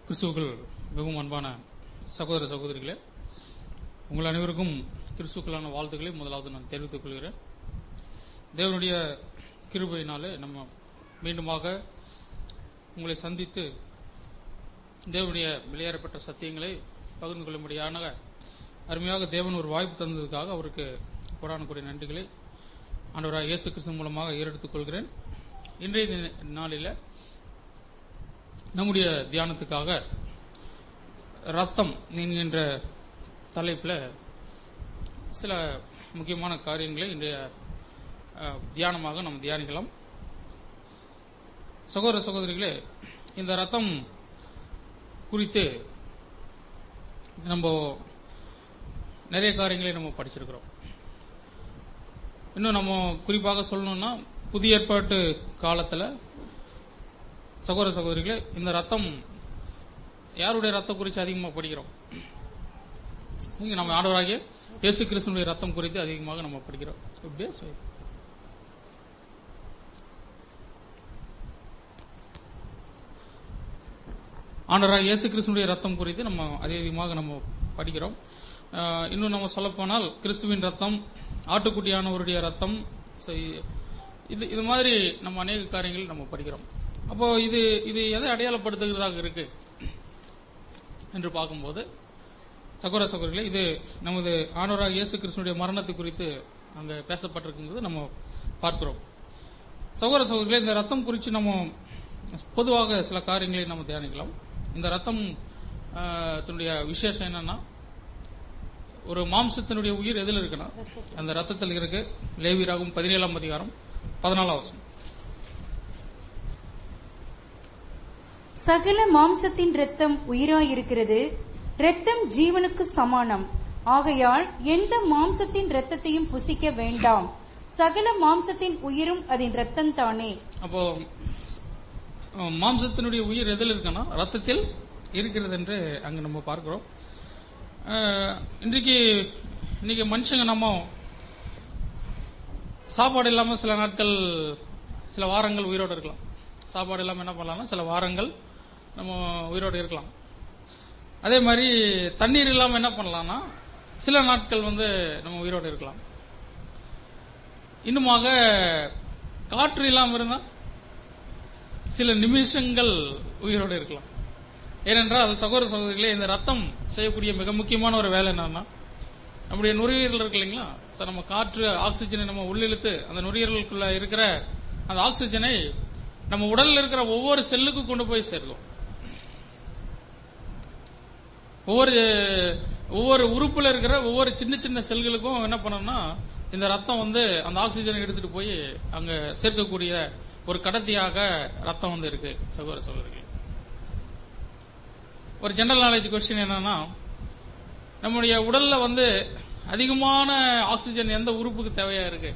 கிறிஸ்துவுக்குள் மிகவும் அன்பான சகோதர சகோதரிகளே உங்கள் அனைவருக்கும் கிறிஸ்துக்களான வாழ்த்துக்களை முதலாவது நான் தெரிவித்துக் கொள்கிறேன் தேவனுடைய கிருபையினாலே நம்ம மீண்டுமாக உங்களை சந்தித்து தேவனுடைய வெளியேறப்பட்ட சத்தியங்களை பகிர்ந்து கொள்ளும்படியான அருமையாக தேவன் ஒரு வாய்ப்பு தந்ததுக்காக அவருக்கு கோடான கூடிய நன்றிகளை ஆண்டவராக இயேசு கிறிஸ்து மூலமாக ஏறெடுத்துக் கொள்கிறேன் இன்றைய தின- நாளில் நம்முடைய தியானத்துக்காக ரத்தம் என்கின்ற தலைப்பில் சில முக்கியமான காரியங்களை இன்றைய அஹ், தியானமாக நம்ம தியானிக்கலாம் சகோதர சகோதரிகளே இந்த ரத்தம் குறித்து நம்ம நிறைய காரியங்களை நம்ம படிச்சிருக்கிறோம் இன்னும் நம்ம குறிப்பாக சொல்லணும்னா புதிய ஏற்பாட்டு காலத்துல சகோதர சகோதரிகளே இந்த ரத்தம் யாருடைய ரத்தம் குறித்து அதிகமாக படிக்கிறோம் இங்க நம்ம ஆண்டவராகிய இயேசு கிறிஸ்துனுடைய ரத்தம் குறித்து அதிகமாக நம்ம படிக்கிறோம் பேஸ் வை. ஆண்டவராக இயேசு கிறிஸ்துனுடைய ரத்தம் குறித்து நம்ம அதிகமாக நம்ம படிக்கிறோம் ஆஹ் இன்னும் நம்ம சொல்லப்போனால் கிறிஸ்துவின் ரத்தம் ஆட்டுக்குட்டியானவருடைய ரத்தம் so இ- இது இது மாதிரி நம்ம அநேக காரியங்கள் நம்ம படிக்கிறோம் அப்போ இது இது எதை அடையாளப்படுத்துகிறதாக இருக்கு என்று பார்க்கும்போது சகோதர சகோதரிகளே இது நமது ஆண்டவராக இயேசு கிறிஸ்துனுடைய மரணத்தை குறித்து அங்க பேசப்பட்டிருக்குங்கிறது நம்ம பார்க்கிறோம் சகோதர சகோதரிகளே இந்த ரத்தம் குறித்து நம்ம பொதுவாக சில காரியங்களை நம்ம தியானிக்கலாம் இந்த ரத்தம் ஆஹ், தன்னுடைய விசேஷம் என்னன்னா ஒரு மாம்சத்தினுடைய உயிர் எதில் இருக்குன்னா அந்த ரத்தத்தில் இருக்கு லேவியராகும் பதினேழாம் அதிகாரம் பதினாலாம் வசனம் சகல மாம்சத்தின் இரத்தம் உயிராயிருக்கிறது இரத்தம் ஜீவனுக்கு சமானம் ஆகையால் எந்த மாம்சத்தின் இரத்தத்தையும் புசிக்க வேண்டாம் சகல மாம்சத்தின் உயிரும் அதன் இரத்தம் தானே அப்போ அஹ், மாம்சத்தினுடைய உயிர் எதில் இருக்குன்னா ரத்தத்தில் இருக்கிறது என்று அங்க நம்ம பார்க்கிறோம் அஹ், இன்றைக்கு இன்னைக்கு மனுஷங்க நம்ம சாப்பாடு இல்லாம சில நாட்கள் சில வாரங்கள் உயிரோடு இருக்கலாம் சாப்பாடு இல்லாம என்ன பண்ணலாம்னா சில வாரங்கள் நம்ம உயிரோடு இருக்கலாம் அதே மாதிரி தண்ணீர் இல்லாம என்ன பண்ணலாம்னா சில நாட்கள் வந்து நம்ம உயிரோடு இருக்கலாம் இன்னுமாக காற்று இல்லாம இருந்தா சில நிமிஷங்கள் உயிரோடு இருக்கலாம் ஏனென்றால் சகோதர சகோதரிகளே இந்த ரத்தம் செய்யக்கூடிய மிக முக்கியமான ஒரு வேலை என்னன்னா நம்முடைய நுரையீரல் இருக்கு இல்லைங்களா சார் நம்ம காற்று ஆக்சிஜனை நம்ம உள்ளிழுத்து அந்த நுரையீரலுக்குள்ள இருக்கிற அந்த ஆக்சிஜனை நம்ம உடல்ல இருக்கிற ஒவ்வொரு செல்லுக்கும் கொண்டு போய் சேர்க்கும் ஒவ்வொரு ஒவ்வொரு உறுப்புல இருக்கிற ஒவ்வொரு சின்ன சின்ன செல்களுக்கும் என்ன பண்ணணும்னா இந்த ரத்தம் வந்து அந்த ஆக்சிஜனை எடுத்துட்டு போய் அங்க சேர்க்கக்கூடிய ஒரு கடத்தியாக ரத்தம் வந்து இருக்கு சகோதர சகோதரிகள் ஒரு ஜெனரல் நாலேஜ் கொஸ்டின் என்னன்னா நம்முடைய உடல்ல வந்து அதிகமான ஆக்சிஜன் எந்த உறுப்புக்கு தேவையா இருக்கு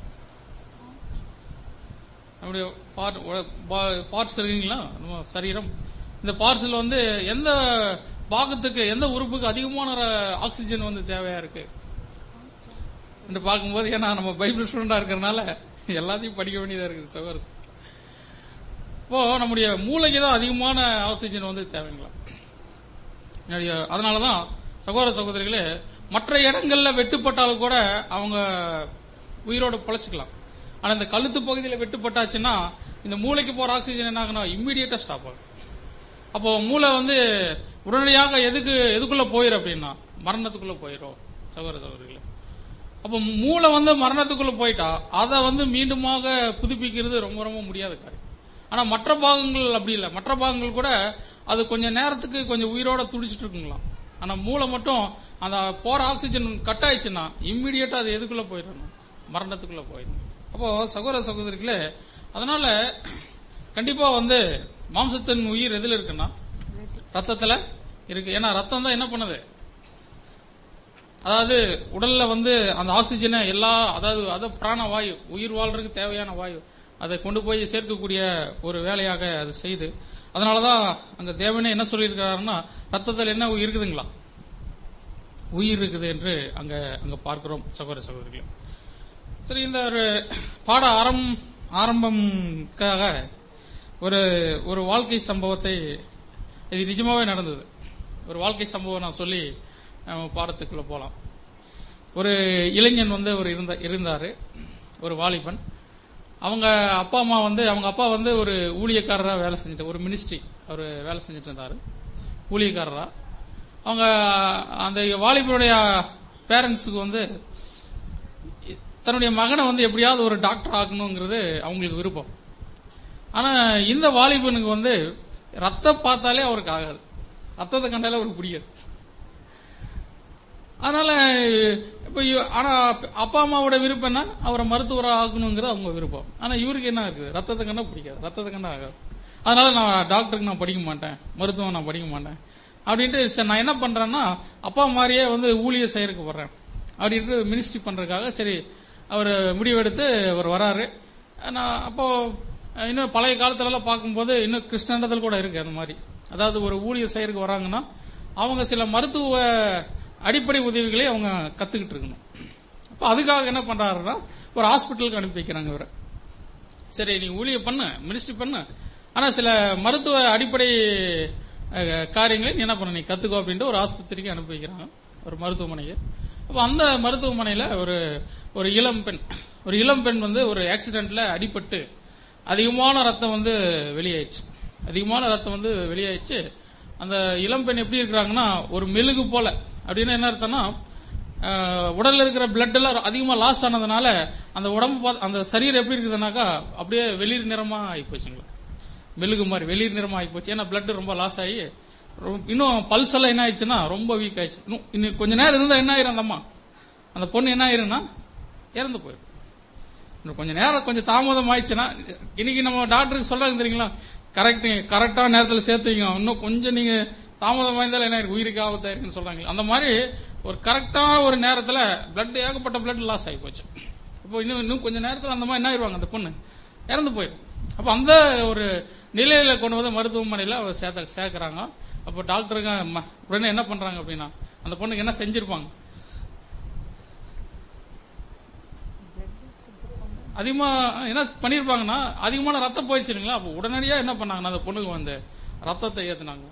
நம்முடைய பார்ட்ஸ் இருக்குங்களா நம்ம சரீரம் இந்த பார்ட்ஸ்ல வந்து எந்த பாகத்துக்கு எந்த உறுப்புக்கு அதிகமான ர- ஆக்சிஜன் வந்து தேவையா இருக்கு என்று பார்க்கும்போது ஏன்னா நம்ம பைபிள் ஸ்டூடெண்டா இருக்கிறதுனால எல்லாத்தையும் படிக்க வேண்டியதா இருக்குது சகோதர இப்போ நம்முடைய மூளைக்கு தான் அதிகமான ஆக்சிஜன் வந்து தேவைங்களா என்னுடைய அதனாலதான் சகோதர சகோதரிகளே மற்ற இடங்கள்ல வெட்டுப்பட்டாலும் கூட அவங்க உயிரோட பொழைச்சுக்கலாம் ஆனா இந்த கழுத்து பகுதியில வெட்டுப்பட்டாச்சுன்னா இந்த மூளைக்கு போற ஆக்சிஜன் என்ன ஆகுனா இம்மிடியட்டா ஸ்டாப் ஆகும் அப்போ மூளை வந்து உடனடியாக எதுக்கு எதுக்குள்ள போயிரும் அப்படின்னா மரணத்துக்குள்ள போயிரும் சகோதர சகோதரிகளே அப்போ மூளை வந்து மரணத்துக்குள்ள போயிட்டா அதை வந்து மீண்டுமாக புதுப்பிக்கிறது ரொம்ப ரொம்ப முடியாத காரியம் ஆனா மற்ற பாகங்கள் அப்படி இல்லை மற்ற பாகங்கள் கூட அது கொஞ்ச நேரத்துக்கு கொஞ்சம் உயிரோட துடிச்சிட்டு இருக்குங்களாம் ஆனா மூளை மட்டும் அந்த போற ஆக்சிஜன் கட் ஆயிடுச்சுன்னா இம்மிடியட்டா அது எதுக்குள்ள போயிடணும் மரணத்துக்குள்ள போயிடணும் அப்போ சகோதர சகோதரிகளே அதனால கண்டிப்பா வந்து மாம்சத்தின் உயிர் எதுல இருக்குன்னா ரத்தத்துல இருக்கு ஏன்னா ரத்தம் தான் என்ன பண்ணுது அதாவது உடல்ல வந்து அந்த ஆக்சிஜனை எல்லா அதாவது அது பிராண வாயு உயிர் வாழ்றதுக்கு தேவையான வாயு அதை கொண்டு போய் சேர்க்கக்கூடிய ஒரு வேலையாக அது செய்து அதனாலதான் அங்க தேவனே என்ன சொல்லியிருக்கிறாருன்னா ரத்தத்தில் என்ன இருக்குதுங்களா உயிர் இருக்குது என்று அங்க அங்க பார்க்கிறோம் சகோதர சகோதரிகளே சரி இந்த ஒரு பாட ஆரம் ஆரம்பம்காக ஒரு ஒரு வாழ்க்கை சம்பவத்தை இது நிஜமாவே நடந்தது ஒரு வாழ்க்கை சம்பவம் நான் சொல்லி நம்ம பாடத்துக்குள்ள போலாம் ஒரு இளைஞன் வந்து ஒரு இருந்த இருந்தாரு ஒரு வாலிபன் அவங்க அப்பா அம்மா வந்து அவங்க அப்பா வந்து ஒரு ஊழியக்காரரா வேலை செஞ்சுட்டு ஒரு மினிஸ்ட்ரி அவர் வேலை செஞ்சுட்டு இருந்தாரு ஊழியக்காரரா அவங்க அந்த வாலிபனுடைய பேரண்ட்ஸுக்கு வந்து தன்னுடைய மகனை வந்து எப்படியாவது ஒரு டாக்டர் ஆக்கணுங்கிறது அவங்களுக்கு விருப்பம் ஆனா இந்த வாலிபனுக்கு வந்து ரத்தம் பார்த்தாலே அவருக்கு ஆகாது ரத்தத்தை கண்டாலே அவருக்கு பிடிக்காது அதனால இப்ப இவ- ஆனா அப்பா அம்மாவோட விருப்பம் என்ன அவரை மருத்துவரா ஆக்கணுங்கிறது அவங்க விருப்பம் ஆனா இவருக்கு என்ன இருக்குது ரத்தத்தை கண்டா பிடிக்காது ரத்தத்தை கண்டா ஆகாது அதனால நான் டாக்டருக்கு நான் படிக்க மாட்டேன் மருத்துவம் நான் படிக்க மாட்டேன் அப்படின்ட்டு சரி நான் என்ன பண்றேன்னா அப்பா மாதிரியே வந்து ஊழிய செய்யறதுக்கு வர்றேன் அப்படின்ட்டு மினிஸ்ட்ரி பண்றதுக்காக சரி அவர் முடிவெடுத்து அவர் வராரு நான் அப்போ அஹ், இன்னும் பழைய காலத்துல எல்லாம் பார்க்கும்போது இன்னும் கிறிஸ்தண்டத்தில் கூட இருக்கு அந்த மாதிரி அதாவது ஒரு ஊழியர் செய்யறதுக்கு வராங்கன்னா அவங்க சில மருத்துவ அடிப்படை உதவிகளை அவங்க கத்துக்கிட்டு இருக்கணும் அப்ப அதுக்காக என்ன பண்றாருன்னா ஒரு ஹாஸ்பிட்டலுக்கு அனுப்பி வைக்கிறாங்க இவரை சரி நீ ஊழிய பண்ணு மினிஸ்ட்ரி பண்ணு ஆனா சில மருத்துவ அடிப்படை அஹ், காரியங்களை நீ என்ன பண்ண நீ கத்துக்கோ அப்படின்ட்டு ஒரு ஆஸ்பத்திரிக்கு அனுப்பி வைக்கிறாங்க ஒரு மருத்துவமனைக்கு அப்ப அந்த மருத்துவமனையில ஒரு ஒரு இளம் பெண் ஒரு இளம் பெண் வந்து ஒரு ஆக்சிடென்ட்ல அடிபட்டு அதிகமான ரத்தம் வந்து வெளியாயிடுச்சு அதிகமான ரத்தம் வந்து வெளியாயிடுச்சு அந்த இளம் பெண் எப்படி இருக்கிறாங்கன்னா ஒரு மெழுகு போல அப்படின்னு என்ன அர்த்தம்னா அஹ், உடல்ல இருக்கிற பிளட் எல்லாம் அதிகமா லாஸ் ஆனதுனால அந்த உடம்பு பாத்- அந்த சரீரம் எப்படி இருக்குதுனாக்கா அப்படியே வெளிர் நிறமா ஆகி போச்சுங்களா மெழுகு மாதிரி வெளிர் நிறமா ஆகி போச்சு ஏன்னா பிளட் ரொம்ப லாஸ் ஆகி ரொம்ப- இன்னும் பல்ஸ் எல்லாம் என்ன ஆயிடுச்சுன்னா ரொம்ப வீக் ஆயிடுச்சு இன்னும் இன்னும் கொஞ்ச நேரம் இருந்தா என்ன ஆயிரும் அந்த அம்மா அந்த பொண்ணு என்ன ஆயிரும்னா இறந்து போயிடும் இன்னும் கொஞ்ச நேரம் கொஞ்சம் தாமதம் ஆயிடுச்சுன்னா இன்னைக்கு நம்ம டாக்டருக்கு சொல்றாங்க தெரியுங்களா கரெக்ட் கரெக்டா நேரத்தில் சேர்த்துங்க இன்னும் கொஞ்சம் நீங்க தாமதம் வாய்ந்தாலும் என்ன ஆயிருக்கு உயிருக்கு ஆபத்தா இருக்குன்னு சொல்றாங்க அந்த மாதிரி ஒரு கரெக்டான ஒரு நேரத்துல பிளட் ஏகப்பட்ட பிளட் லாஸ் ஆகி போச்சு இப்போ இன்னும் இன்னும் கொஞ்ச நேரத்துல அந்த மாதிரி என்ன ஆயிருவாங்க அந்த பொண்ணு இறந்து போயிடும் அப்ப அந்த ஒரு நிலையில கொண்டு வந்து மருத்துவமனையில அவ சேர்த்த சேர்க்கறாங்க அப்போ டாக்டருங்க ம- உடனே என்ன பண்றாங்க அப்படின்னா அந்த பொண்ணுக்கு என்ன செஞ்சிருப்பாங்க அதிகமா என்ன பண்ணிருப்பாங்கன்னா அதிகமான ரத்தம் போயிடுச்சு இல்லைங்களா அப்போ உடனடியா என்ன பண்ணாங்கன்னா அந்த பொண்ணுக்கு வந்து ரத்தத்தை ஏத்துனாங்க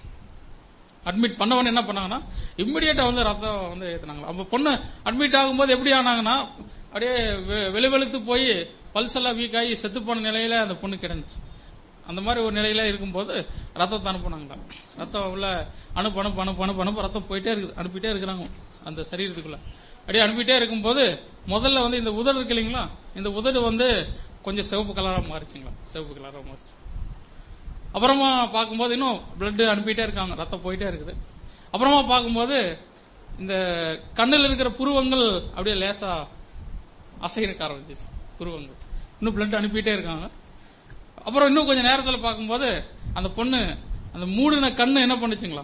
அட்மிட் பண்ணவன என்ன பண்ணாங்கன்னா இம்மிடியேட்டா வந்து ரத்தம் வந்து ஏத்துனாங்க அப்ப பொண்ணு அட்மிட் ஆகும்போது எப்படி ஆனாங்கன்னா அப்படியே வெ- வெளுவெளுத்து போய் பல்ஸ் எல்லாம் வீக் ஆகி செத்து போன நிலையில அந்த பொண்ணு கிடந்துச்சு அந்த மாதிரி ஒரு நிலையில இருக்கும்போது ரத்தத்தை அனுப்புனாங்களா ரத்தம் உள்ள அனுப்பு அனுப்பு அனுப்பு அனுப்பு அனுப்பு ரத்தம் போயிட்டே இருக்குது அனுப்பிட்டே இருக்கிறாங்க அந்த சரீரத்துக்குள்ள அப்படியே அனுப்பிட்டே இருக்கும்போது முதல்ல வந்து இந்த உதடு இருக்கு இல்லைங்களா இந்த உதடு வந்து கொஞ்சம் சிவப்பு கலரா மாறிச்சுங்களா சிவப்பு கலரா மாறிச்சு அப்புறமா பார்க்கும்போது இன்னும் பிளட் அனுப்பிட்டே இருக்காங்க ரத்தம் போயிட்டே இருக்குது அப்புறமா பார்க்கும்போது இந்த கண்ணில் இருக்கிற புருவங்கள் அப்படியே லேசா அசைக்க ஆரம்பிச்சிச்சு புருவங்கள் இன்னும் பிளட் அனுப்பிட்டே இருக்காங்க அப்புறம் இன்னும் கொஞ்சம் நேரத்துல பார்க்கும்போது அந்த பொண்ணு அந்த மூடின கண்ணு என்ன பண்ணுச்சுங்களா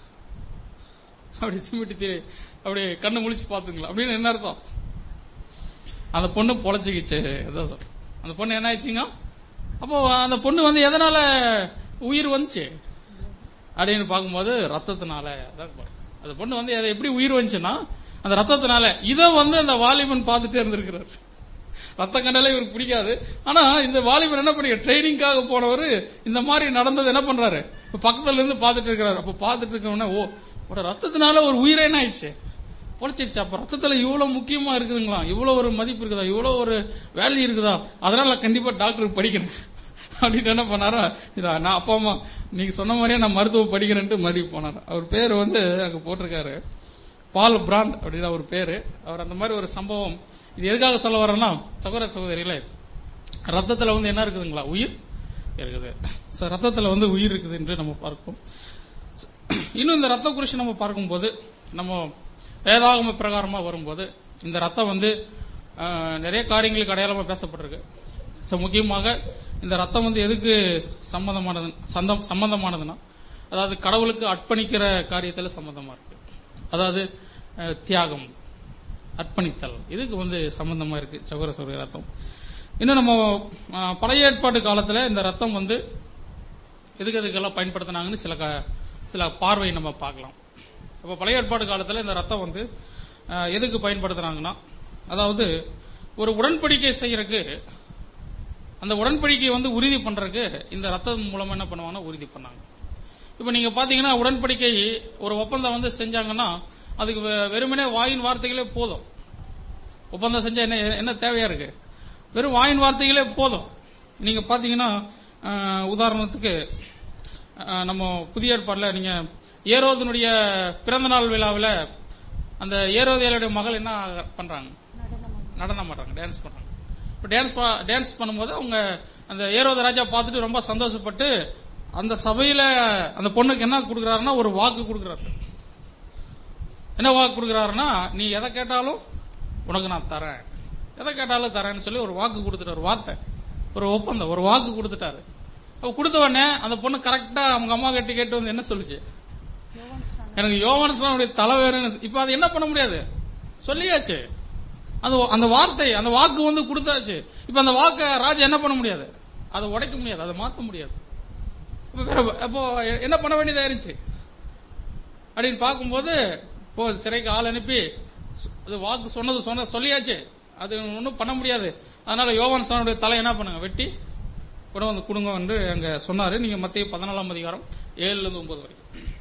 அப்படி சிமிட்டி தீ அப்படி கண்ணு முழிச்சு பாத்துங்களா அப்படின்னு என்ன அர்த்தம் அந்த பொண்ணு பொழைச்சிக்கிச்சு அதான் சார் அந்த பொண்ணு என்ன ஆயிடுச்சுங்க அப்போ அந்த பொண்ணு வந்து எதனால உயிர் வந்துச்சு அப்படின்னு பார்க்கும்போது ரத்தத்தினால அதான் பாரு. அந்த பொண்ணு வந்து அதை எப்படி உயிர் வந்துச்சுன்னா அந்த ரத்தத்தினால இதை வந்து அந்த வாலிபன் பார்த்துட்டே இருந்திருக்கிறார் ரத்த கண்டாலே இவருக்கு பிடிக்காது ஆனா இந்த வாலிபன் என்ன பண்ணி ட்ரைனிங்காக போனவர் இந்த மாதிரி நடந்தது என்ன பண்றாரு இப்ப பக்கத்துல இருந்து பார்த்துட்டு இருக்கிறாரு அப்ப பார்த்துட்டு இருக்கவன ஓ ஒரு ரத்தத்தினால ஒரு உயிரே என்ன ஆயிடுச்சு பொழைச்சிருச்சு அப்ப ரத்தத்துல இவ்வளவு முக்கியமா இருக்குதுங்களா இவ்வளவு ஒரு மதிப்பு இருக்குதா இவ்வளவு ஒரு வேல்யூ இருக்குதா அதனால நான் கண்டிப்பா டாக்டருக்கு படிக்கிறேன் அப்படின்னு என்ன பண்ணாரா இதா, நான் அப்பா அம்மா நீங்க சொன்ன மாதிரியே நான் மருத்துவம் படிக்கிறேன்ட்டு மறுபடியும் போனார் அவர் பேர் வந்து அங்க போட்டிருக்காரு பால் பிராண்ட் அப்படின்னு அவர் பேரு அவர் அந்த மாதிரி ஒரு சம்பவம் இது எதுக்காக சொல்ல வரேன்னா சகோதர சகோதரிகளே ரத்தத்துல வந்து என்ன இருக்குதுங்களா உயிர் இருக்குது So, ரத்தத்துல வந்து உயிர் இருக்குது என்று நம்ம பார்ப்போம் இன்னும் இந்த ரத்த குறிச்சு நம்ம பார்க்கும்போது நம்ம வேதாகம பிரகாரமா வரும்போது இந்த ரத்தம் வந்து ஆஹ், நிறைய காரியங்களுக்கு அடையாளமா பேசப்பட்டிருக்கு So, முக்கியமாக இந்த ரத்தம் வந்து எதுக்கு சம்பந்தமானது சந்தம் சம்பந்தமானதுன்னா அதாவது கடவுளுக்கு அர்ப்பணிக்கிற காரியத்துல சம்பந்தமா இருக்கு அதாவது அஹ், தியாகம் அர்ப்பணித்தல் இதுக்கு வந்து சம்பந்தமா இருக்கு சகோர சகோதரி ரத்தம் இன்னும் நம்ம அஹ், பழைய ஏற்பாடு காலத்துல இந்த ரத்தம் வந்து எதுக்கு எதுக்கெல்லாம் பயன்படுத்தினாங்கன்னு சில க- சில பார்வை நம்ம பார்க்கலாம் அப்ப பழைய ஏற்பாடு காலத்துல இந்த ரத்தம் வந்து அஹ், எதுக்கு பயன்படுத்துறாங்கன்னா அதாவது ஒரு உடன்படிக்கை செய்யறதுக்கு அந்த உடன்படிக்கையை வந்து உறுதி பண்றதுக்கு இந்த ரத்தம் மூலமா என்ன பண்ணுவாங்கன்னா உறுதி பண்ணாங்க இப்ப நீங்க பாத்தீங்கன்னா உடன்படிக்கை ஒரு ஒப்பந்தம் வந்து செஞ்சாங்கன்னா அதுக்கு வெ- வெறுமனே வாயின் வார்த்தைகளே போதும் ஒப்பந்தம் செஞ்சா என்ன என்ன தேவையா இருக்கு வெறும் வாயின் வார்த்தைகளே போதும் நீங்க பாத்தீங்கன்னா அஹ், உதாரணத்துக்கு அஹ், நம்ம புதிய ஏற்பாடுல நீங்க ஏரோதனுடைய பிறந்த நாள் விழாவில் அந்த ஏரோதியலுடைய மகள் என்ன பண்றாங்க நடனம் பண்றாங்க டான்ஸ் பண்றாங்க இப்போ டான்ஸ் டான்ஸ் பண்ணும்போது அவங்க அந்த ஏரோத ராஜா பார்த்துட்டு ரொம்ப சந்தோஷப்பட்டு அந்த சபையில அந்த பொண்ணுக்கு என்ன கொடுக்குறாருன்னா ஒரு வாக்கு கொடுக்குறாரு என்ன வாக்கு கொடுக்குறாருன்னா நீ எதை கேட்டாலும் உனக்கு நான் தரேன் எதை கேட்டாலும் தரேன்னு சொல்லி ஒரு வாக்கு கொடுத்துட்டாரு ஒரு வார்த்தை ஒரு ஒப்பந்தம் ஒரு வாக்கு கொடுத்துட்டாரு அப்ப கொடுத்த உடனே அந்த பொண்ணு கரெக்டா அவங்க அம்மா கிட்ட கேட்டு வந்து என்ன சொல்லுச்சு எனக்கு யோவானஸ்லாமுடைய தலை வேணும்னு இப்ப அது என்ன பண்ண முடியாது சொல்லியாச்சு அந்த அந்த வார்த்தை அந்த வாக்கு வந்து கொடுத்தாச்சு இப்ப அந்த வாக்க ராஜா என்ன பண்ண முடியாது அதை உடைக்க முடியாது அதை மாத்த முடியாது அப்ப வேற அப்போ என்ன பண்ண வேண்டியதா இருந்துச்சு அப்படின்னு பார்க்கும்போது இப்போ சிறைக்கு ஆள் அனுப்பி அது வாக்கு சொன்னது சொன்ன சொல்லியாச்சு அது ஒன்றும் பண்ண முடியாது அதனால யோவான் சானுடைய தலை என்ன பண்ணுங்க வெட்டி கூட வந்து கொடுங்க என்று அங்க சொன்னாரு நீங்க மத்திய பதினாலாம் அதிகாரம் ஏழுல இருந்து ஒன்பது வரைக்கும்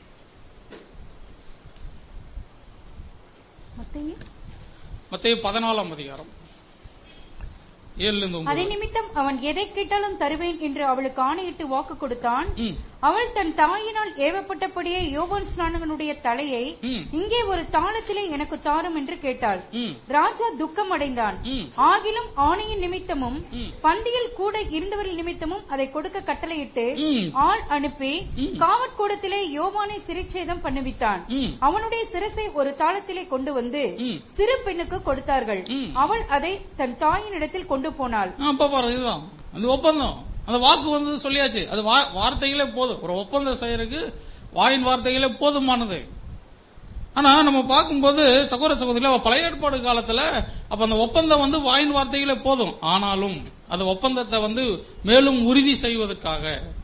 மத்தேயு மத்திய பதினாலாம் அதிகாரம் ஏழுல இருந்து அதை ஒன்பது நிமித்தம் அவன் எதை கேட்டாலும் தருவேன் என்று அவளுக்கு ஆணையிட்டு வாக்கு கொடுத்தான் ம், அவள் தன் தாயினால் ஏவப்பட்டபடியே யோவான் ஸ்நானகனுடைய தலையை ம், இங்கே ஒரு தாளத்திலே எனக்கு தாரும் என்று கேட்டாள் ம், ராஜா துக்கம் அடைந்தான் ம், ஆகிலும் ஆணையின் நிமித்தமும் ம். பந்தியில் கூட இருந்தவர்கள் நிமித்தமும் அதை கொடுக்க கட்டளையிட்டு ம், ஆள் அனுப்பி காவற்கூடத்திலே யோவானை சிறைச்சேதம் பண்ணுவித்தான் ம், அவனுடைய சிரசை ஒரு தாளத்திலே கொண்டு வந்து ம். சிறு பெண்ணுக்கு கொடுத்தார்கள் ம். அவள் அதை தன் தாயினிடத்தில் கொண்டு போனாள் ஆ, இப்ப பாருங்க இதுதான் அந்த ஒப்பந்தம் அந்த வாக்கு வந்து சொல்லியாச்சு அது வா- வார்த்தைகளே போதும் ஒரு ஒப்பந்தம் செய்யறதுக்கு வாயின் வார்த்தைகளே போதுமானது ஆனா நம்ம பார்க்கும்போது சகோதர சகோதரிகள பழைய ஏற்பாடு காலத்துல அப்ப அந்த ஒப்பந்தம் வந்து வாயின் வார்த்தைகளே போதும் ஆனாலும் அந்த ஒப்பந்தத்தை வந்து மேலும் உறுதி செய்வதற்காக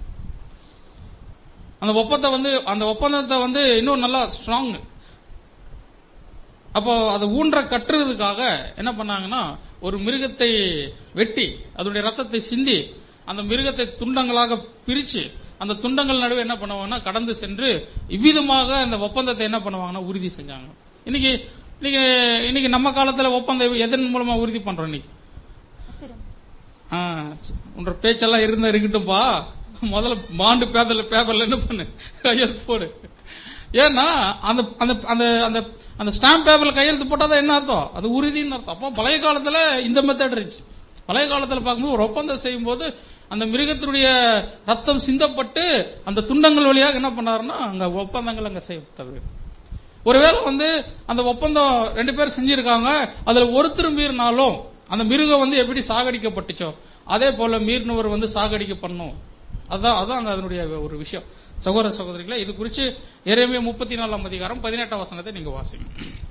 அந்த ஒப்பந்தம் வந்து அந்த ஒப்பந்தத்தை வந்து இன்னும் நல்லா ஸ்ட்ராங் அப்போ அதை ஊன்ற கட்டுறதுக்காக என்ன பண்ணாங்கன்னா ஒரு மிருகத்தை வெட்டி அதனுடைய ரத்தத்தை சிந்தி அந்த மிருகத்தை துண்டங்களாக பிரிச்சு அந்த துண்டங்கள் நடுவே என்ன பண்ணுவாங்கன்னா கடந்து சென்று இவ்விதமாக அந்த ஒப்பந்தத்தை என்ன பண்ணுவாங்கன்னா உறுதி செஞ்சாங்க இன்னைக்கு இன்னைக்கு இன்னைக்கு நம்ம காலத்துல ஒப்பந்தம் எதன் மூலமா உறுதி பண்றோம் இன்னைக்கு ஆ, உன்ற பேச்செல்லாம் இருந்தா இருக்கட்டும்பா முதல்ல பாண்டு பேப்பர்ல பேப்பர்ல என்ன பண்ணு கையெழுத்து போடு ஏன்னா அந்த அந்த அந்த அந்த அந்த ஸ்டாம்ப் பேப்பர்ல கையெழுத்து போட்டாதான் என்ன அர்த்தம் அது உறுதின்னு அர்த்தம் அப்போ பழைய காலத்துல இந்த மெத்தட் இருந்துச்சு பழைய காலத்துல பார்க்கும்போது ஒரு ஒப்பந்தம் செய்யும் போது அந்த மிருகத்தினுடைய ரத்தம் சிந்தப்பட்டு அந்த துண்டங்கள் வழியாக என்ன பண்ணாருன்னா அங்க ஒப்பந்தங்கள் அங்க செய்யப்பட்டது ஒருவேளை வந்து அந்த ஒப்பந்தம் ரெண்டு பேரும் செஞ்சிருக்காங்க அதுல ஒருத்தர் மீறினாலும் அந்த மிருகம் வந்து எப்படி சாகடிக்கப்பட்டுச்சோ அதே போல மீறினவர் வந்து சாகடிக்கப்படணும் அதான் அதான் அங்க அதனுடைய ஒரு விஷயம் சகோதர சகோதரிகளே இது குறித்து எரேமியா முப்பத்தி நாலாம் அதிகாரம் பதினெட்டாம் வசனத்தை நீங்க வாசிங்க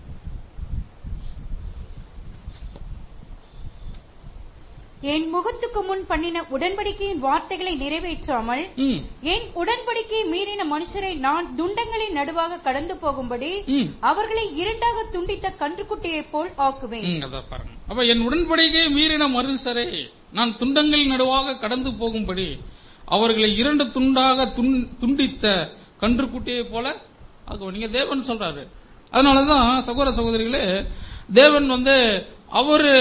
என் முகத்துக்கு முன் பண்ணின உடன்படிக்கையின் வார்த்தைகளை நிறைவேற்றாமல் ம், என் உடன்படிக்கையை மீறின மனுஷரை நான் துண்டங்களின் நடுவாக கடந்து போகும்படி ம், அவர்களை இரண்டாக துண்டித்த கன்றுக்குட்டியைப் போல் ஆக்குவேன் ம், அதான் பாருங்க அப்ப என் உடன்படிக்கையை மீறின மனுஷரை நான் துண்டங்கள் நடுவாக கடந்து போகும்படி அவர்களை இரண்டு துண்டாக துண்- துண்டித்த கன்றுக்குட்டியை போல ஆக்குவேன் நீங்க தேவன் சொல்றாரு அதனாலதான் சகோதர சகோதரிகளே தேவன் வந்து அவரு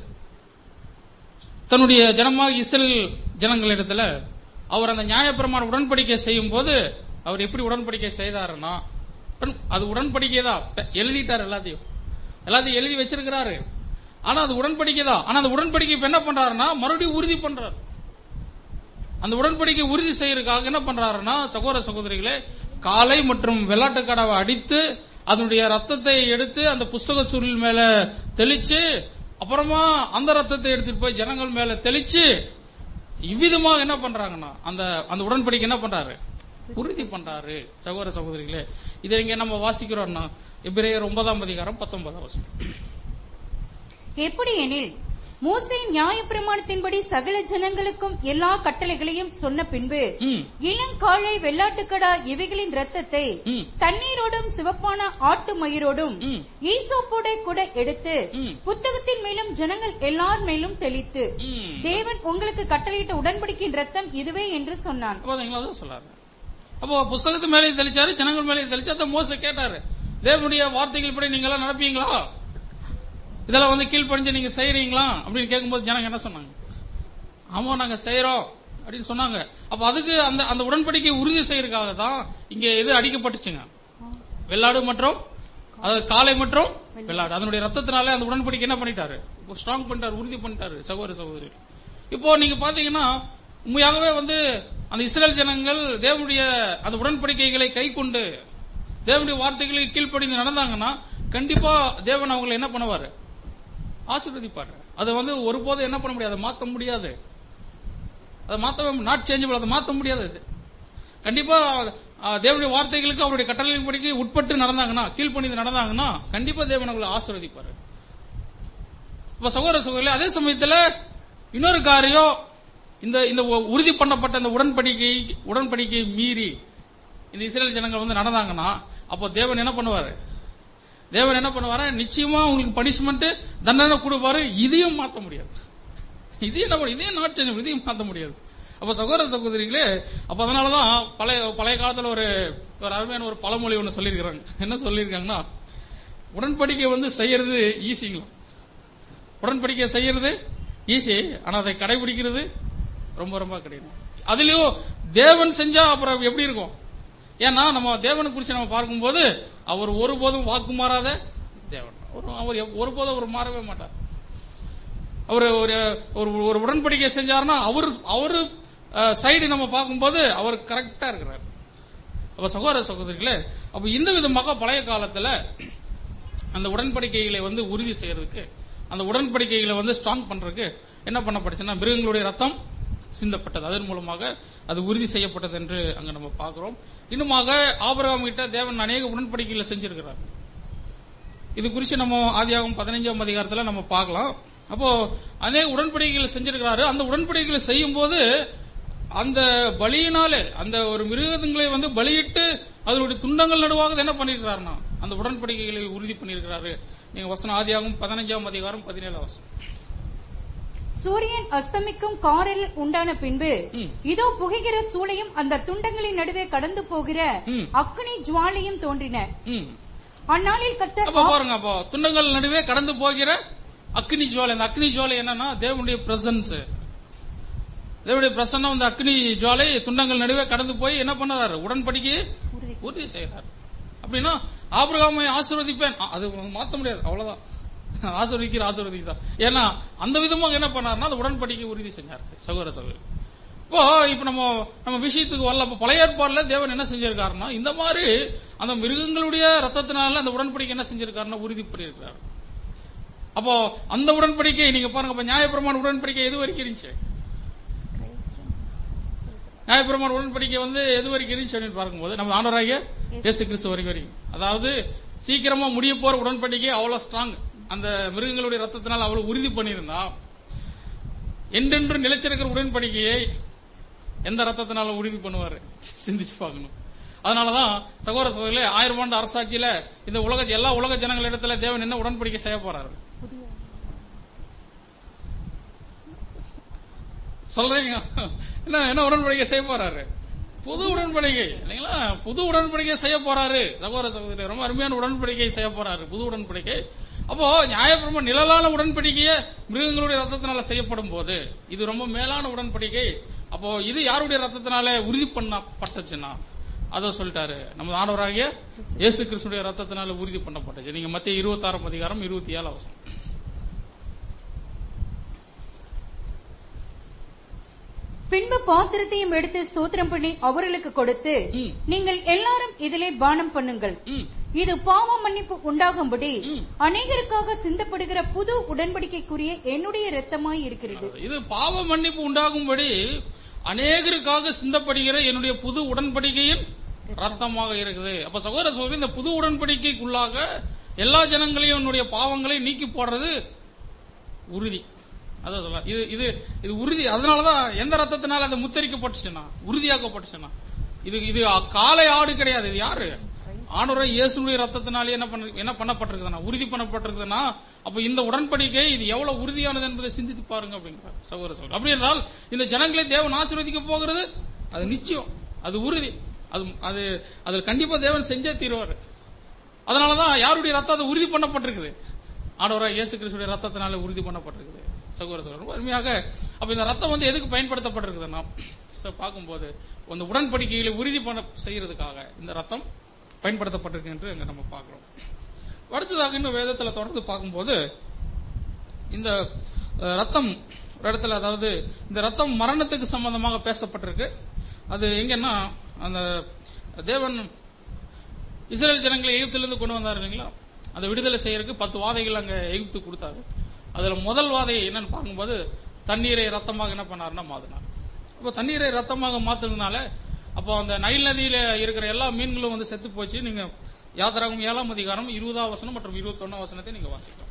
தன்னுடைய ஜனமாக இஸ்ரேல் ஜனங்களிடத்துல அவர் அந்த நியாயப்பிரமாண உடன்படிக்கை செய்யும் போது அவர் எப்படி உடன்படிக்கை செய்தாருன்னா உடன்- அது உடன்படிக்கை தான் பெ- எழுதிட்டார் எல்லாத்தையும் எல்லாத்தையும் எழுதி வச்சிருக்கிறாரு ஆனா அது உடன்படிக்கை தான் ஆனா அந்த உடன்படிக்கை இப்ப என்ன பண்றாருன்னா மறுபடியும் உறுதி பண்றாரு அந்த உடன்படிக்கை உறுதி செய்யறதுக்காக என்ன பண்றாருன்னா சகோதர சகோதரிகளே காளை மற்றும் வெள்ளாட்டுக்கடாவை அடித்து அதனுடைய ரத்தத்தை எடுத்து அந்த புஸ்தக சுருள் மேல தெளிச்சு அப்புறமா அந்த ரத்தத்தை எடுத்துட்டு போய் ஜனங்கள் மேல தெளிச்சு இவ்விதமாக என்ன பண்றாங்கன்னா அந்த அந்த உடன்படிக்கை என்ன பண்றாரு உறுதி பண்றாரு சகோதர சகோதரிகளே இதை இங்க நம்ம வாசிக்கிறோம்னா எபிரேயர் ஒன்பதாம் அதிகாரம் பத்தொன்பதாம் வருஷம் எப்படி எனில் மோசையின் நியாயப்பிரமாணத்தின்படி சகல ஜனங்களுக்கும் எல்லா கட்டளைகளையும் சொன்ன பின்பு ம், இளங்காளை வெள்ளாட்டுக்கடா இவைகளின் ரத்தத்தை ம், தண்ணீரோடும் சிவப்பான ஆட்டு மயிரோடும் ம், ஈசோப்போட கூட எடுத்து ம். புத்தகத்தின் மேலும் ஜனங்கள் எல்லார் மேலும் தெளித்து ம். தேவன் உங்களுக்கு கட்டளையிட்ட உடன்படிக்கையின் ரத்தம் இதுவே என்று சொன்னான் பாத்தீங்களா அதான் சொல்றாரு அப்போ புஸ்தகத்து மேலே தெளிச்சாரு ஜனங்கள் மேலே தெளிச்சு அந்த மோச கேட்டாரு தேவனுடைய வார்த்தைகள் படி நீங்க எல்லாம் நடப்பீங்களா இதெல்லாம் வந்து கீழ்ப்படிஞ்சு நீங்க செய்யறீங்களா அப்படின்னு கேட்கும்போது ஜனங்க என்ன சொன்னாங்க ஆமா நாங்க செய்யறோம் அப்படின்னு சொன்னாங்க அப்ப அதுக்கு அந்த அந்த உடன்படிக்கை உறுதி செய்யறதுக்காக தான் இங்க எது அடிக்கப்பட்டுச்சுங்க வெள்ளாடு மற்றும் அது காளை மற்றும் வெள்ளாடு அதனுடைய ரத்தத்தினாலே அந்த உடன்படிக்கை என்ன பண்ணிட்டாரு ஸ்ட்ராங் பண்ணிட்டாரு உறுதி பண்ணிட்டாரு சகோதர சகோதரி இப்போ நீங்க பாத்தீங்கன்னா உண்மையாகவே வந்து அந்த இஸ்ரேல் ஜனங்கள் தேவனுடைய அந்த உடன்படிக்கைகளை கை கொண்டு தேவனுடைய வார்த்தைகளை கீழ்ப்படிந்து நடந்தாங்கன்னா கண்டிப்பா தேவன் அவங்களை என்ன பண்ணுவாரு ஆசீர்வதிப்பாரு அதை வந்து ஒருபோதும் என்ன பண்ண முடியாது மாத்த முடியாது அதை மாத்த நாட் சேஞ்சபிள் அதை மாத்த முடியாது அது கண்டிப்பா அஹ், தேவனுடைய வார்த்தைகளுக்கு அவருடைய கட்டளையின் படிக்கு உட்பட்டு நடந்தாங்கன்னா கீழ்ப்பணிந்து நடந்தாங்கன்னா கண்டிப்பா தேவன் அவங்களை ஆசீர்வதிப்பாரு இப்ப சகோதர சகோதரி அதே சமயத்துல இன்னொரு காரியம் இந்த இந்த உ- உறுதி பண்ணப்பட்ட இந்த உடன்படிக்கை உடன்படிக்கை மீறி இந்த இஸ்ரேல் ஜனங்கள் வந்து நடந்தாங்கன்னா அப்போ தேவன் என்ன பண்ணுவாரு தேவன் என்ன பண்ணுவாரு நிச்சயமா உங்களுக்கு பனிஷ்மெண்ட் தண்டனை கொடுப்பாரு இதையும் மாத்த முடியாது இது என்ன பண்ண- இதையும் நாட் சேஞ்ச் இதையும் மாத்த முடியாது அப்ப சகோதர சகோதரிகளே அப்ப அதனாலதான் பழைய பழைய காலத்துல ஒரு ஒரு அருமையான ஒரு பழமொழி ஒண்ணு சொல்லியிருக்கிறாங்க என்ன சொல்லியிருக்காங்கன்னா உடன்படிக்கை வந்து செய்யறது ஈஸிங்களா உடன்படிக்கை செய்யறது ஈஸி ஆனா அதை கடைபிடிக்கிறது ரொம்ப ரொம்ப கடினம் அதுலயும் தேவன் செஞ்சா அப்புறம் எப்படி இருக்கும் ஏன்னா நம்ம தேவனை குறிச்சு நம்ம பார்க்கும்போது அவர் ஒருபோதும் வாக்கு மாறாத தேவன் ஒரு- அவர் எப்- ஒருபோதும் அவர் மாறவே மாட்டார் அவர் ஒரு ஒரு ஒரு உடன்படிக்கை செஞ்சாருன்னா அவர் அவரு சைடு நம்ம பார்க்கும்போது அவர் கரெக்டா இருக்கிறார் அப்ப சகோதர சகோதரிகளே அப்ப இந்த விதமாக பழைய காலத்துல அந்த உடன்படிக்கைகளை வந்து உறுதி செய்யறதுக்கு அந்த உடன்படிக்கைகளை வந்து ஸ்ட்ராங் பண்றதுக்கு என்ன பண்ணப்பட்டுச்சுன்னா மிருகங்களுடைய ரத்தம் சிந்தப்பட்டது அதன் மூலமாக அது உறுதி செய்யப்பட்டது என்று அங்க நம்ம பார்க்கிறோம் இன்னுமாக ஆபிரகாம் கிட்ட தேவன் அநேக உடன்படிக்கைகளை செஞ்சிருக்கிறார் இது குறித்து நம்ம ஆதியாகம் பதினைஞ்சாம் அதிகாரத்துல நம்ம பார்க்கலாம் அப்போ அநேக உடன்படிக்கைகளை செஞ்சிருக்கிறாரு அந்த உடன்படிக்கைகளை செய்யும் போது அந்த பலியினாலே அந்த ஒரு மிருகங்களை வந்து பலியிட்டு அதனுடைய துண்டங்கள் நடுவாக என்ன பண்ணிருக்கிறாருன்னா அந்த உடன்படிக்கைகளை உறுதி பண்ணியிருக்கிறாரு நீங்க வசனம் ஆதியாகும் பதினஞ்சாம் அதிகாரம் பதினேழாம் வசனம் சூரியன் அஸ்தமிக்கும் காரில் உண்டான பின்பு ம். இதோ புகைகிற சூளையும் அந்த துண்டங்களின் நடுவே கடந்து போகிற ம். அக்னி ஜுவாலையும் தோன்றின ம். அந்நாளில் கர்த்தர் அப்ப பாருங்க அப்போ துண்டங்கள் நடுவே கடந்து போகிற அக்னி ஜுவாலை அந்த அக்னி ஜுவாலை என்னன்னா தேவனுடைய பிரசன்ஸ் தேவனுடைய பிரசன்னம் அந்த அக்னி ஜுவாலை துண்டங்கள் நடுவே கடந்து போய் என்ன பண்ணறாரு உடன்படிக்கையை உறுதி. உறுதி செய்யறாரு அப்படின்னா ஆபிரகாமை ஆசீர்வதிப்பேன் அ, அது மாத்த முடியாது அவ்வளவுதான் ஆசீர்வதிக்கிற ஆசீர்வதிக்குதான் ஏன்னா அந்த விதமாக என்ன பண்ணாருன்னா அந்த உடன்படிக்கை உறுதி செஞ்சார் சகோதர சகோதரி இப்போ இப்ப நம்ம நம்ம விஷயத்துக்கு வரல இப்ப பழைய ஏற்பாடுல தேவன் என்ன செஞ்சிருக்காருன்னா இந்த மாதிரி அந்த மிருகங்களுடைய ரத்தத்தினால அந்த உடன்படிக்கை என்ன செஞ்சிருக்காருன்னா உறுதி பண்ணியிருக்கிறார் அப்போ அந்த உடன்படிக்கை நீங்க பாருங்க இப்ப நியாயப்பிரமாண உடன்படிக்கை எது வரைக்கும் இருந்துச்சு நியாயப்பிரமாண உடன்படிக்கை வந்து எது வரைக்கும் இருந்துச்சு அப்படின்னு பார்க்கும்போது நம்ம ஆண்டவராகிய இயேசு கிறிஸ்து வரைக்கும் வரைக்கும் அதாவது சீக்கிரமா முடிய போற உடன்படிக்கை அவ்வளவு ஸ்ட்ராங் அந்த மிருகங்களுடைய ரத்தத்தினால் அவ்வளவு உறுதி பண்ணியிருந்தா என்றென்று நிலைச்சிருக்கிற உடன்படிக்கையை எந்த ரத்தத்தினால உறுதி பண்ணுவாரு சிந்திச்சு பார்க்கணும் அதனாலதான் சகோதர சகோதரிகளே ஆயிரம் ஆண்டு அரசாட்சியில இந்த உலக எல்லா உலக ஜனங்களிடத்துல தேவன் என்ன உடன்படிக்கை செய்ய போறாரு சொல்றீங்க என்ன என்ன உடன்படிக்கை செய்ய போறாரு புது உடன்படிக்கை இல்லைங்களா புது உடன்படிக்கை செய்ய போறாரு சகோதர சகோதரி ரொம்ப அருமையான உடன்படிக்கை செய்ய போறாரு புது உடன்படிக்கை அப்போ நியாயப்பிரம நிழலான உடன்படிக்கையை மிருகங்களுடைய ரத்தத்தினால செய்யப்படும் போது இது ரொம்ப மேலான உடன்படிக்கை அப்போ இது யாருடைய ரத்தத்தினால உறுதி பண்ணப்பட்டுச்சுன்னா அத சொல்லிட்டாரு நம்ம ஆண்டவராகிய இயேசு கிறிஸ்துடைய ரத்தத்தினால உறுதி பண்ணப்பட்டுச்சு நீங்க மத்திய இருபத்தாறாம் அதிகாரம் இருபத்தி ஏழு அவசரம் பின்பு பாத்திரத்தையும் எடுத்து ஸ்தோத்திரம் பண்ணி அவர்களுக்கு கொடுத்து ம். நீங்கள் எல்லாரும் இதிலே பானம் பண்ணுங்கள் ம். இது பாவ மன்னிப்பு உண்டாகும்படி ம். அநேகருக்காக சிந்தப்படுகிற புது உடன்படிக்கைக்குரிய என்னுடைய இரத்தமாய் இருக்கிறது இது பாவ மன்னிப்பு உண்டாகும்படி அநேகருக்காக சிந்தப்படுகிற என்னுடைய புது உடன்படிக்கையின் ரத்தமாக இருக்குது அப்ப சகோதர சகோதரி இந்த புது உடன்படிக்கைக்குள்ளாக எல்லா ஜனங்களையும் என்னுடைய பாவங்களை நீக்கி போடுறது உறுதி அதான் சொல்ல இது இது இது உறுதி அதனாலதான் எந்த ரத்தத்தினால அது முத்தரிக்கப்பட்டுச்சுன்னா உறுதியாக்கப்பட்டுச்சுன்னா இது இது காலை ஆடு கிடையாது இது யாரு ஆணுரை இயேசுடைய ரத்தத்தினாலே என்ன பண்ண என்ன பண்ணப்பட்டிருக்குதுன்னா உறுதி பண்ணப்பட்டிருக்குதுன்னா அப்ப இந்த உடன்படிக்கை இது எவ்வளவு உறுதியானது என்பதை சிந்தித்து பாருங்க அப்படிங்கிறார் சகோதர சகோதரி அப்படி என்றால் இந்த ஜனங்களை தேவன் ஆசீர்வதிக்க போகிறது அது நிச்சயம் அது உறுதி அது அது அதுல கண்டிப்பா தேவன் செஞ்சே தீருவாரு அதனாலதான் யாருடைய ரத்தம் அது உறுதி பண்ணப்பட்டிருக்குது ஆண்டவராக இயேசு கிறிஸ்துடைய ரத்தத்தினால உறுதி பண்ணப்பட்டிருக்குது சகோதர சகோதரர் அருமையாக அப்ப இந்த ரத்தம் வந்து எதுக்கு பயன்படுத்தப்பட்டிருக்குதுன்னா ச- பார்க்கும்போது அந்த உடன்படிக்கைகளை உறுதி பண்ண செய்யறதுக்காக இந்த ரத்தம் பயன்படுத்தப்பட்டிருக்கு என்று இங்க நம்ம பார்க்கிறோம் அடுத்ததாக இன்னும் வேதத்துல தொடர்ந்து பார்க்கும்போது இந்த அஹ், ரத்தம் ஒரு இடத்துல அதாவது இந்த ரத்தம் மரணத்துக்கு சம்பந்தமாக பேசப்பட்டிருக்கு அது எங்கன்னா அந்த தேவன் இஸ்ரேல் ஜனங்களை எகிப்திலிருந்து கொண்டு வந்தார் இல்லைங்களா அதை விடுதலை செய்யறதுக்கு பத்து வாதைகள் அங்க எகிப்து கொடுத்தாரு அதுல முதல் வாதை என்னன்னு பார்க்கும்போது தண்ணீரை ரத்தமாக என்ன பண்ணாருன்னா மாத்தினார் அப்போ தண்ணீரை ரத்தமாக மாத்துனதுனால அப்போ அந்த நைல் நதியில இருக்கிற எல்லா மீன்களும் வந்து செத்து போச்சு நீங்க யாத்திராகும் ஏழாம் அதிகாரம் இருபதாம் வசனம் மற்றும் இருபத்தொன்னாம் வசனத்தை நீங்க வாசிக்கலாம்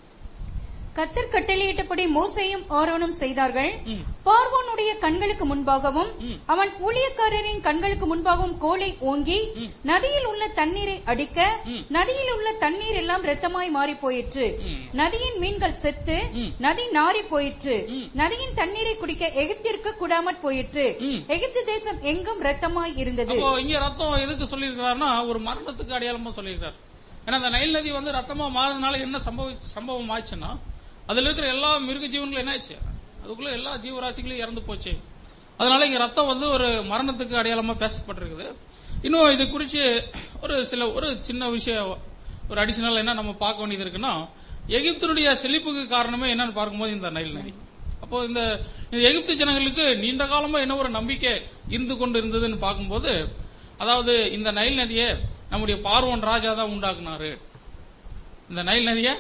கத்தர் கட்டளையிட்டபடி மோசேயும் ஆரோனும் செய்தார்கள் ம். பார்வோனுடைய கண்களுக்கு முன்பாகவும் ம். அவன் ஊழியக்காரரின் கண்களுக்கு முன்பாகவும் கோலை ஓங்கி நதியில் உள்ள தண்ணீரை அடிக்க ம். நதியில் உள்ள தண்ணீர் எல்லாம் இரத்தமாய் மாறி போயிற்று ம். நதியின் மீன்கள் செத்து ம். நதி நாறி போயிற்று ம். நதியின் தண்ணீரை குடிக்க எகிப்திற்கு கூடாமற் போயிற்று ம். எகிப்து தேசம் எங்கும் இரத்தமாய் இருந்தது அப்போ இங்க ரத்தம் எதுக்கு சொல்லியிருக்கிறாருன்னா ஒரு மரணத்துக்கு அடையாளமா சொல்லியிருக்காரு ஏன்னா அந்த நைல் நதி வந்து ரத்தமா மாறினால என்ன சம்பவ சம்பவம் ஆச்சுன்னா அதுல இருக்கிற எல்லா மிருக ஜீவன்களும் என்ன ஆச்சு அதுக்குள்ள எல்லா ஜீவராசிகளும் இறந்து போச்சு அதனால இங்க ரத்தம் வந்து ஒரு மரணத்துக்கு அடையாளமா பேசப்பட்டிருக்குது இன்னும் இது குறிச்சு ஒரு சில ஒரு சின்ன விஷயம் ஒரு அடிஷனல் என்ன நம்ம பார்க்க வேண்டியது இருக்குன்னா எகிப்தினுடைய செழிப்புக்கு காரணமே என்னன்னு பார்க்கும்போது இந்த நைல் நதி அப்போ இந்த இந்த எகிப்து ஜனங்களுக்கு நீண்ட காலமா என்ன ஒரு நம்பிக்கை இருந்து கொண்டு இருந்ததுன்னு பார்க்கும்போது அதாவது இந்த நைல் நதியை நம்முடைய பார்வன் ராஜா தான் உண்டாக்குனாரு இந்த நைல் நதியை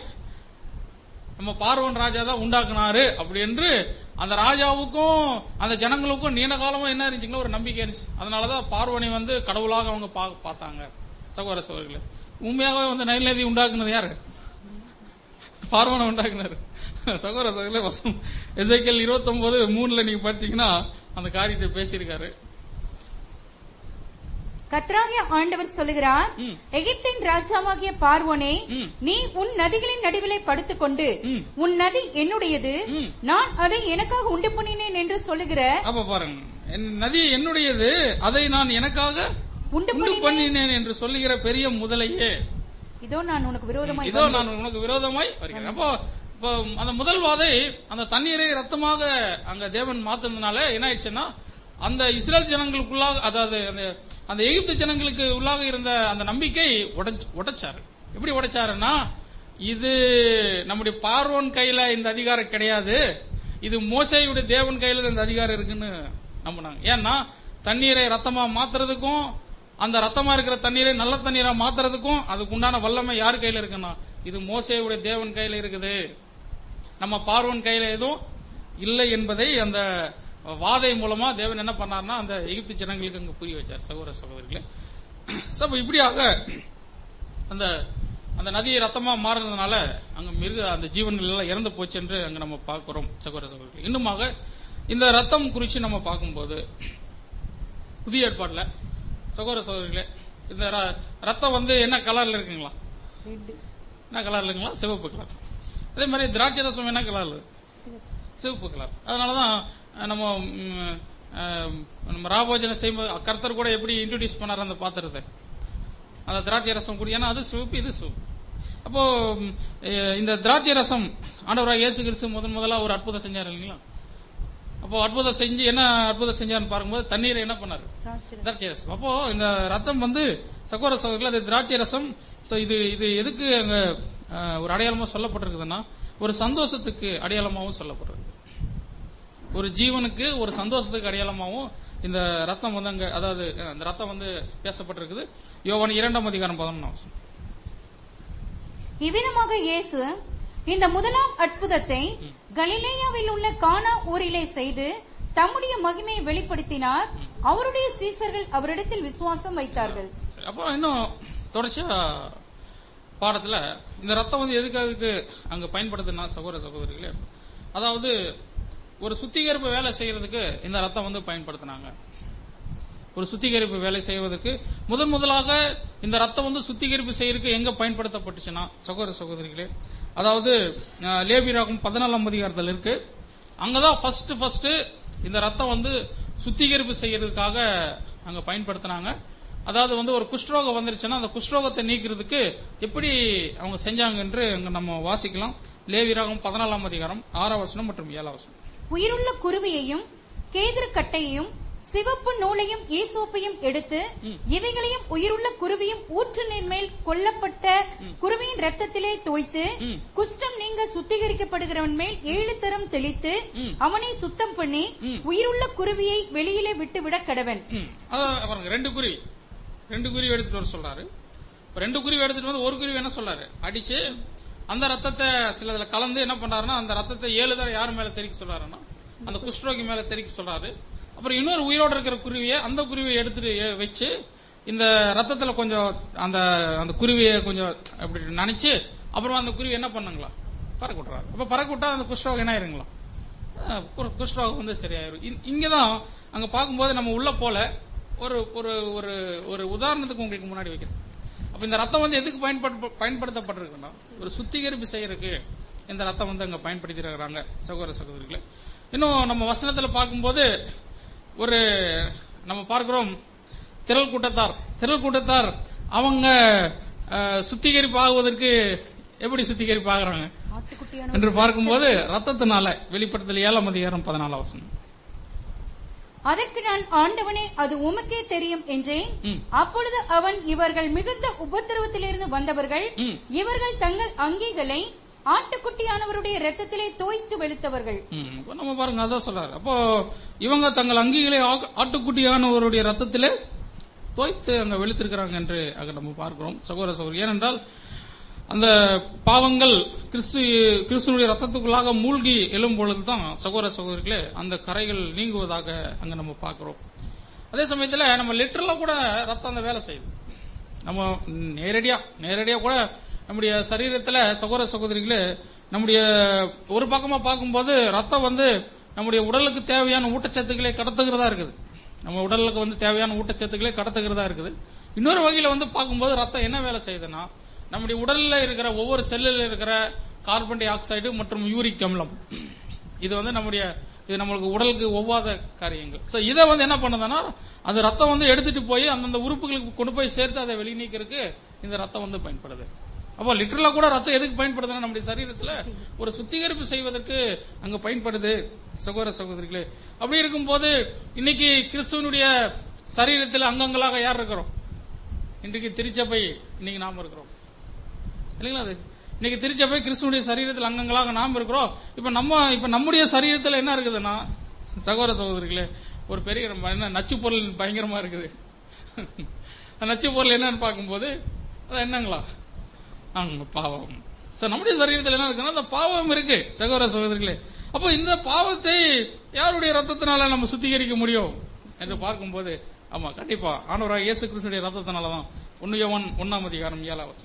நம்ம பார்வன் ராஜா தான் உண்டாக்குனாரு அப்படி என்று அந்த ராஜாவுக்கும் அந்த ஜனங்களுக்கும் நீண்ட காலமா என்ன இருந்துச்சுங்களா ஒரு நம்பிக்கை இருந்துச்சு அதனாலதான் பார்வனை வந்து கடவுளாக அவங்க பா- பார்த்தாங்க சகோதர சகோதரிகளே உண்மையாகவே வந்து நைல் நதி உண்டாக்குனது யாரு பார்வனை உண்டாக்குனாரு சகோதர சகோதரிகளே வசம் எசைக்கல் இருபத்தி ஒன்பது மூணுல நீங்க படிச்சீங்கன்னா அந்த காரியத்தை பேசியிருக்காரு கத்ராகிய ஆண்டவர் சொல்லுகிறார் ம். எகிப்தின் ராஜாவாகிய பார்வோனே ம். நீ உன் நதிகளின் நடுவிலே படுத்துக்கொண்டு ம். உன் நதி என்னுடையது ம். நான் அதை எனக்காக உண்டு பண்ணினேன் என்று சொல்லுகிற அப்ப பாருங்க என் நதி என்னுடையது அதை நான் எனக்காக உண்டு உண்டு பண்ணினேன் பண்ணினேன் என்று சொல்லுகிற பெரிய முதலையே இதோ நான் உனக்கு விரோதமாய் இதோ நான் உனக்கு விரோதமாய் வருகிறேன் அப்போ இப்போ அந்த முதல் வாதை அந்த தண்ணீரை ரத்தமாக அங்க தேவன் மாத்துனதுனால என்ன ஆயிடுச்சுன்னா அந்த இஸ்ரேல் ஜனங்களுக்குள்ளாக அதாவது அந்த அந்த எகிப்து ஜனங்களுக்கு உள்ளாக இருந்த அந்த நம்பிக்கை உடைச்சு உடைச்சாரு எப்படி உடைச்சாருன்னா இது நம்முடைய பார்வோன் கையில இந்த அதிகாரம் கிடையாது இது மோசையுடைய தேவன் கையில இந்த அதிகாரம் இருக்குன்னு நம்பினாங்க ஏன்னா தண்ணீரை ரத்தமா மாத்துறதுக்கும் அந்த ரத்தமா இருக்கிற தண்ணீரை நல்ல தண்ணீரா மாத்துறதுக்கும் அதுக்கு உண்டான வல்லமை யார் கையில இருக்குன்னா இது மோசேயுடைய தேவன் கையில இருக்குது நம்ம பார்வன் கையில எதுவும் இல்லை என்பதை அந்த வாதை மூலமா தேவன் என்ன பண்ணார்னா அந்த எகிப்து ஜனங்களுக்கு அங்க புரிய வச்சார் சகோதர சகோதரிகளே சோ அப்ப இப்படியாக அந்த அந்த நதியை ரத்தமா மாறினதுனால அங்க மிருக அந்த ஜீவன்கள் எல்லாம் இறந்து போச்சு என்று அங்க நம்ம பார்க்கிறோம் சகோதர சகோதரிகள் இன்னுமாக இந்த ரத்தம் குறித்து நம்ம பார்க்கும்போது புதிய ஏற்பாடுல சகோதர சகோதரிகளே இந்த ர- ரத்தம் வந்து என்ன கலர்ல இருக்குங்களா என்ன கலர்ல இருக்குங்களா சிவப்பு கலர் அதே மாதிரி திராட்சை ரசம் என்ன கலர்ல இருக்கு? சிவப்பு கலர் அதனாலதான் அஹ், நம்ம ம், அஹ், நம்ம ராபோஜனை செய்யும்போது கர்த்தர் கூட எப்படி இன்ட்ரோடியூஸ் பண்ணார் அந்த பாத்திரத்தை அந்த திராட்சை ரசம் கூட ஏன்னா அது சிவப்பு இது சிவப்பு அப்போ ம், அஹ், இந்த திராட்சை ரசம் ஆண்டவராக இயேசு கிறிஸ்து முதன் முதலா ஒரு அற்புதம் செஞ்சார் இல்லைங்களா அப்போ அற்புதம் செஞ்சு என்ன அற்புதம் செஞ்சாருன்னு பார்க்கும்போது தண்ணீரை என்ன பண்ணாரு திராட்சை ரசம் அப்போ இந்த ரத்தம் வந்து சகோதர சகோதரிகள் அது திராட்சை ரசம் சோ இது இது எதுக்கு அங்க அஹ், ஒரு அடையாளமா சொல்லப்பட்டிருக்குதுன்னா ஒரு சந்தோஷத்துக்கு அடையாளமாவும் சொல்லப்பட்டிருக்கு ஒரு ஜீவனுக்கு ஒரு சந்தோஷத்துக்கு அடையாளமாவும் இந்த ரத்தம் வந்து அங்க அதாவது அஹ், அந்த ரத்தம் வந்து பேசப்பட்டிருக்குது யோவான் இரண்டாம் அதிகாரம் பதினொன்றாம் வசனம். இவ்விதமாக இயேசு இந்த முதலாம் அற்புதத்தை கலிலேயாவில் உள்ள கானா ஊரிலே செய்து தம்முடைய மகிமையை வெளிப்படுத்தினார் அவருடைய சீசர்கள் அவரிடத்தில் விசுவாசம் வைத்தார்கள் சரி, அப்புறம் இன்னும் தொடர்ச்சியா பாடத்துல இந்த ரத்தம் வந்து எதுக்காக அங்க பயன்படுதுன்னா சகோதர சகோதரிகளே அதாவது ஒரு சுத்திகரிப்பு வேலை செய்யறதுக்கு இந்த ரத்தம் வந்து பயன்படுத்தினாங்க ஒரு சுத்திகரிப்பு வேலை செய்வதற்கு முதன் முதலாக இந்த ரத்தம் வந்து சுத்திகரிப்பு செய்யறதுக்கு எங்க பயன்படுத்தப்பட்டுச்சுன்னா சகோதர சகோதரிகளே அதாவது அஹ், லேவியராகும் பதினாலாம் அதிகாரத்தில் இருக்கு அங்கதான் ஃபர்ஸ்ட் ஃபர்ஸ்ட் இந்த ரத்தம் வந்து சுத்திகரிப்பு செய்யறதுக்காக அங்க பயன்படுத்தினாங்க அதாவது வந்து ஒரு குஷ்டரோகம் வந்துருச்சுன்னா அந்த குஷ்டரோகத்தை நீக்கிறதுக்கு எப்படி அவங்க செஞ்சாங்க என்று அங்க நம்ம வாசிக்கலாம் லேவிராகம் பதினாலாம் அதிகாரம் ஆறாம் வசனம் மற்றும் ஏழாம் வசனம் உயிருள்ள குருவியையும் கேதுரு கட்டையையும் சிவப்பு நூலையும் ஈசோப்பையும் எடுத்து இவைகளையும் உயிருள்ள குருவியும் ஊற்று நீர் மேல் கொல்லப்பட்ட குருவியின் ரத்தத்திலே தோய்த்து ம். குஷ்டம் நீங்க சுத்திகரிக்கப்படுகிறவன் மேல் ஏழு தரம் தெளித்து ம். அவனை சுத்தம் பண்ணி ம். உயிருள்ள குருவியை வெளியிலே விட்டுவிட கடவன் ம். அதான் பாருங்க ரெண்டு குருவி ரெண்டு குருவி எடுத்துட்டு வர சொல்றாரு இப்ப ரெண்டு குருவி எடுத்துட்டு வந்து ஒரு குருவி என்ன சொல்றாரு அடிச்சு அந்த ரத்தத்தை சிலதுல கலந்து என்ன பண்றாருன்னா அந்த ரத்தத்தை ஏழு தடவை யார் மேல தெறிக்க சொல்றாருன்னா அந்த குஷ்டரோகி மேல தெறிக்க சொல்றாரு அப்புறம் இன்னொரு உயிரோட இருக்கிற குருவியை அந்த குருவியை எடுத்துட்டு எ- வச்சு இந்த ரத்தத்துல கொஞ்சம் அந்த அந்த குருவியை கொஞ்சம் அப்படி நினைச்சு அப்புறம் அந்த குருவி என்ன பண்ணுங்களா பறக்க விட்டுறாரு அப்ப பறக்க விட்டா அந்த குஷ்டரோகம் என்ன ஆயிருங்களா அஹ் கு- குஷ்டரோகம் வந்து சரியாயிரும் இ- இங்கதான் அங்க பார்க்கும்போது நம்ம உள்ள போல ஒரு ஒரு ஒரு ஒரு உதாரணத்துக்கு உங்களுக்கு முன்னாடி வைக்கிறேன் அப்ப இந்த ரத்தம் வந்து எதுக்கு பயன்படுத்த பயன்படுத்தப்பட்டிருக்குன்னா ஒரு சுத்திகரிப்பு செய்யறதுக்கு இந்த ரத்தம் வந்து அங்க பயன்படுத்தி இருக்கிறாங்க சகோதர சகோதரிகளே இன்னும் நம்ம வசனத்துல பார்க்கும்போது ஒரு நம்ம பார்க்கிறோம் திரள் கூட்டத்தார் திரள் கூட்டத்தார் அவங்க அஹ், சுத்திகரிப்பு ஆகுவதற்கு எப்படி சுத்திகரிப்பு ஆகுறாங்க ஆட்டுக்குட்டியான என்று பார்க்கும்போது ரத்தத்தினால வெளிப்படுத்தல் ஏழாம் அதிகாரம் பதினாலாம் வசனம் அதற்கு நான் ஆண்டவனே அது உமக்கே தெரியும் என்றேன் ம். அப்பொழுது அவன் இவர்கள் மிகுந்த உபத்திரவத்திலிருந்து வந்தவர்கள் ம். இவர்கள் தங்கள் அங்கிகளை ஆட்டுக்குட்டியானவருடைய ரத்தத்திலே தோய்த்து வெளுத்தவர்கள் ம், இப்ப நம்ம பாருங்க அதான் சொல்றாரு அப்போ இவங்க தங்கள் அங்கிகளை ஆ- ஆட்டுக்குட்டியானவருடைய ரத்தத்திலே தோய்த்து அங்க வெளுத்திருக்கிறாங்க என்று அங்க நம்ம பார்க்கிறோம் சகோதர சகோதரி ஏனென்றால் அந்த பாவங்கள் கிறிஸ்து கிறிஸ்துனுடைய ரத்தத்துக்குள்ளாக மூழ்கி எழும் பொழுதுதான் சகோதர சகோதரிகளே அந்த கரைகள் நீங்குவதாக அங்க நம்ம பார்க்கிறோம் அதே சமயத்துல நம்ம லிட்டரலா கூட ரத்தம் அந்த வேலை செய்யுது நம்ம நேரடியா நேரடியா கூட நம்முடைய சரீரத்துல சகோதர சகோதரிகளே நம்முடைய ஒரு பக்கமா பார்க்கும்போது ரத்தம் வந்து நம்முடைய உடலுக்கு தேவையான ஊட்டச்சத்துக்களை கடத்துகிறதா இருக்குது நம்ம உடலுக்கு வந்து தேவையான ஊட்டச்சத்துக்களை கடத்துகிறதா இருக்குது இன்னொரு வகையில வந்து பார்க்கும்போது ரத்தம் என்ன வேலை செய்யுதுன்னா நம்முடைய உடல்ல இருக்கிற ஒவ்வொரு செல்லில் இருக்கிற கார்பன் டை ஆக்சைடு மற்றும் யூரிக் அமிலம் இது வந்து நம்முடைய இது நம்மளுக்கு உடலுக்கு ஒவ்வாத காரியங்கள் சோ இதை வந்து என்ன பண்ணுதுன்னா அந்த ரத்தம் வந்து எடுத்துட்டு போய் அந்தந்த உறுப்புகளுக்கு கொண்டு போய் சேர்த்து அதை வெளி நீக்கிறதுக்கு இந்த ரத்தம் வந்து பயன்படுது அப்போ லிட்டரலா கூட ரத்தம் எதுக்கு பயன்படுதுன்னா நம்முடைய சரீரத்துல ஒரு சுத்திகரிப்பு செய்வதற்கு அங்க பயன்படுது சகோதர சகோதரிகளே அப்படி இருக்கும்போது இன்னைக்கு கிறிஸ்துவனுடைய சரீரத்தில் அங்கங்களாக யார் இருக்கிறோம் இன்றைக்கு திருச்சபை இன்னைக்கு நாம இருக்கிறோம் இல்லைங்களா அது இன்னைக்கு திருச்சபை கிறிஸ்துவனுடைய சரீரத்தில் அங்கங்களாக நாம் இருக்கிறோம் இப்ப நம்ம இப்ப நம்முடைய சரீரத்தில் என்ன இருக்குதுன்னா சகோதர சகோதரிகளே ஒரு பெரிய நம்ம என்ன நச்சு பொருள் பயங்கரமா இருக்குது அந்த நச்சு பொருள் என்னன்னு பார்க்கும்போது அது என்னங்களா ஆங்க பாவம் சோ நம்முடைய சரீரத்தில் என்ன இருக்குன்னா அந்த பாவம் இருக்கு சகோதர சகோதரிகளே அப்போ இந்த பாவத்தை யாருடைய ரத்தத்தினால நம்ம சுத்திகரிக்க முடியும் என்று பார்க்கும்போது ஆமா கண்டிப்பா ஆனவராக இயேசு கிறிஸ்துடைய ரத்தத்தினாலதான் ஒன்னு யோவான் ஒன்னாம் அதிகாரம் ஏழாவது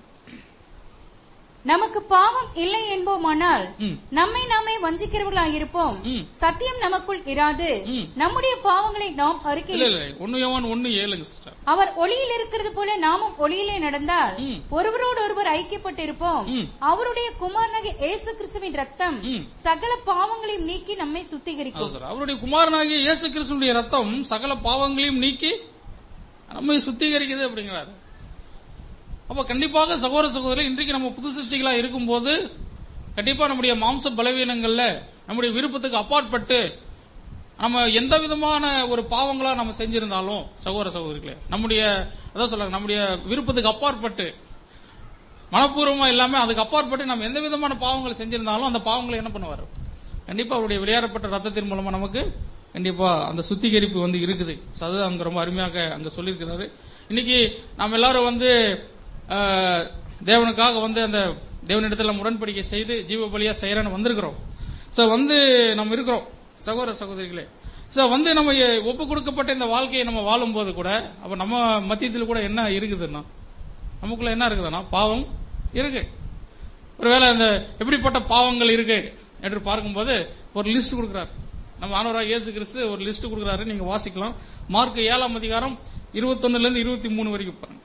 நமக்கு பாவம் இல்லை என்போமானால் ம். நம்மை நாமே வஞ்சிக்கிறவர்களாயிருப்போம் ம். சத்தியம் நமக்குள் இராது ம். நம்முடைய பாவங்களை நாம் அறிக்கை இல்ல இல்ல ஒன்னு யோவான் ஒன்னு ஏழுங்க சிஸ்டர் அவர் ஒளியில் இருக்கிறது போல நாமும் ஒளியிலே நடந்தால் ம். ஒருவரோடு ஒருவர் ஐக்கியப்பட்டிருப்போம் ம். அவருடைய குமாரனாகிய இயேசு கிறிஸ்துவின் ரத்தம் ம். சகல பாவங்களையும் நீக்கி நம்மை சுத்திகரிக்கும் அதான் சார். அவருடைய குமாரனாகிய இயேசு கிறிஸ்துடைய ரத்தம் சகல பாவங்களையும் நீக்கி நம்மை சுத்திகரிக்குது அப்படிங்கிறாரு அப்ப கண்டிப்பாக சகோதர சகோதரி இன்றைக்கு நம்ம புது சிருஷ்டிகளா இருக்கும்போது கண்டிப்பா நம்முடைய மாம்ச பலவீனங்கள்ல நம்முடைய விருப்பத்துக்கு அப்பாற்பட்டு நம்ம எந்த விதமான ஒரு பாவங்களா நம்ம செஞ்சிருந்தாலும் சகோதர சகோதரிகளே நம்முடைய அதான் சொல்றாங்க நம்முடைய விருப்பத்துக்கு அப்பாற்பட்டு மனப்பூர்வமா இல்லாம அதுக்கு அப்பாற்பட்டு நம்ம எந்த விதமான பாவங்களை செஞ்சிருந்தாலும் அந்த பாவங்களை என்ன பண்ணுவார் கண்டிப்பா அவருடைய விளையாடப்பட்ட ரத்தத்தின் மூலமா நமக்கு கண்டிப்பா அந்த சுத்திகரிப்பு வந்து இருக்குது So, அது அங்க ரொம்ப அருமையாக அங்க சொல்லியிருக்கிறாரு இன்னைக்கு நாம் எல்லாரும் வந்து ஆஹ், தேவனுக்காக வந்து அந்த தேவனிடத்துல முரண்படிக்கை செய்து ஜீவ பலியா செய்யறன்னு வந்திருக்கிறோம் சோ வந்து நம்ம இருக்கிறோம் சகோதர சகோதரிகளே சோ வந்து நம்ம ஒப்பு கொடுக்கப்பட்ட இந்த வாழ்க்கையை நம்ம வாழும்போது கூட அப்ப நம்ம மத்தியத்தில் கூட என்ன இருக்குதுன்னா நமக்குள்ள என்ன இருக்குதுன்னா பாவம் இருக்கு ஒருவேளை இந்த எப்படிப்பட்ட பாவங்கள் இருக்கு என்று பார்க்கும்போது ஒரு லிஸ்ட் கொடுக்கிறார் நம்ம ஆனவராக இயேசு கிறிஸ்து ஒரு லிஸ்ட் கொடுக்கிறாரு நீங்க வாசிக்கலாம் மார்க் ஏழாம் அதிகாரம் இருபத்தொன்னுல இருந்து இருபத்தி மூணு வரைக்கும் பாருங்க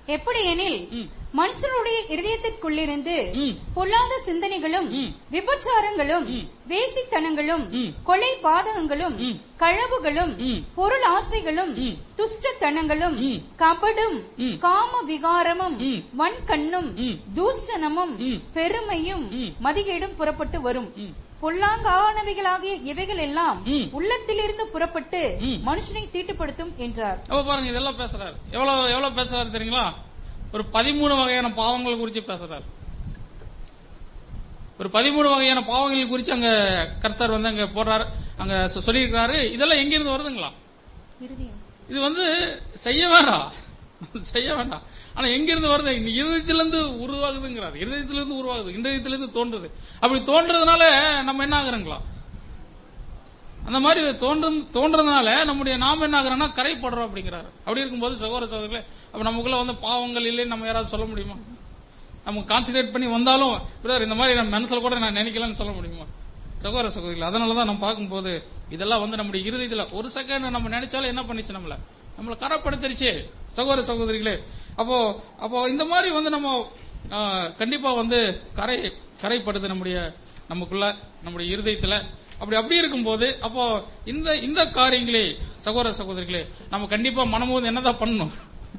எப்படி எனில் ம். மனுஷனுடைய இருதயத்திற்குள்ளிருந்து ம். பொல்லாத சிந்தனைகளும் ம். விபச்சாரங்களும் ம். வேசித்தனங்களும் ம். கொலை பாதகங்களும் ம். களவுகளும் ம். பொருள் ஆசைகளும் ம். துஷ்டத்தனங்களும் ம். கபடும் ம். காம விகாரமும் ம். வன்கண்ணும் ம். தூஷணமும் ம். பெருமையும் ம். மதிகேடும் புறப்பட்டு வரும் ம். பொல்லாங்கானவைகளாகிய இவைகள் எல்லாம் ம். உள்ளத்திலிருந்து புறப்பட்டு ம். மனுஷனை தீட்டுப்படுத்தும் என்றார் அப்ப பாருங்க இதெல்லாம் பேசுறாரு எவ்வளவு எவ்வளவு பேசுறாரு தெரியுங்களா ஒரு பதிமூணு வகையான பாவங்கள் குறிச்சு பேசுறாரு ஒரு பதிமூணு வகையான பாவங்கள் குறிச்சு அங்க கர்த்தர் வந்து அங்க போடுறாரு அங்க சொ- சொல்லியிருக்கிறாரு இதெல்லாம் எங்க இருந்து வருதுங்களா இருதயம் இது வந்து செய்ய வேண்டாம் செய்ய வேண்டாம் ஆனா எங்க இருந்து வருது இந்த இருதயத்திலிருந்து உருவாகுதுங்கிறார் இருதயத்திலிருந்து உருவாகுது இருதயத்திலிருந்து தோன்றுது அப்படி தோன்றதுனால நம்ம என்ன ஆகுறோங்களா அந்த மாதிரி தோன்றும் தோன்றதுனால நம்முடைய நாம என்ன ஆகுறோம்னா கரைப்படுறோம் அப்படிங்கிறாரு அப்படி இருக்கும்போது சகோதர சகோதரர்களே அப்ப நமக்குள்ள வந்து பாவங்கள் இல்லைன்னு நம்ம யாராவது சொல்ல முடியுமா நம்ம கான்சன்ட்ரேட் பண்ணி வந்தாலும் பிரதர் இந்த மாதிரி நம்ம மனசுல கூட நான் நினைக்கலன்னு சொல்ல முடியுமா சகோதர சகோதரிகள் அதனாலதான் நம்ம பார்க்கும்போது இதெல்லாம் வந்து நம்முடைய இருதயத்துல ஒரு செகண்ட் நம்ம நினைச்சாலும் என்ன பண்ணிச்சு நம்மள நம்மள கரப்படுத்திருச்சு சகோதர சகோதரிகளே அப்போ அப்போ இந்த மாதிரி வந்து நம்ம ஆ, கண்டிப்பா வந்து கரை கரைப்படுது நம்முடைய நமக்குள்ள நம்முடைய இருதயத்துல அப்படி அப்படி இருக்கும்போது அப்போ இந்த இந்த காரியங்களே சகோதர சகோதரிகளே நம்ம கண்டிப்பா மனமும் வந்து என்னதான் பண்ணணும்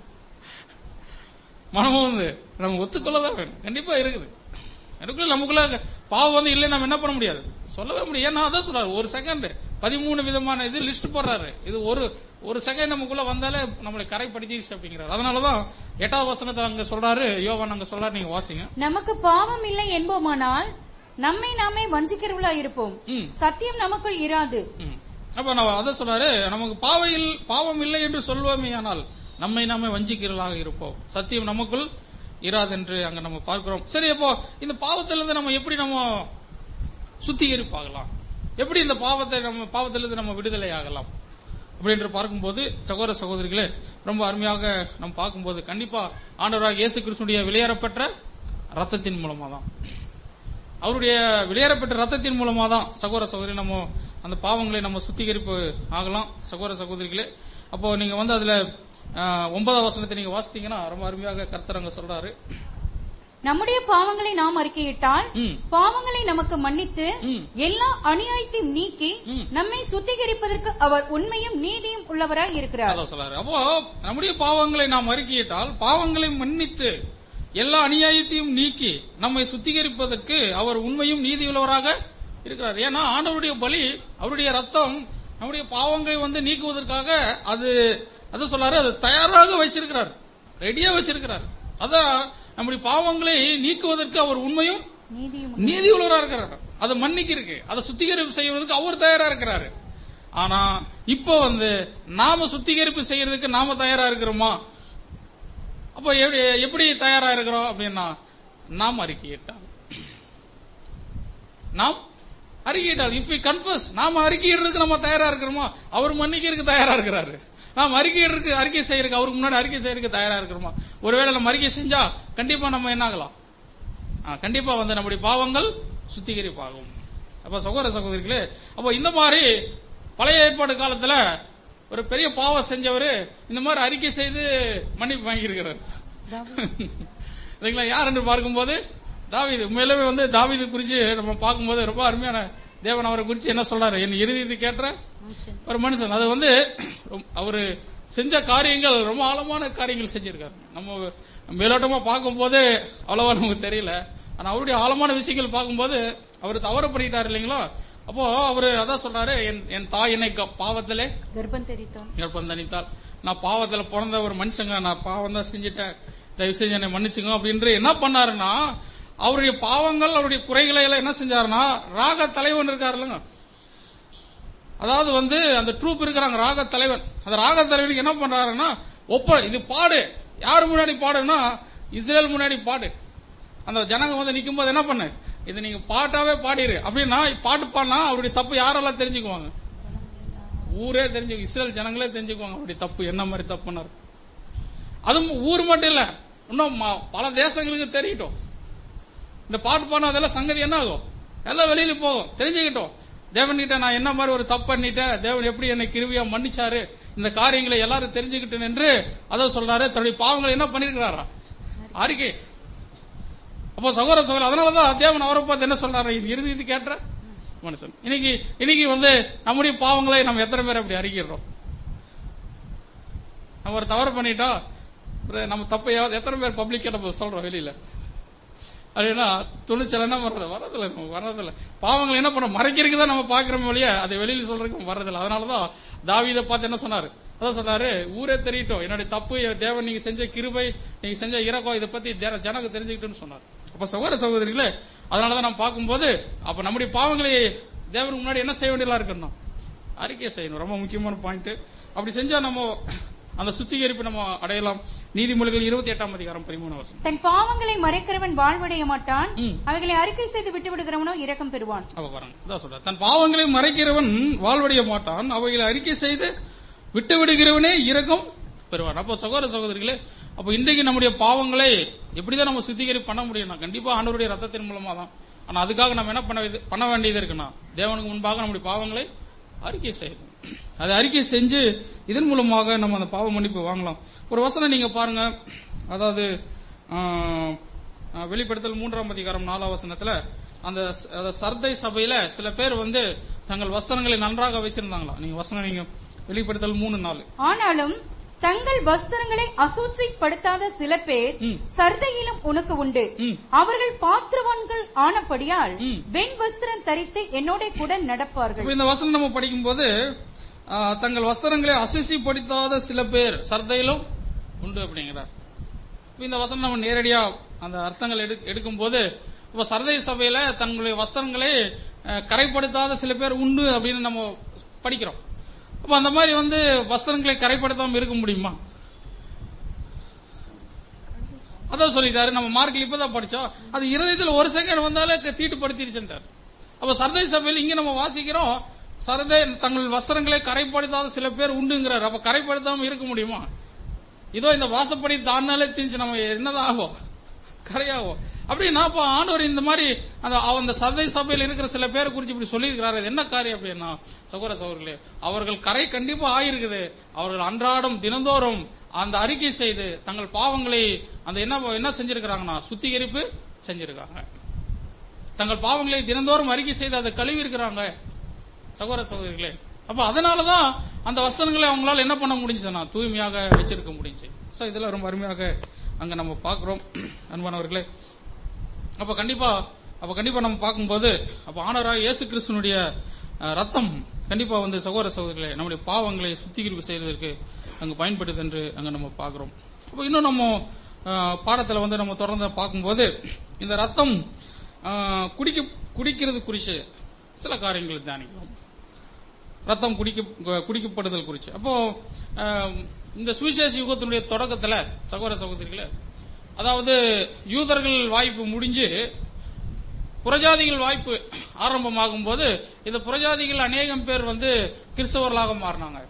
மனமும் வந்து நம்ம ஒத்துக்கொள்ளதான் வேணும் கண்டிப்பா இருக்குது எனக்குள்ள நமக்குள்ள பாவம் வந்து இல்லை நம்ம என்ன பண்ண முடியாது சொல்லவே முடியாது ஏன்னா அதான் சொல்றாரு ஒரு செகண்ட் பதிமூணு விதமான இது லிஸ்ட் போடுறாரு இது ஒரு ஒரு செகண்ட் நமக்குள்ள வந்தாலே நம்மளை கரைப்படுத்தி அப்படிங்கிறாரு அதனாலதான் எட்டாவது வசனத்தை அங்க சொல்றாரு யோவான் அங்க சொல்றாரு நீங்க வாசிங்க நமக்கு பாவம் இல்லை என்போமானால் நம்மை நாமே வஞ்சிக்கிறவளா இருப்போம் ம். சத்தியம் நமக்குள் இராது ம். அப்ப நான் அதான் சொல்றாரு நமக்கு பாவையில் பாவம் இல்லை என்று சொல்வோமே ஆனால் நம்மை நாமே வஞ்சிக்கிறவர்களாக இருப்போம் சத்தியம் நமக்குள் இராது என்று அங்க நம்ம பார்க்கிறோம் சரி அப்போ இந்த பாவத்திலிருந்து நம்ம எப்படி நம்ம சுத்திகரிப்பாகலாம் எப்படி இந்த பாவத்தை நம்ம பாவத்திலிருந்து நம்ம விடுதலை ஆகலாம் அப்படின்னு பார்க்கும்போது சகோதர சகோதரிகளே ரொம்ப அருமையாக நம்ம பார்க்கும்போது கண்டிப்பா ஆண்டவராக இயேசு கிறிஸ்துடைய வெளியேறப்பெற்ற ரத்தத்தின் மூலமா தான் அவருடைய வெளியேறப்பட்ட ரத்தத்தின் மூலமா தான் சகோதர சகோதரி நம்ம அந்த பாவங்களை நம்ம சுத்திகரிப்பு ஆகலாம் சகோதர சகோதரிகளே அப்போ நீங்க வந்து அதுல ஆஹ், ஒன்பதாம் வசனத்தை நீங்க வாசித்தீங்கன்னா ரொம்ப அருமையாக கர்த்தர் அங்க சொல்றாரு நம்முடைய பாவங்களை நாம் அறிக்கையிட்டால் ம். பாவங்களை நமக்கு மன்னித்து ம். எல்லா அநியாயத்தையும் நீக்கி ம். நம்மை சுத்திகரிப்பதற்கு அவர் உண்மையும் நீதியும் உள்ளவராய் இருக்கிறார் அதான் சொல்றாரு அப்போ நம்முடைய பாவங்களை நாம் அறிக்கையிட்டால் பாவங்களை மன்னித்து எல்லா அநியாயத்தையும் நீக்கி நம்மை சுத்திகரிப்பதற்கு அவர் உண்மையும் நீதியுள்ளவராக இருக்கிறார் ஏன்னா ஆண்டவருடைய பலி அவருடைய ரத்தம் நம்முடைய பாவங்களை வந்து நீக்குவதற்காக அது அது சொல்றாரு அது தயாராக வச்சிருக்கிறார் ரெடியா வச்சிருக்கிறார் அதான் நம்முடைய பாவங்களை நீக்குவதற்கு அவர் உண்மையும் நீதியும் நீதி உள்ளவரா இருக்கிறார் அதை மன்னிக்க இருக்கு அதை சுத்திகரிப்பு செய்வதற்கு அவர் தயாரா இருக்கிறாரு ஆனா இப்ப வந்து நாம சுத்திகரிப்பு செய்யறதுக்கு நாம தயாரா இருக்கிறோமா அப்ப எப்படி எப்படி தயாரா இருக்கிறோம் அப்படின்னா நாம் அறிக்கையிட்டால் நாம் அறிக்கையிட்டால் இஃப் வி கன்ஃபஸ் நாம அறிக்கையிடுறதுக்கு நம்ம தயாரா இருக்கிறோமா அவர் மன்னிக்கிறதுக்கு தயாரா இருக்கிறாரு நாம் அறிக்கையிடுறதுக்கு அறிக்கை செய்யறதுக்கு அவருக்கு முன்னாடி அறிக்கை செய்யறதுக்கு தயாரா இருக்கிறோமா ஒருவேளை நம்ம அறிக்கை செஞ்சா கண்டிப்பா நம்ம என்ன ஆகலாம் ஆ, கண்டிப்பா வந்து நம்முடைய பாவங்கள் சுத்திகரிப்பாகும் அப்ப சகோதர சகோதரிகளே அப்ப இந்த மாதிரி பழைய ஏற்பாடு காலத்துல ஒரு பெரிய பாவம் செஞ்சவரு இந்த மாதிரி அறிக்கை செய்து மன்னிப்பு வாங்கியிருக்கிறார் இல்லைங்களா யார் என்று பார்க்கும்போது தாவீது உண்மையிலேயே வந்து தாவீது குறிச்சு நம்ம பார்க்கும்போது ரொம்ப அருமையான தேவன் அவரை குறிச்சு என்ன சொல்றாரு என் இறுதி கேட்ட ஒரு மனுஷன் அது வந்து ரொம்ப- அவரு செஞ்ச காரியங்கள் ரொம்ப ஆழமான காரியங்கள் செஞ்சிருக்காரு நம்ம மேலோட்டமா பார்க்கும்போது அவ்வளவா நமக்கு தெரியல ஆனா அவருடைய ஆழமான விஷயங்கள் பார்க்கும்போது அவர் தவறு பண்ணிட்டாரு இல்லைங்களா அப்போ அவரு அதான் சொல்றாரு என் என் தாய் என்னை க- பாவத்திலே கர்ப்பம் தெரித்தான் நிர்பந்தனித்தால் நான் பாவத்துல பிறந்த ஒரு மனுஷங்க நான் பாவம் தான் செஞ்சுட்டேன் தயவு செஞ்சு என்னை மன்னிச்சுங்க அப்படின்னு என்ன பண்ணாருன்னா அவருடைய பாவங்கள் அவருடைய குறைகளை எல்லாம் என்ன செஞ்சாருன்னா ராக தலைவன் இருக்காரு இல்லைங்க அதாவது வந்து அந்த ட்ரூப் இருக்கிறாங்க ராக தலைவன் அந்த ராக தலைவனுக்கு என்ன பண்றாருன்னா ஒப்ப இது பாடு யாரு முன்னாடி பாடுன்னா இஸ்ரேல் முன்னாடி பாடு அந்த ஜனங்க வந்து நிக்கும் போது என்ன பண்ணு இது நீங்க பாட்டாவே பாடிரு அப்படின்னா பாட்டு பாடினா அவருடைய தப்பு யாரெல்லாம் தெரிஞ்சுக்குவாங்க ஊரே தெரிஞ்சு இஸ்ரேல் ஜனங்களே தெரிஞ்சுக்குவாங்க அப்படி தப்பு என்ன மாதிரி தப்புனாரு அதுவும் ஊர் மட்டும் இல்ல இன்னும் ம- பல தேசங்களுக்கு தெரியட்டும் இந்த பாட்டு பாடின அதெல்லாம் சங்கதி என்ன ஆகும் எல்லாம் வெளியில போகும் தெரிஞ்சுக்கிட்டோம் தேவன் கிட்ட நான் என்ன மாதிரி ஒரு தப்பு பண்ணிட்டேன் தேவன் எப்படி என்னை கிருவியா மன்னிச்சாரு இந்த காரியங்களை எல்லாரும் தெரிஞ்சுக்கிட்டு என்று அதான் சொல்றாரு தன்னுடைய பாவங்களை என்ன பண்ணிருக்கிறாரா அறிக்கை அப்போ சகோதர சகோதர அதனாலதான் தேவன் அவரை பார்த்து என்ன சொல்றாரு இது இறுதி இது கேட்ட மனுஷன் இன்னைக்கு இன்னைக்கு வந்து நம்முடைய பாவங்களை நம்ம எத்தனை பேர் அப்படி அறிக்கிறோம் நம்ம ஒரு தவறு பண்ணிட்டோம் ஒரு நம்ம தப்பையாவது எத்தனை பேர் பப்ளிக்கா நம்ம சொல்றோம் வெளியில அப்படின்னா துணிச்சல் என்ன வர்றது வர்றதில்ல நம்ம வர்றதில்ல பாவங்களை என்ன பண்ண மறைக்கிறதுக்கு தான் நம்ம பாக்குறோம் வழியா அதை வெளியில சொல்றதுக்கு வர்றதில்ல அதனாலதான் தாவீதை பார்த்து என்ன சொன்னாரு அதான் சொன்னாரு ஊரே தெரியட்டும் என்னுடைய தப்பு தேவன் நீங்க செஞ்ச கிருபை நீங்க செஞ்ச இறக்கம் இதை பத்தி ஜன- ஜனங்க தெரிஞ்சுக்கிட்டுன்னு சொன்னார் அப்ப சகோதர சகோதரிகளே அதனாலதான் நம்ம பார்க்கும்போது அப்ப நம்முடைய பாவங்களை தேவனுக்கு முன்னாடி என்ன செய்ய வேண்டியதா இருக்கணும் அறிக்கை செய்யணும் ரொம்ப முக்கியமான பாயிண்ட் அப்படி செஞ்சா நம்ம அந்த சுத்திகரிப்பு நம்ம அடையலாம் நீதிமொழிகள் இருபத்தி எட்டாம் அதிகாரம் பதிமூணு வசனம் தன் பாவங்களை மறைக்கிறவன் வாழ்வடைய மாட்டான் ம். அவைகளை அறிக்கை செய்து விட்டு விடுகிறவனோ இரக்கம் பெறுவான் அவ பாருங்க அதான் சொல்ற தன் பாவங்களை மறைக்கிறவன் வாழ்வடைய மாட்டான் அவைகளை அறிக்கை செய்து விட்டு விடுகிறவனே இரக்கம் பெறுவான் அப்போ சகோதர சகோதரிகளே அப்போ இன்றைக்கு நம்முடைய பாவங்களை எப்படிதான் நம்ம சுத்திகரி பண்ண முடியும்னா கண்டிப்பா ஆண்டவருடைய ரத்தத்தின் மூலமா தான் ஆனா அதுக்காக நம்ம என்ன பண்ண வேண்டியது- பண்ண வேண்டியது இருக்குன்னா தேவனுக்கு முன்பாக நம்முடைய பாவங்களை அறிக்கை செய்யணும் அதை அறிக்கை செஞ்சு இதன் மூலமாக நம்ம அந்த பாவ மன்னிப்பு வாங்கலாம் ஒரு வசனம் நீங்க பாருங்க அதாவது ஆஹ், ஆஹ், வெளிப்படுத்தல் மூன்றாம் அதிகாரம் நாலாம் வசனத்துல அந்த ச- அந்த சர்தை சபையில சில பேர் வந்து தங்கள் வஸ்திரங்களை நன்றாக வச்சிருந்தாங்களா நீங்க வசனம் நீங்க வெளிப்படுத்தல் மூணு நாலு ஆனாலும் தங்கள் வஸ்திரங்களை அசூசிப்படுத்தாத சில பேர் ம். சர்தையிலும் உனக்கு உண்டு ம். அவர்கள் பாத்திரவான்கள் ஆனபடியால் ம். வெண் வஸ்திரம் தரித்து என்னோட கூட நடப்பார்கள் இப்ப இந்த வசனம் நம்ம படிக்கும்போது ஆ, தங்கள் வஸ்திரங்களை அசிசிப்படுத்தாத சில பேர் சர்தையிலும் உண்டு அப்படிங்கிறார் இப்ப இந்த வசனம் நம்ம நேரடியா அந்த அர்த்தங்கள் எடு- எடுக்கும்போது இப்ப சர்தை சபையில தங்களுடைய வஸ்திரங்களை அஹ், கரைப்படுத்தாத சில பேர் உண்டு அப்படின்னு நம்ம படிக்கிறோம் அப்ப அந்த மாதிரி வந்து வஸ்திரங்களை கரைப்படுத்தாம இருக்க முடியுமா அதான் சொல்லிட்டாரு நம்ம மார்க்கில் இப்பதான் படிச்சோம் அது இருதயத்துல ஒரு செகண்ட் வந்தாலே க- தீட்டுப்படுத்திருச்சுட்டார் அப்ப சர்தை சபையில் இங்க நம்ம வாசிக்கிறோம் சரதை தங்கள் வஸ்திரங்களை கரைப்படுத்தாத சில பேர் உண்டுங்கிறார் அப்ப கரைப்படுத்தாம இருக்க முடியுமா இதோ இந்த வாசப்படி தாண்டினாலே தீஞ்சு நம்ம என்னதான் ஆகும் கரையாகும் அப்படின்னா அப்ப ஆண்டவர் இந்த மாதிரி அந்த அந்த சதை சபையில் இருக்கிற சில பேரை குறிச்சு இப்படி சொல்லியிருக்கிறாரு இது என்ன காரியம் அப்படின்னா சகோதர சகோதரர்களே அவர்கள் கரை கண்டிப்பா ஆயிருக்குது அவர்கள் அன்றாடம் தினந்தோறும் அந்த அறிக்கை செய்து தங்கள் பாவங்களை அந்த என்ன என்ன செஞ்சிருக்கிறாங்கன்னா சுத்திகரிப்பு செஞ்சிருக்காங்க தங்கள் பாவங்களை தினந்தோறும் அறிக்கை செய்து அதை கழுவி இருக்கிறாங்க சகோதர சகோதரிகளே அப்ப அதனாலதான் அந்த வஸ்திரங்களை அவங்களால என்ன பண்ண முடிஞ்சுன்னா தூய்மையாக வச்சிருக்க முடிஞ்சு சோ இதெல்லாம் ரொம்ப அருமையாக அங்க நம்ம பாக்குறோம் அன்பானவர்களே அப்ப கண்டிப்பா அப்ப கண்டிப்பா நம்ம பார்க்கும்போது அப்ப ஆனராக இயேசு கிறிஸ்துனுடைய அஹ், ரத்தம் கண்டிப்பா வந்து சகோதர சகோதரிகளே நம்முடைய பாவங்களை சுத்திகரிப்பு செய்வதற்கு அங்கு பயன்படுது என்று அங்க நம்ம பார்க்கிறோம் அப்ப இன்னும் நம்ம அஹ், பாடத்துல வந்து நம்ம தொடர்ந்து பார்க்கும்போது இந்த ரத்தம் அஹ், குடிக்க குடிக்கிறது குறித்து சில காரியங்களை தியானிக்கிறோம் ரத்தம் குடிக்க குடிக்கப்படுதல் குறித்து அப்போ அஹ், இந்த சுவிசேஷ யுகத்தினுடைய தொடக்கத்துல சகோதர சகோதரிகளே அதாவது யூதர்கள் வாய்ப்பு முடிஞ்சு புறஜாதிகள் வாய்ப்பு ஆரம்பமாகும் போது இந்த புறஜாதிகள் அநேகம் பேர் வந்து கிறிஸ்தவர்களாக மாறினாங்க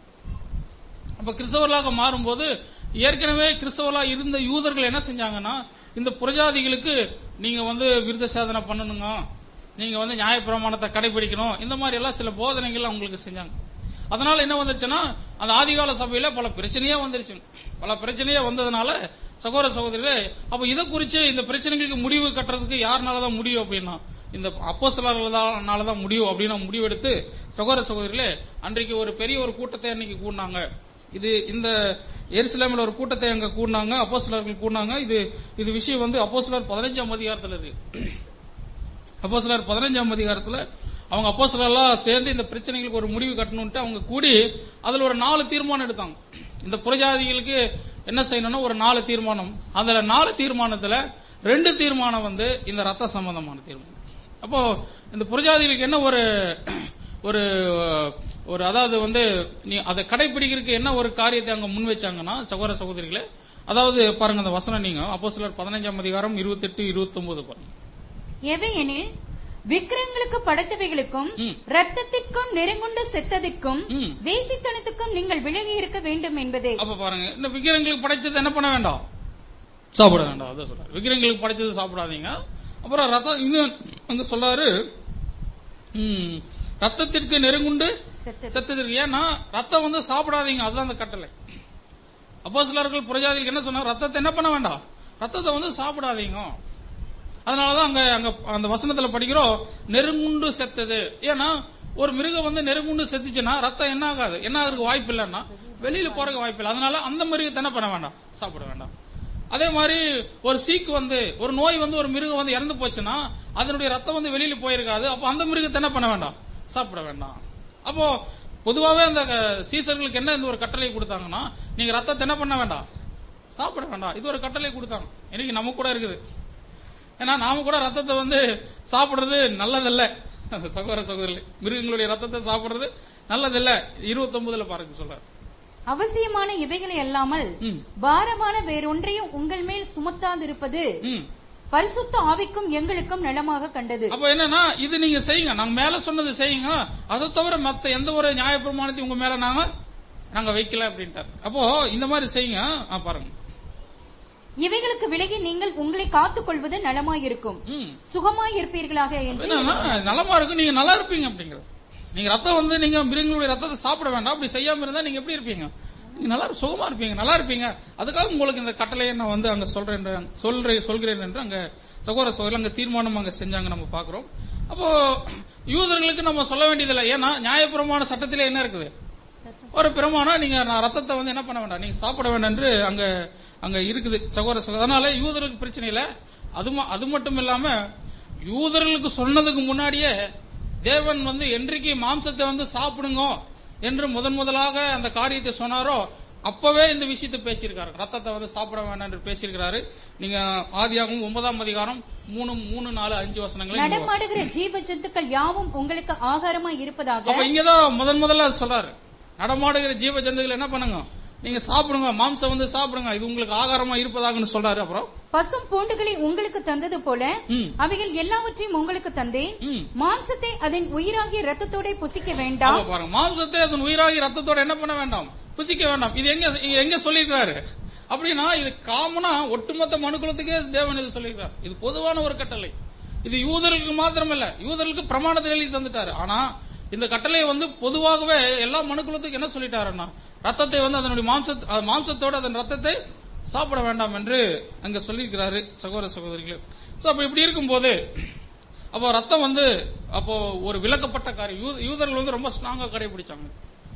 அப்ப கிறிஸ்தவர்களாக மாறும்போது ஏற்கனவே கிறிஸ்தவர்களா இருந்த யூதர்கள் என்ன செஞ்சாங்கன்னா இந்த புறஜாதிகளுக்கு நீங்க வந்து விருத சாதனை பண்ணணுங்க நீங்க வந்து நியாயப்பிரமாணத்தை கடைபிடிக்கணும் இந்த மாதிரி எல்லாம் சில போதனைகள் அவங்களுக்கு செஞ்சாங்க அதனால என்ன வந்துருச்சுன்னா அந்த ஆதிகால சபையில பல பிரச்சனையே வந்துருச்சு பல பிரச்சனையே வந்ததுனால சகோதர சகோதரிகளே அப்ப இதை குறிச்சு இந்த பிரச்சனைகளுக்கு முடிவு கட்டுறதுக்கு யாருனாலதான் முடியும் அப்படின்னா இந்த அப்போஸ்தலர்களால தான் முடியும் அப்படின்னு முடிவெடுத்து சகோதர சகோதரிகளே அன்றைக்கு ஒரு பெரிய ஒரு கூட்டத்தை அன்னைக்கு கூடினாங்க இது இந்த எருசலேமில் ஒரு கூட்டத்தை அங்க கூடினாங்க அப்போஸ்தலர்கள் கூடினாங்க இது இது விஷயம் வந்து அப்போஸ்தலர் பதினஞ்சாம் அதிகாரத்துல இருக்கு அப்போஸ்தலர் பதினஞ்சாம் அதிகாரத்துல அவங்க அப்போஸ்தலர்லாம் சேர்ந்து இந்த பிரச்சனைகளுக்கு ஒரு முடிவு கட்டணும்ட்டு அவங்க கூடி அதுல ஒரு நாலு தீர்மானம் எடுத்தாங்க இந்த புறஜாதிகளுக்கு என்ன செய்யணும்னா ஒரு நாலு தீர்மானம் அதுல நாலு தீர்மானத்துல ரெண்டு தீர்மானம் வந்து இந்த ரத்த சம்பந்தமான தீர்மானம் அப்போ இந்த புறஜாதிகளுக்கு என்ன ஒரு ஒரு ஒரு அதாவது வந்து நீ அதை கடைபிடிக்கிறதுக்கு என்ன ஒரு காரியத்தை அங்க முன் வச்சாங்கன்னா சகோதர சகோதரிகளே அதாவது பாருங்க அந்த வசனம் நீங்க அப்போ சிலர் பதினஞ்சாம் அதிகாரம் இருபத்தெட்டு இருபத்தி ஒன்பது பாருங்க எவையெனில் விக்கிரங்களுக்கு படைத்தவைகளுக்கும் ம். ரத்தத்திற்கும் நெருங்குண்டு செத்ததிற்கும் ம். வேசித்தனத்துக்கும் நீங்கள் விலகி இருக்க வேண்டும் என்பதே அப்ப பாருங்க இந்த விக்கிரங்களுக்கு படைச்சது என்ன பண்ண வேண்டாம் சாப்பிட வேண்டாம் அதான் சொல்றாரு விக்கிரங்களுக்கு படைச்சது சாப்பிடாதீங்க அப்புறம் ரத்தம் இன்னும் அங்க சொல்றாரு ம், ரத்தத்திற்கு நெருங்குண்டு செத்தது செத்ததற்கு ஏன்னா ரத்தம் வந்து சாப்பிடாதீங்க அதுதான் அந்த கட்டளை அப்போ சிலர்கள் புரஜாதிகளுக்கு என்ன சொன்னாங்க ரத்தத்தை என்ன பண்ண வேண்டாம் ரத்தத்தை வந்து சாப்பிடாதீங்க அதனாலதான் அங்க அங்க அந்த வசனத்துல படிக்கிறோம் நெருங்குண்டு செத்தது ஏன்னா ஒரு மிருகம் வந்து நெருங்குண்டு செத்துச்சுன்னா ரத்தம் என்ன ஆகாது என்ன ஆகுறதுக்கு வாய்ப்பு இல்லைன்னா வெளியில போறதுக்கு வாய்ப்பு இல்லை அதனால அந்த மிருகத்தை என்ன பண்ண வேண்டாம் சாப்பிட வேண்டாம் அதே மாதிரி ஒரு சீக்கு வந்து ஒரு நோய் வந்து ஒரு மிருகம் வந்து இறந்து போச்சுன்னா அதனுடைய ரத்தம் வந்து வெளியில போயிருக்காது அப்போ அந்த மிருகத்தை என்ன பண்ண வேண்டாம் சாப்பிட வேண்டாம் அப்போ பொதுவாவே அந்த க- சீசர்களுக்கு என்ன இந்த ஒரு கட்டளை கொடுத்தாங்கன்னா நீங்க ரத்தத்தை என்ன பண்ண வேண்டாம் சாப்பிட வேண்டாம் இது ஒரு கட்டளை கொடுத்தாங்க இன்னைக்கு நம்ம கூட இருக்குது ஏன்னா நாம கூட ரத்தத்தை வந்து சாப்பிடுறது நல்லதல்ல சகோதர சகோதரி மிருகங்களுடைய ரத்தத்தை சாப்பிடுறது நல்லதில்ல இருபத்தொன்பதுல பாருங்க சொல்றாரு அவசியமான இவைகளை அல்லாமல் ம். பாரமான வேறொன்றையும் உங்கள் மேல் சுமத்தாதிருப்பது ம். பரிசுத்த ஆவிக்கும் எங்களுக்கும் நலமாக கண்டது அப்ப என்னன்னா இது நீங்க செய்யுங்க நாங்க மேல சொன்னது செய்யுங்க அதை தவிர மத்த எந்த ஒரு நியாயப்பிரமாணத்தையும் உங்க மேல நாங்க நாங்க வைக்கல அப்படின்ட்டார் அப்போ இந்த மாதிரி செய்யுங்க ஆ, பாருங்க இவைகளுக்கு விலகி நீங்கள் உங்களை காத்துக் கொள்வது நலமாயிருக்கும் ம். சுகமாயிருப்பீர்களாக என்று என்னன்னா நலமா இருக்கு நீங்க நல்லா இருப்பீங்க அப்படிங்கிறது நீங்க ரத்தம் வந்து நீங்க மிருகங்களுடைய ரத்தத்தை சாப்பிட வேண்டாம் அப்படி செய்யாம இருந்தா நீங்க எப்படி இருப்பீங்க நீங்க நல்லா சுகமா இருப்பீங்க நல்லா இருப்பீங்க அதுக்காக உங்களுக்கு இந்த கட்டளையை நான் வந்து அங்க சொல்றேன் என்று- சொல்றேன் சொல்கிறேன் என்று அங்க சகோதர சகோதரர் அங்க தீர்மானம் அங்க செஞ்சாங்க நம்ம பாக்குறோம் அப்போ யூதர்களுக்கு நம்ம சொல்ல வேண்டியதில்லை ஏன்னா நியாயப்பிரமாண சட்டத்திலே என்ன இருக்குது ஒரு பிரமாணம் நீங்க நான் ரத்தத்தை வந்து என்ன பண்ண வேண்டாம் நீங்க சாப்பிட வேண்டாம் என்று அங்க அங்க இருக்குது சகோதர சகோதரர் அதனால யூதர்களுக்கு பிரச்சனை இல்ல அது ம- அது மட்டும் இல்லாம யூதர்களுக்கு சொன்னதுக்கு முன்னாடியே தேவன் வந்து என்றைக்கு மாம்சத்தை வந்து சாப்பிடுங்க என்று முதன் முதலாக அந்த காரியத்தை சொன்னாரோ அப்பவே இந்த விஷயத்தை பேசியிருக்காரு ரத்தத்தை வந்து சாப்பிட வேண்டாம் என்று பேசியிருக்கிறாரு நீங்க ஆதியாகவும் ஒன்பதாம் அதிகாரம் மூணு மூணு நாலு அஞ்சு வசனங்களை நீங்க நடமாடுகிற ஜீவ ஜந்துக்கள் யாவும் உங்களுக்கு ஆகாரமா இருப்பதாக அப்ப இங்கதான் முதன் முதல்ல அது சொல்றாரு நடமாடுகிற ஜீவ ஜந்துகள் என்ன பண்ணுங்க நீங்க சாப்பிடுங்க மாம்சம் வந்து சாப்பிடுங்க இது உங்களுக்கு ஆகாரமா இருப்பதாகன்னு சொல்றாரு அப்புறம் பசும் பூண்டுகளை உங்களுக்கு தந்தது போல ம். அவைகள் எல்லாவற்றையும் உங்களுக்கு தந்தேன் ம். மாம்சத்தை அதன் உயிராகிய ரத்தத்தோட புசிக்க வேண்டாம் அப்ப பாருங்க மாம்சத்தை அதன் உயிராகி ரத்தத்தோட என்ன பண்ண வேண்டாம் புசிக்க வேண்டாம் இது எங்க இங்க எங்க சொல்லியிருக்கிறாரு அப்படின்னா இது காமனா ஒட்டுமொத்த மனுக்குலத்துக்கே தேவன் இது சொல்லியிருக்கிறார் இது பொதுவான ஒரு கட்டளை இது யூதர்களுக்கு மாத்திரமல்ல யூதர்களுக்கு பிரமாணத்தை எழுதி தந்துட்டாரு ஆனா இந்த கட்டளை வந்து பொதுவாகவே எல்லா மனுக்குலத்துக்கு என்ன சொல்லிட்டாருன்னா ரத்தத்தை வந்து அதனுடைய மாம்ச அஹ் மாம்சத்தோட அதன் ரத்தத்தை சாப்பிட வேண்டாம் என்று அங்க சொல்லியிருக்கிறாரு சகோதர சகோதரிகளே சோ அப்ப இப்படி இருக்கும்போது அப்போ ரத்தம் வந்து அப்போ ஒரு விலக்கப்பட்ட காரியம் யூத- யூதர்கள் வந்து ரொம்ப ஸ்ட்ராங்கா கடைபிடிச்சாங்க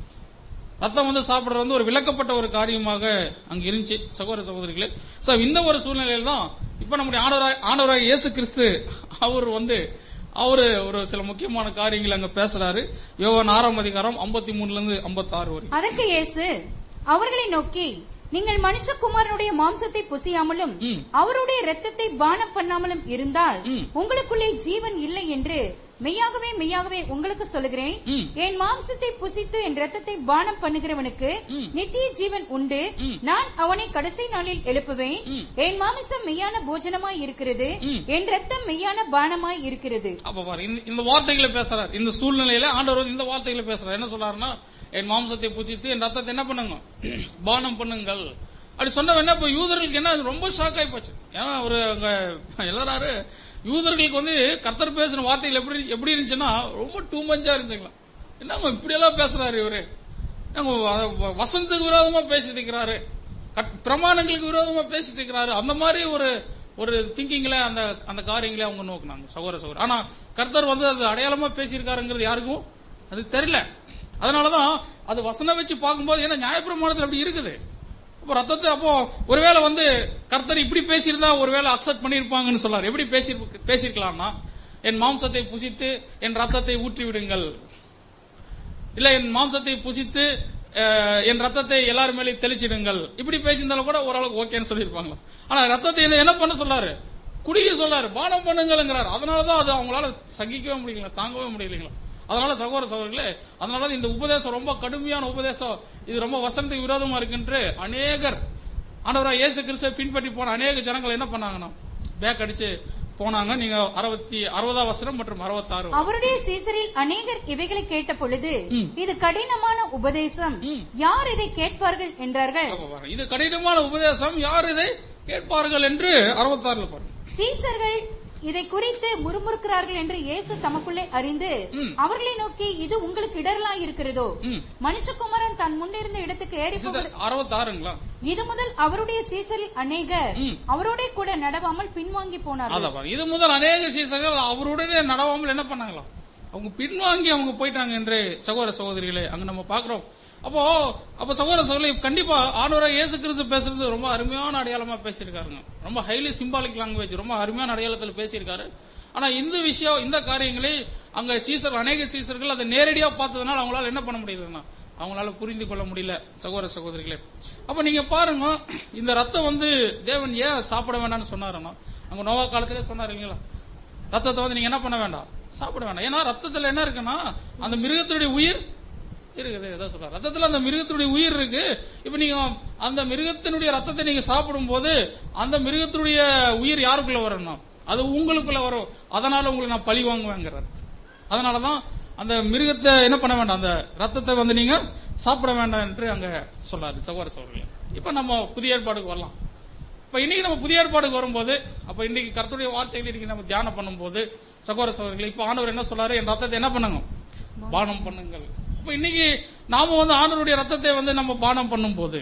ரத்தம் வந்து சாப்பிடுறது வந்து ஒரு விலக்கப்பட்ட ஒரு காரியமாக அங்க இருந்துச்சு சகோதர சகோதரிகளே சோ இந்த ஒரு சூழ்நிலையில தான் இப்ப நம்முடைய ஆண்டவராக ஆண்டவராக இயேசு கிறிஸ்து அவர் வந்து அவரு ஒரு சில முக்கியமான காரியங்களை அங்க பேசுறாரு யோவான் ஆறாம் அதிகாரம் 53 மூணுல இருந்து 56 ஆறு வரை அதற்கு இயேசு அவர்களை நோக்கி நீங்கள் மனுஷகுமாரனுடைய மாம்சத்தை புசியாமலும் ம். அவருடைய இரத்தத்தை பானம் பண்ணாமலும் இருந்தால் ம். உங்களுக்குள்ளே ஜீவன் இல்லை என்று மெய்யாகவே மெய்யாகவே உங்களுக்கு சொல்லுகிறேன் ம். என் மாம்சத்தை புசித்து என் இரத்தத்தை பானம் பண்ணுகிறவனுக்கு ம். நித்திய ஜீவன் உண்டு ம். நான் அவனை கடைசி நாளில் எழுப்புவேன் ம். என் மாமிசம் மெய்யான போஜனமாய் இருக்கிறது ம். என் ரத்தம் மெய்யான பானமாய் இருக்கிறது அப்ப பாரு இந்த- இந்த வார்த்தைகளை பேசுறாரு இந்த சூழ்நிலையில ஆண்டவர் வந்து இந்த வார்த்தைகளை பேசுறாரு என்ன சொல்றாருன்னா என் மாம்சத்தை புசித்து என் ரத்தத்தை என்ன பண்ணுங்க பானம் பண்ணுங்கள் அப்படி சொன்ன என்ன இப்ப யூதர்களுக்கு என்ன அது ரொம்ப ஷாக் ஆகி போச்சு ஏன்னா ஒரு அங்க எழுதுறாரு யூதர்களுக்கு வந்து கர்த்தர் பேசின வார்த்தைகள் எப்படி எப்படி இருந்துச்சுன்னா ரொம்ப டூ மஞ்சா இருந்துச்சுங்களா என்னங்க இப்படி எல்லாம் பேசுறாரு இவரு என்னங்க வ- வசனத்துக்கு விரோதமா பேசிட்டு இருக்கிறாரு கட்- பிரமாணங்களுக்கு விரோதமா பேசிட்டு இருக்கிறாரு அந்த மாதிரி ஒரு ஒரு திங்கிங்ல அந்த அந்த காரியங்களை அவங்க நோக்குனாங்க சகோதர சகோதர ஆனா கர்த்தர் வந்து அது அடையாளமா பேசியிருக்காருங்கிறது யாருக்கும் அது தெரியல அதனாலதான் அது வசனம் வச்சு பார்க்கும்போது ஏன்னா நியாயப்பிரமாணத்தில் அப்படி இருக்குது அப்போ ரத்தத்தை அப்போ ஒருவேளை வந்து கர்த்தர் இப்படி பேசியிருந்தா ஒருவேளை அக்செப்ட் பண்ணிருப்பாங்கன்னு சொல்றாரு எப்படி பேசி பேசியிருக்கலாம்னா என் மாம்சத்தை புசித்து என் ரத்தத்தை ஊற்றி விடுங்கள் இல்ல என் மாம்சத்தை புசித்து அஹ், என் ரத்தத்தை எல்லாரும் மேலே தெளிச்சிடுங்கள் இப்படி பேசியிருந்தாலும் கூட ஓரளவுக்கு ஓகேன்னு சொல்லியிருப்பாங்களா ஆனா ரத்தத்தை என்ன- என்ன பண்ண சொல்லாரு குடிக்க சொல்லாரு பானம் பண்ணுங்கள்ங்கிறாரு அதனாலதான் அது அவங்களால சகிக்கவே முடியல தாங்கவே முடியலைங்களா அதனால சகோதர சகோதரர்களே அதனால இந்த உபதேசம் ரொம்ப கடுமையான உபதேசம் இது ரொம்ப வசனத்துக்கு விரோதமா இருக்குன்று அநேகர் ஆண்டவராக இயேசு கிறிஸ்துவை பின்பற்றி போன அநேக ஜனங்கள் என்ன பண்ணாங்கன்னா பேக் அடிச்சு போனாங்க நீங்க அறுபத்தி அறுபதாம் வசனம் மற்றும் அறுபத்தாறு அவருடைய சீசரில் அநேகர் இவைகளை கேட்ட பொழுது ம். இது கடினமான உபதேசம் ம். யார் இதை கேட்பார்கள் என்றார்கள் அப்ப பாருங்க, இது கடினமான உபதேசம் யார் இதை கேட்பார்கள் என்று அறுபத்தாறுல பாருங்க சீசர்கள் இதை குறித்து முறுமுறுக்கிறார்கள் என்று இயேசு தமக்குள்ளே அறிந்து அவர்களை நோக்கி இது உங்களுக்கு இடரலாய் இருக்கிறதோ ம். மனுஷகுமாரன் தான் முன்னிருந்த இடத்துக்கு ஏறி போவது அறுபத்தாறுங்களா இது முதல் அவருடைய சீசரில் அநேகர் ம். அவரோட கூட நடவாமல் பின்வாங்கி போனார்கள் அதான் பாருங்க. இது முதல் அநேக சீசர்கள் அவருடனே நடவாமல் என்ன பண்ணாங்களாம் அவங்க பின்வாங்கி அவங்க போயிட்டாங்க என்று சகோதர சகோதரிகளே அங்க நம்ம பாக்குறோம் அப்போ அப்ப சகோதர சகோதரி கண்டிப்பா ஆண்டவரா இயேசு கிறிஸ்து பேசுறது ரொம்ப அருமையான அடையாளமா பேசியிருக்காருங்க ரொம்ப ஹைலி சிம்பாலிக் லாங்குவேஜ் ரொம்ப அருமையான அடையாளத்தில் பேசியிருக்காரு ஆனா இந்த விஷயம் இந்த காரியங்களை அங்க சீசர் அநேக சீசர்கள் அதை நேரடியா பார்த்ததுனால அவங்களால என்ன பண்ண முடியுதுன்னா அவங்களால புரிந்து கொள்ள முடியல சகோதர சகோதரிகளே அப்ப நீங்க பாருங்க இந்த ரத்தம் வந்து தேவன் ஏன் சாப்பிட வேண்டாம்னு சொன்னாருன்னா அங்க நோவா காலத்திலே சொன்னாரு இல்லைங்களா ரத்தத்தை வந்து நீங்க என்ன பண்ண வேண்டாம் சாப்பிட வேண்டாம் ஏன்னா ரத்தத்துல என்ன இருக்குன்னா அந்த மிருகத்தினுடைய உயிர் இருக்குது ஏதோ சொல்றாரு ரத்தத்துல அந்த மிருகத்தினுடைய உயிர் இருக்கு இப்ப நீங்க அந்த மிருகத்தினுடைய ரத்தத்தை நீங்க சாப்பிடும் போது அந்த மிருகத்தினுடைய உயிர் யாருக்குள்ள வரணும் அது உங்களுக்குள்ள வரும் அதனால உங்களை நான் பழி வாங்குவேங்கிறார் அதனாலதான் அந்த மிருகத்தை என்ன பண்ண வேண்டாம் அந்த ரத்தத்தை வந்து நீங்க சாப்பிட வேண்டாம் என்று அங்க சொல்றாரு சகோதர சகோதரிகள் இப்ப நம்ம புதிய ஏற்பாடுக்கு வரலாம் இப்ப இன்னைக்கு நம்ம புதிய ஏற்பாடுக்கு வரும்போது அப்ப இன்னைக்கு கர்த்தருடைய வார்த்தைகளை இன்னைக்கு நம்ம தியானம் பண்ணும்போது சகோதர சகோதரிகள் இப்ப ஆண்டவர் என்ன சொல்றாரு என் ரத்தத்தை என்ன பண்ணுங்க பானம் பண்ணுங்கள் இப்ப இன்னைக்கு நாம வந்து ஆண்டவருடைய ரத்தத்தை வந்து நம்ம பானம் பண்ணும்போது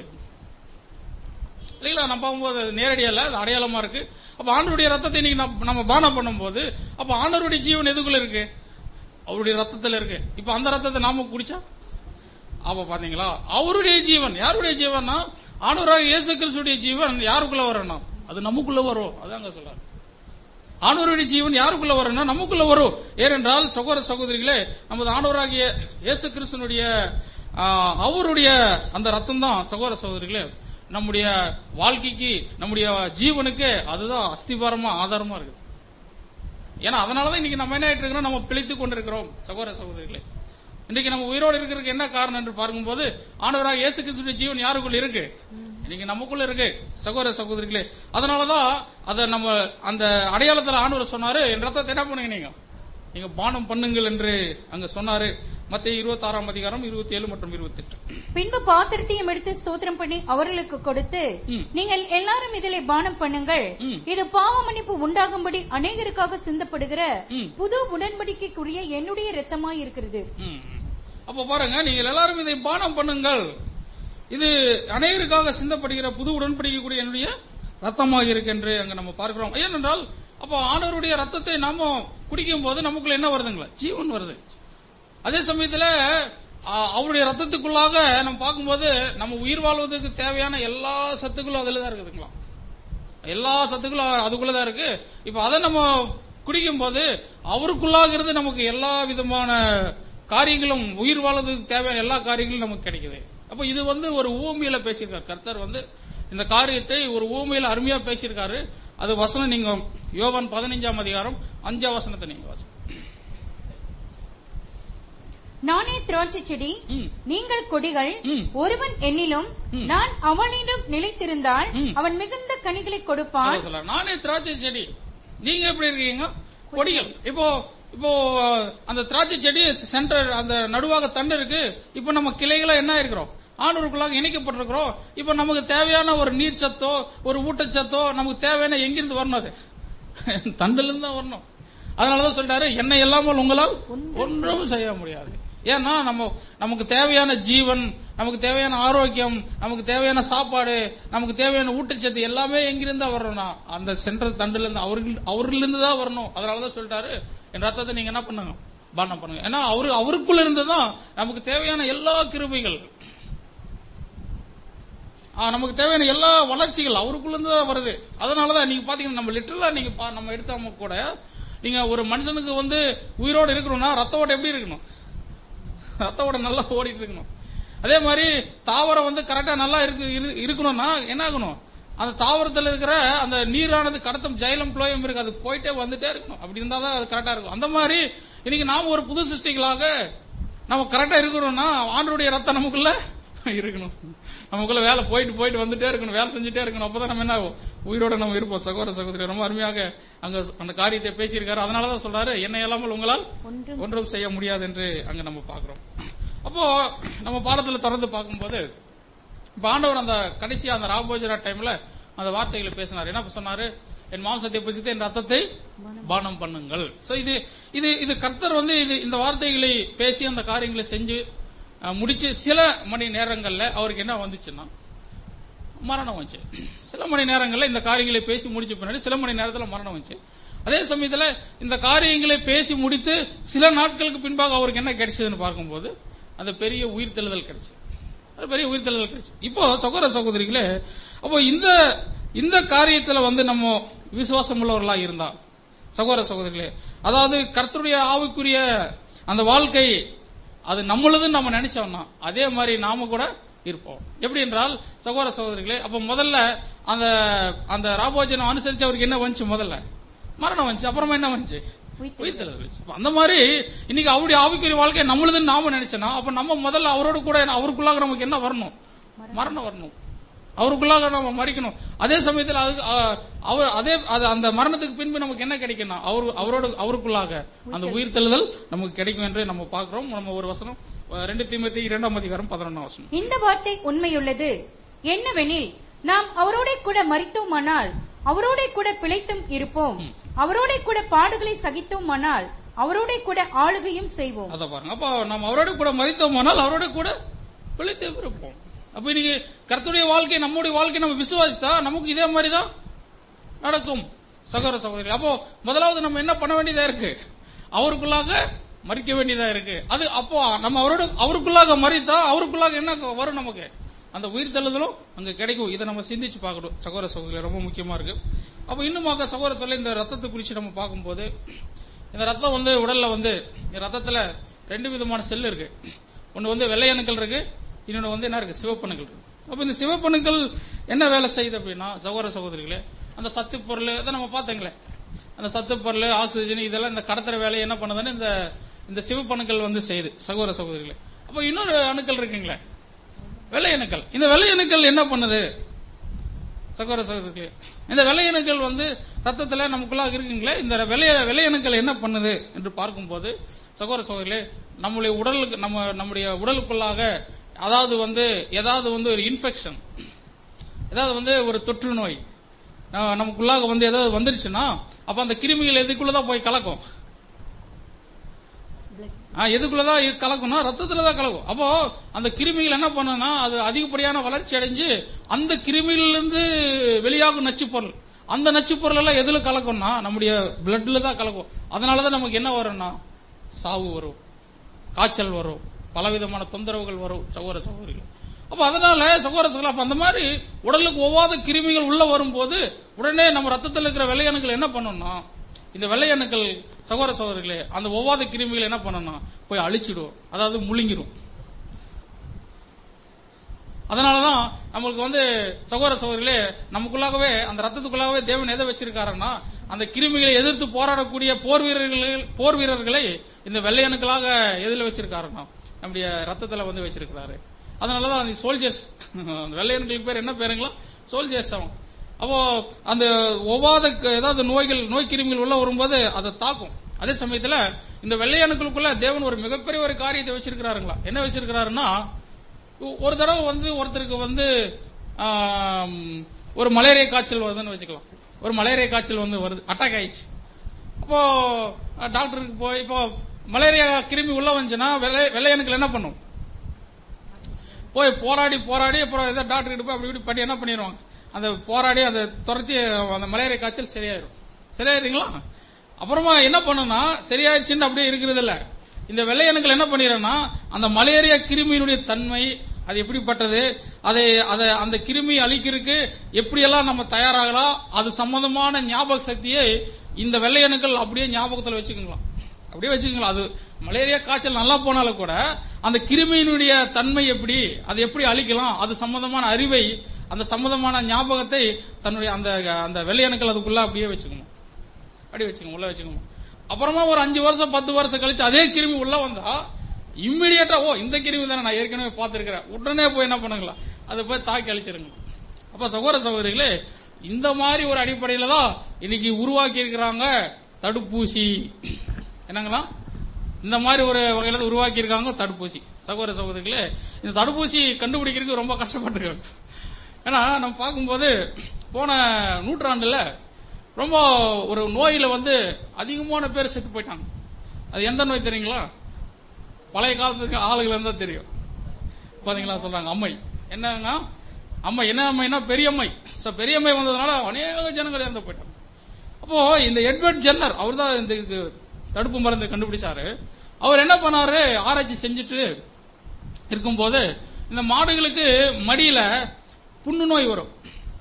இல்லைங்களா நம்ம பார்க்கும்போது அது நேரடியா இல்ல அது அடையாளமா இருக்கு அப்ப ஆண்டவருடைய ரத்தத்தை இன்னைக்கு நம்ம- நம்ம பானம் பண்ணும்போது அப்ப ஆண்டவருடைய ஜீவன் எதுக்குள்ள இருக்கு அவருடைய ரத்தத்துல இருக்கு இப்ப அந்த ரத்தத்தை நாம குடிச்சா அப்ப பாத்தீங்களா அவருடைய ஜீவன் யாருடைய ஜீவன்னா ஆண்டவராக இயேசு கிறிஸ்துடைய ஜீவன் யாருக்குள்ள வரணும் அது நமக்குள்ள வரும் அதாங்க சொல்றாரு ஆண்டவருடைய ஜீவன் யாருக்குள்ள வரும்னா நமக்குள்ள வரும் ஏனென்றால் சகோதர சகோதரிகளே நமது ஆண்டவராகிய இயேசு கிறிஸ்துனுடைய ஆ, அவருடைய அந்த ரத்தம் தான் சகோதர சகோதரிகளே நம்முடைய வாழ்க்கைக்கு நம்முடைய ஜீவனுக்கு அதுதான் அஸ்திபாரமா ஆதாரமா இருக்கு ஏன்னா அதனாலதான் இன்னைக்கு நம்ம என்ன ஆயிட்டு இருக்கிறோம் நம்ம பிழைத்துக் கொண்டிருக்கிறோம் சகோதர சகோதரிகளே இன்னைக்கு நம்ம உயிரோடு இருக்கிறதுக்கு என்ன காரணம் என்று பார்க்கும்போது ஆண்டவராக இயேசு கிறிஸ்துவின் ஜீவன் யாருக்குள்ள இருக்கு இன்னைக்கு நமக்குள்ள இருக்கு சகோதர சகோதரிகளே அதனாலதான் அத நம்ம அந்த அடையாளத்துல ஆண்டவர் சொன்னாரு என் ரத்தத்தை என்ன பண்ணுங்க நீங்க நீங்க பானம் பண்ணுங்கள் என்று அங்க சொன்னாரு மத்திய இருபத்தி ஆறாம் அதிகாரம் இருபத்தி ஏழு மற்றும் இருபத்தி எட்டு பின்பு பாத்திரத்தையும் எடுத்து ஸ்தோத்திரம் பண்ணி அவர்களுக்கு கொடுத்து ம். நீங்கள் எல்லாரும் இதிலே பானம் பண்ணுங்கள் ம். இது பாவ மன்னிப்பு உண்டாகும்படி அநேகருக்காக சிந்தப்படுகிற ம். புது உடன்படிக்கைக்குரிய என்னுடைய இரத்தமாய் இருக்கிறது ம். அப்ப பாருங்க நீங்கள் எல்லாரும் இதை பானம் பண்ணுங்கள் இது அநேகருக்காக சிந்தப்படுகிற புது உடன்படிக்கக்கூடிய என்னுடைய ரத்தமாக இருக்கு என்று அங்க நம்ம பார்க்கிறோம் ஏனென்றால் அப்போ ஆண்டவருடைய ரத்தத்தை நாம குடிக்கும் போது நமக்குள்ள என்ன வருதுங்களா ஜீவன் வருது அதே சமயத்துல ஆ, அவருடைய ரத்தத்துக்குள்ளாக நம்ம பார்க்கும்போது நம்ம உயிர் வாழ்வதற்கு தேவையான எல்லா சத்துக்களும் அதுல தான் இருக்குதுங்களா எல்லா சத்துக்களும் அதுக்குள்ளதான் இருக்கு இப்ப அதை நம்ம குடிக்கும் போது அவருக்குள்ளாக இருந்து நமக்கு எல்லா விதமான காரியங்களும் உயிர் வாழ்வதற்கு தேவையான எல்லா காரியங்களும் நமக்கு கிடைக்குது அப்ப இது வந்து ஒரு ஊமையில பேசியிருக்காரு கர்த்தர் வந்து இந்த காரியத்தை ஒரு ஊமையில அருமையா பேசியிருக்காரு அது வசனம் நீங்க யோவான் பதினைஞ்சாம் அதிகாரம் அஞ்சாம் வசனத்தை நீங்க வாசி நானே திராட்சை செடி ம். நீங்கள் கொடிகள் ம். ஒருவன் என்னிலும் நான் அவனிடம் நிலைத்திருந்தால் ம். அவன் மிகுந்த கனிகளை கொடுப்பான் அதான் சொல்றாரு. நானே திராட்சை செடி நீங்க எப்படி இருக்கீங்க கொடிகள் இப்போ இப்போ அந்த திராட்சை செடி சென்டர் அந்த நடுவாக தண்டு இருக்கு இப்போ நம்ம கிளைகளா என்ன இருக்கிறோம் ஆண்டவருக்குள்ளாக இணைக்கப்பட்டிருக்கிறோம் இப்போ நமக்கு தேவையான ஒரு நீர் சத்தோ ஒரு ஊட்டச்சத்தோ நமக்கு தேவையான எங்கிருந்து வரணும் அது தண்டுல இருந்து தான் வரணும் அதனாலதான் சொல்றாரு என்னை இல்லாமல் உங்களால் ஒன்றும் செய்ய முடியாது ஏன்னா நம்ம நமக்கு தேவையான ஜீவன் நமக்கு தேவையான ஆரோக்கியம் நமக்கு தேவையான சாப்பாடு நமக்கு தேவையான ஊட்டச்சத்து எல்லாமே எங்கிருந்தா வரணும்னா அந்த சென்ட்ரல் தண்டுல இருந்து அவர்கள் அவர்களிருந்து தான் வரணும் அதனாலதான் சொல்லிட்டாரு என் ரத்தத்தை நீங்க என்ன பண்ணுங்க பானம் பண்ணுங்க ஏன்னா அவரு அவருக்குள்ள இருந்து தான் நமக்கு தேவையான எல்லா கிருபைகள் ஆ, நமக்கு தேவையான எல்லா வளர்ச்சிகள் அவருக்குள்ள இருந்து தான் வருது அதனாலதான் நீங்க பாத்தீங்கன்னா நம்ம லிட்டரலா நீங்க பா- நம்ம எடுத்தாம கூட நீங்க ஒரு மனுஷனுக்கு வந்து உயிரோடு இருக்கணும்னா ரத்த ஓட்டம் எப்படி இருக்கணும் ரத்த ஓட்டம் நல்லா ஓடிட்டு இருக்கணும் அதே மாதிரி தாவரம் வந்து கரெக்டா நல்லா இருக்கு இரு- இருக்கணும்னா என்ன ஆகணும் அந்த தாவரத்துல இருக்கிற அந்த நீரானது கடத்தும் ஜெயலம் புலோயம் இருக்கு அது போயிட்டே வந்துட்டே இருக்கணும் அப்படி இருந்தாதான் அது கரெக்டா இருக்கும் அந்த மாதிரி இன்னைக்கு நாம ஒரு புது சிருஷ்டிகளாக நம்ம கரெக்டா இருக்கணும்னா ஆண்டருடைய ரத்தம் நமக்குள்ள இருக்கணும் நமக்குள்ள வேலை போயிட்டு போயிட்டு வந்துட்டே இருக்கணும் வேலை செஞ்சுட்டே இருக்கணும் அப்பதான் நம்ம என்ன ஆகும்? உயிரோட நம்ம இருப்போம் சகோதர சகோதரி ரொம்ப அருமையாக அங்க அந்த காரியத்தை பேசியிருக்காரு அதனாலதான் சொல்றாரு என்ன இல்லாமல் உங்களால் ஒன்றும் ஒன்றும் செய்ய முடியாது என்று அங்க நம்ம பாக்குறோம் அப்போ நம்ம பாடத்துல தொடர்ந்து பார்க்கும்போது இப்ப ஆண்டவர் அந்த கடைசியா அந்த ராபோஜரா டைம்ல அந்த வார்த்தைகளை பேசினார் என்ன சொன்னாரு என் மாம்சத்தை புசித்து என் ரத்தத்தை பானம் பண்ணுங்கள் சோ இது இது இது கர்த்தர் வந்து இது இந்த வார்த்தைகளை பேசி அந்த காரியங்களை செஞ்சு அஹ், முடிச்சு சில மணி நேரங்கள்ல அவருக்கு என்ன வந்துச்சுன்னா மரணம் வந்துச்சு சில மணி நேரங்கள்ல இந்த காரியங்களை பேசி முடிச்ச பின்னாடி சில மணி நேரத்துல மரணம் வந்துச்சு அதே சமயத்துல இந்த காரியங்களை பேசி முடித்து சில நாட்களுக்கு பின்பாக அவருக்கு என்ன கிடைச்சதுன்னு பார்க்கும்போது அந்த பெரிய உயிர்த்தெழுதல் கிடைச்சு அது பெரிய உயிர்த்தெழுதல் கிடைச்சு இப்போ சகோதர சகோதரிகளே அப்போ இந்த இந்த காரியத்துல வந்து நம்ம விசுவாசம் உள்ளவர்களா இருந்தா சகோதர சகோதரிகளே அதாவது கர்த்தருடைய ஆவிக்குரிய அந்த வாழ்க்கை அது நம்மளதுன்னு நம்ம நினைச்சோம்னா அதே மாதிரி நாம கூட இருப்போம் எப்படி என்றால் சகோதர சகோதரிகளே அப்ப முதல்ல அந்த அந்த ராபோஜனம் அனுசரிச்சு அவருக்கு என்ன வந்துச்சு முதல்ல மரணம் வந்துச்சு அப்புறமா என்ன வந்துச்சு உயிர்த்தெழுதல். உயிர்த்தெழுதல் வந்துச்சு. அப்ப அந்த மாதிரி இன்னைக்கு அவருடைய ஆவிக்குரிய வாழ்க்கை நம்மளுதுன்னு நாம நினைச்சோம்னா அப்ப நம்ம முதல்ல அவரோட கூட அவருக்குள்ளாக நமக்கு என்ன வரணும் மரணம் வரணும் அவருக்குள்ளாக நம்ம மறிக்கணும் அதே சமயத்தில் அதுக்கு அஹ், அவர் அதே அது அந்த மரணத்துக்கு பின்பு நமக்கு என்ன கிடைக்கணும் அவர் அவரோட அவருக்குள்ளாக அந்த உயிர்த்தெழுதல் நமக்கு கிடைக்கும் என்று நம்ம பார்க்கிறோம் நம்ம ஒரு வசனம் அஹ், ரெண்டு தீமத்தி இரண்டாம் அதிகாரம் பதினொன்றாம் வசனம் இந்த வார்த்தை உண்மையுள்ளது என்னவெனில் நாம் அவரோட கூட மரித்தோமானால் அவரோட கூட பிழைத்தும் இருப்போம் அவரோட கூட பாடுகளை சகித்தோமானால் அவரோட கூட ஆளுகையும் செய்வோம் அத பாருங்க அப்ப நம்ம அவரோட கூட மறித்தோமானால் அவரோட கூட பிழைத்து இருப்போம் அப்ப இன்னைக்கு கர்த்தருடைய வாழ்க்கை நம்முடைய வாழ்க்கை நம்ம விசுவாசித்தா நமக்கு இதே மாதிரி தான் நடக்கும் சகோதர சகோதரி அப்போ முதலாவது நம்ம என்ன பண்ண வேண்டியதா இருக்கு அவருக்குள்ளாக மறிக்க வேண்டியதா இருக்கு அது அப்போ நம்ம அவரோட அவருக்குள்ளாக மறித்தா அவருக்குள்ளாக என்ன வரும் நமக்கு அந்த உயிர் தள்ளுதலும் அங்க கிடைக்கும் இதை நம்ம சிந்திச்சு பார்க்கணும் சகோதர சகோதரி ரொம்ப முக்கியமா இருக்கு அப்ப இன்னுமாக சகோதர சொல்ல இந்த ரத்தத்தை குறிச்சு நம்ம பார்க்கும்போது இந்த ரத்தம் வந்து உடல்ல வந்து இந்த ரத்தத்துல ரெண்டு விதமான செல் இருக்கு ஒன்னு வந்து வெள்ளை அணுக்கள் இருக்கு இன்னொன்னு வந்து என்ன இருக்கு சிவப்பணுக்கள் இருக்கு அப்ப இந்த சிவப்பணுக்கள் என்ன வேலை செய்யுது அப்படின்னா சகோதர சகோதரிகளே அந்த சத்து பொருள் இதை நம்ம பார்த்தீங்களே அந்த சத்து பொருள் ஆக்சிஜன் இதெல்லாம் இந்த கடத்துற வேலையை என்ன பண்ணுதுன்னு இந்த இந்த சிவப்பணுக்கள் வந்து செய்யுது சகோதர சகோதரிகளே அப்ப இன்னொரு அணுக்கள் இருக்குங்களே வெள்ளை அணுக்கள் இந்த வெள்ளை அணுக்கள் என்ன பண்ணுது சகோதர சகோதரிகளே இந்த வெள்ளையணுக்கள் வந்து ரத்தத்துல நமக்குள்ளாக இருக்குங்களே இந்த வெள்ளைய வெள்ளையணுக்கள் என்ன பண்ணுது என்று பார்க்கும்போது சகோதர சகோதரிகளே நம்முடைய உடலுக்கு நம்ம நம்முடைய உடலுக்குள்ளாக அதாவது வந்து ஏதாவது வந்து ஒரு இன்ஃபெக்ஷன் ஏதாவது வந்து ஒரு தொற்று நோய் அஹ், நமக்குள்ளாக வந்து ஏதாவது வந்துருச்சுன்னா அப்ப அந்த கிருமிகள் எதுக்குள்ளதான் போய் கலக்கும் ஆ, எதுக்குள்ளதான் இது கலக்கும்னா ரத்தத்துல தான் கலக்கும் அப்போ அந்த கிருமிகள் என்ன பண்ணும்னா அது அதிகப்படியான வளர்ச்சி அடைஞ்சு அந்த கிருமியிலிருந்து வெளியாகும் நச்சு பொருள் அந்த நச்சு பொருள் எல்லாம் எதுல கலக்கும்னா நம்முடைய பிளட்ல தான் கலக்கும் அதனாலதான் நமக்கு என்ன வரும்னா சாவு வரும் காய்ச்சல் வரும் பலவிதமான தொந்தரவுகள் வரும் சகோதர சகோதரிகள் அப்ப அதனால சகோதர சகோதரி அப்ப அந்த மாதிரி உடலுக்கு ஒவ்வாத கிருமிகள் உள்ள வரும்போது உடனே நம்ம ரத்தத்தில் இருக்கிற வெள்ளையணுக்கள் என்ன பண்ணணும்னா இந்த வெள்ளையணுக்கள் சகோதர சகோதரிகளே அந்த ஒவ்வாத கிருமிகள் என்ன பண்ணணும்னா போய் அழிச்சிடும் அதாவது முழுங்கிரும் அதனாலதான் நம்மளுக்கு வந்து சகோதர சகோதரிகளே நமக்குள்ளாகவே அந்த ரத்தத்துக்குள்ளாகவே தேவன் எதை வச்சிருக்காருன்னா அந்த கிருமிகளை எதிர்த்து போராடக்கூடிய போர் வீரர்கள் போர் வீரர்களை இந்த வெள்ளையணுக்களாக எதுல வச்சிருக்காருன்னா நம்முடைய ரத்தத்துல வந்து வச்சிருக்கிறாரு அதனாலதான் அந்த சோல்ஜர்ஸ் அந்த வெள்ளையணுக்களுக்கு பேர் என்ன பேருங்களா சோல்ஜர்ஸ் அவன் அப்போ அந்த ஒவ்வாத க- ஏதாவது நோய்கள் நோய் கிருமிகள் உள்ள வரும்போது அதை தாக்கும் அதே சமயத்துல இந்த வெள்ளையணுக்களுக்குள்ள தேவன் ஒரு மிகப்பெரிய ஒரு காரியத்தை வச்சிருக்கிறாருங்களா என்ன வச்சிருக்கிறாருன்னா ஒ- ஒரு தடவை வந்து ஒருத்தருக்கு வந்து ஆம், ஒரு மலேரியா காய்ச்சல் வருதுன்னு வச்சுக்கலாம் ஒரு மலேரியா காய்ச்சல் வந்து வருது அட்டாக் ஆயிடுச்சு அப்போ அஹ், டாக்டருக்கு போய் இப்போ மலேரியா கிருமி உள்ள வந்துச்சுன்னா வெள்ளை வெள்ளையணுக்கள் என்ன பண்ணும் போய் போராடி போராடி அப்புறம் ஏதோ டாக்டர் கிட்ட போய் அப்படி இப்படி பண்ணி என்ன பண்ணிடுவாங்க அந்த போராடி அதை துரத்தி அந்த மலேரியா காய்ச்சல் சரியாயிரும் சரியாயிருங்களா அப்புறமா என்ன பண்ணுனா சரியாயிடுச்சுன்னு அப்படியே இருக்கிறது இல்ல இந்த வெள்ளையணுக்கள் என்ன பண்ணிடுறேன்னா அந்த மலேரியா கிருமியினுடைய தன்மை அது எப்படிப்பட்டது அதை அதை அந்த கிருமி அழிக்கிறதுக்கு எப்படியெல்லாம் நம்ம தயாராகலாம் அது சம்பந்தமான ஞாபக சக்தியை இந்த வெள்ளையணுக்கள் அப்படியே ஞாபகத்துல வச்சுக்கலாம் அப்படியே வச்சுக்கோங்களா அது மலேரியா காய்ச்சல் நல்லா போனாலும் கூட அந்த கிருமியினுடைய தன்மை எப்படி அது எப்படி அழிக்கலாம் அது சம்பந்தமான அறிவை அந்த சம்பந்தமான ஞாபகத்தை தன்னுடைய அந்த அந்த வெள்ளையணுக்கள் அதுக்குள்ள அப்படியே வச்சுக்கணும் அப்படியே வச்சுக்கணும் உள்ள வச்சுக்கணும் அப்புறமா ஒரு அஞ்சு வருஷம் பத்து வருஷம் கழிச்சு அதே கிருமி உள்ள வந்தா இம்மிடியட்டா ஓ இந்த கிருமி தானே நான் ஏற்கனவே பார்த்திருக்கிறேன் உடனே போய் என்ன பண்ணுங்களா அதை போய் தாக்கி அழிச்சிருங்க அப்ப சகோதர சகோதரிகளே இந்த மாதிரி ஒரு அடிப்படையில தான் இன்னைக்கு உருவாக்கி இருக்கிறாங்க தடுப்பூசி என்னங்களா இந்த மாதிரி ஒரு வகையில தான் உருவாக்கி இருக்காங்க தடுப்பூசி சகோதர சகோதரிகளே இந்த தடுப்பூசி கண்டுபிடிக்கிறதுக்கு ரொம்ப கஷ்டப்பட்டிருக்காங்க ஏன்னா நம்ம பார்க்கும்போது போன நூற்றாண்டுல ரொம்ப ஒரு நோயில வந்து அதிகமான பேர் செத்து போயிட்டாங்க அது எந்த நோய் தெரியுங்களா பழைய காலத்துக்கு ஆளுகள் இருந்தா தெரியும் பாத்தீங்களா சொல்றாங்க அம்மை என்னங்க அம்மை என்ன அம்மைனா பெரியம்மை சோ பெரியம்மை வந்ததுனால அநேக ஜனங்கள் இறந்து போயிட்டாங்க அப்போ இந்த எட்வர்ட் ஜென்னர் அவர் தான் இந்த இது தடுப்பு மருந்து கண்டுபிடிச்சாரு அவர் என்ன பண்ணாரு ஆராய்ச்சி செஞ்சுட்டு இருக்கும்போது இந்த மாடுகளுக்கு மடியில புண்ணு நோய் வரும்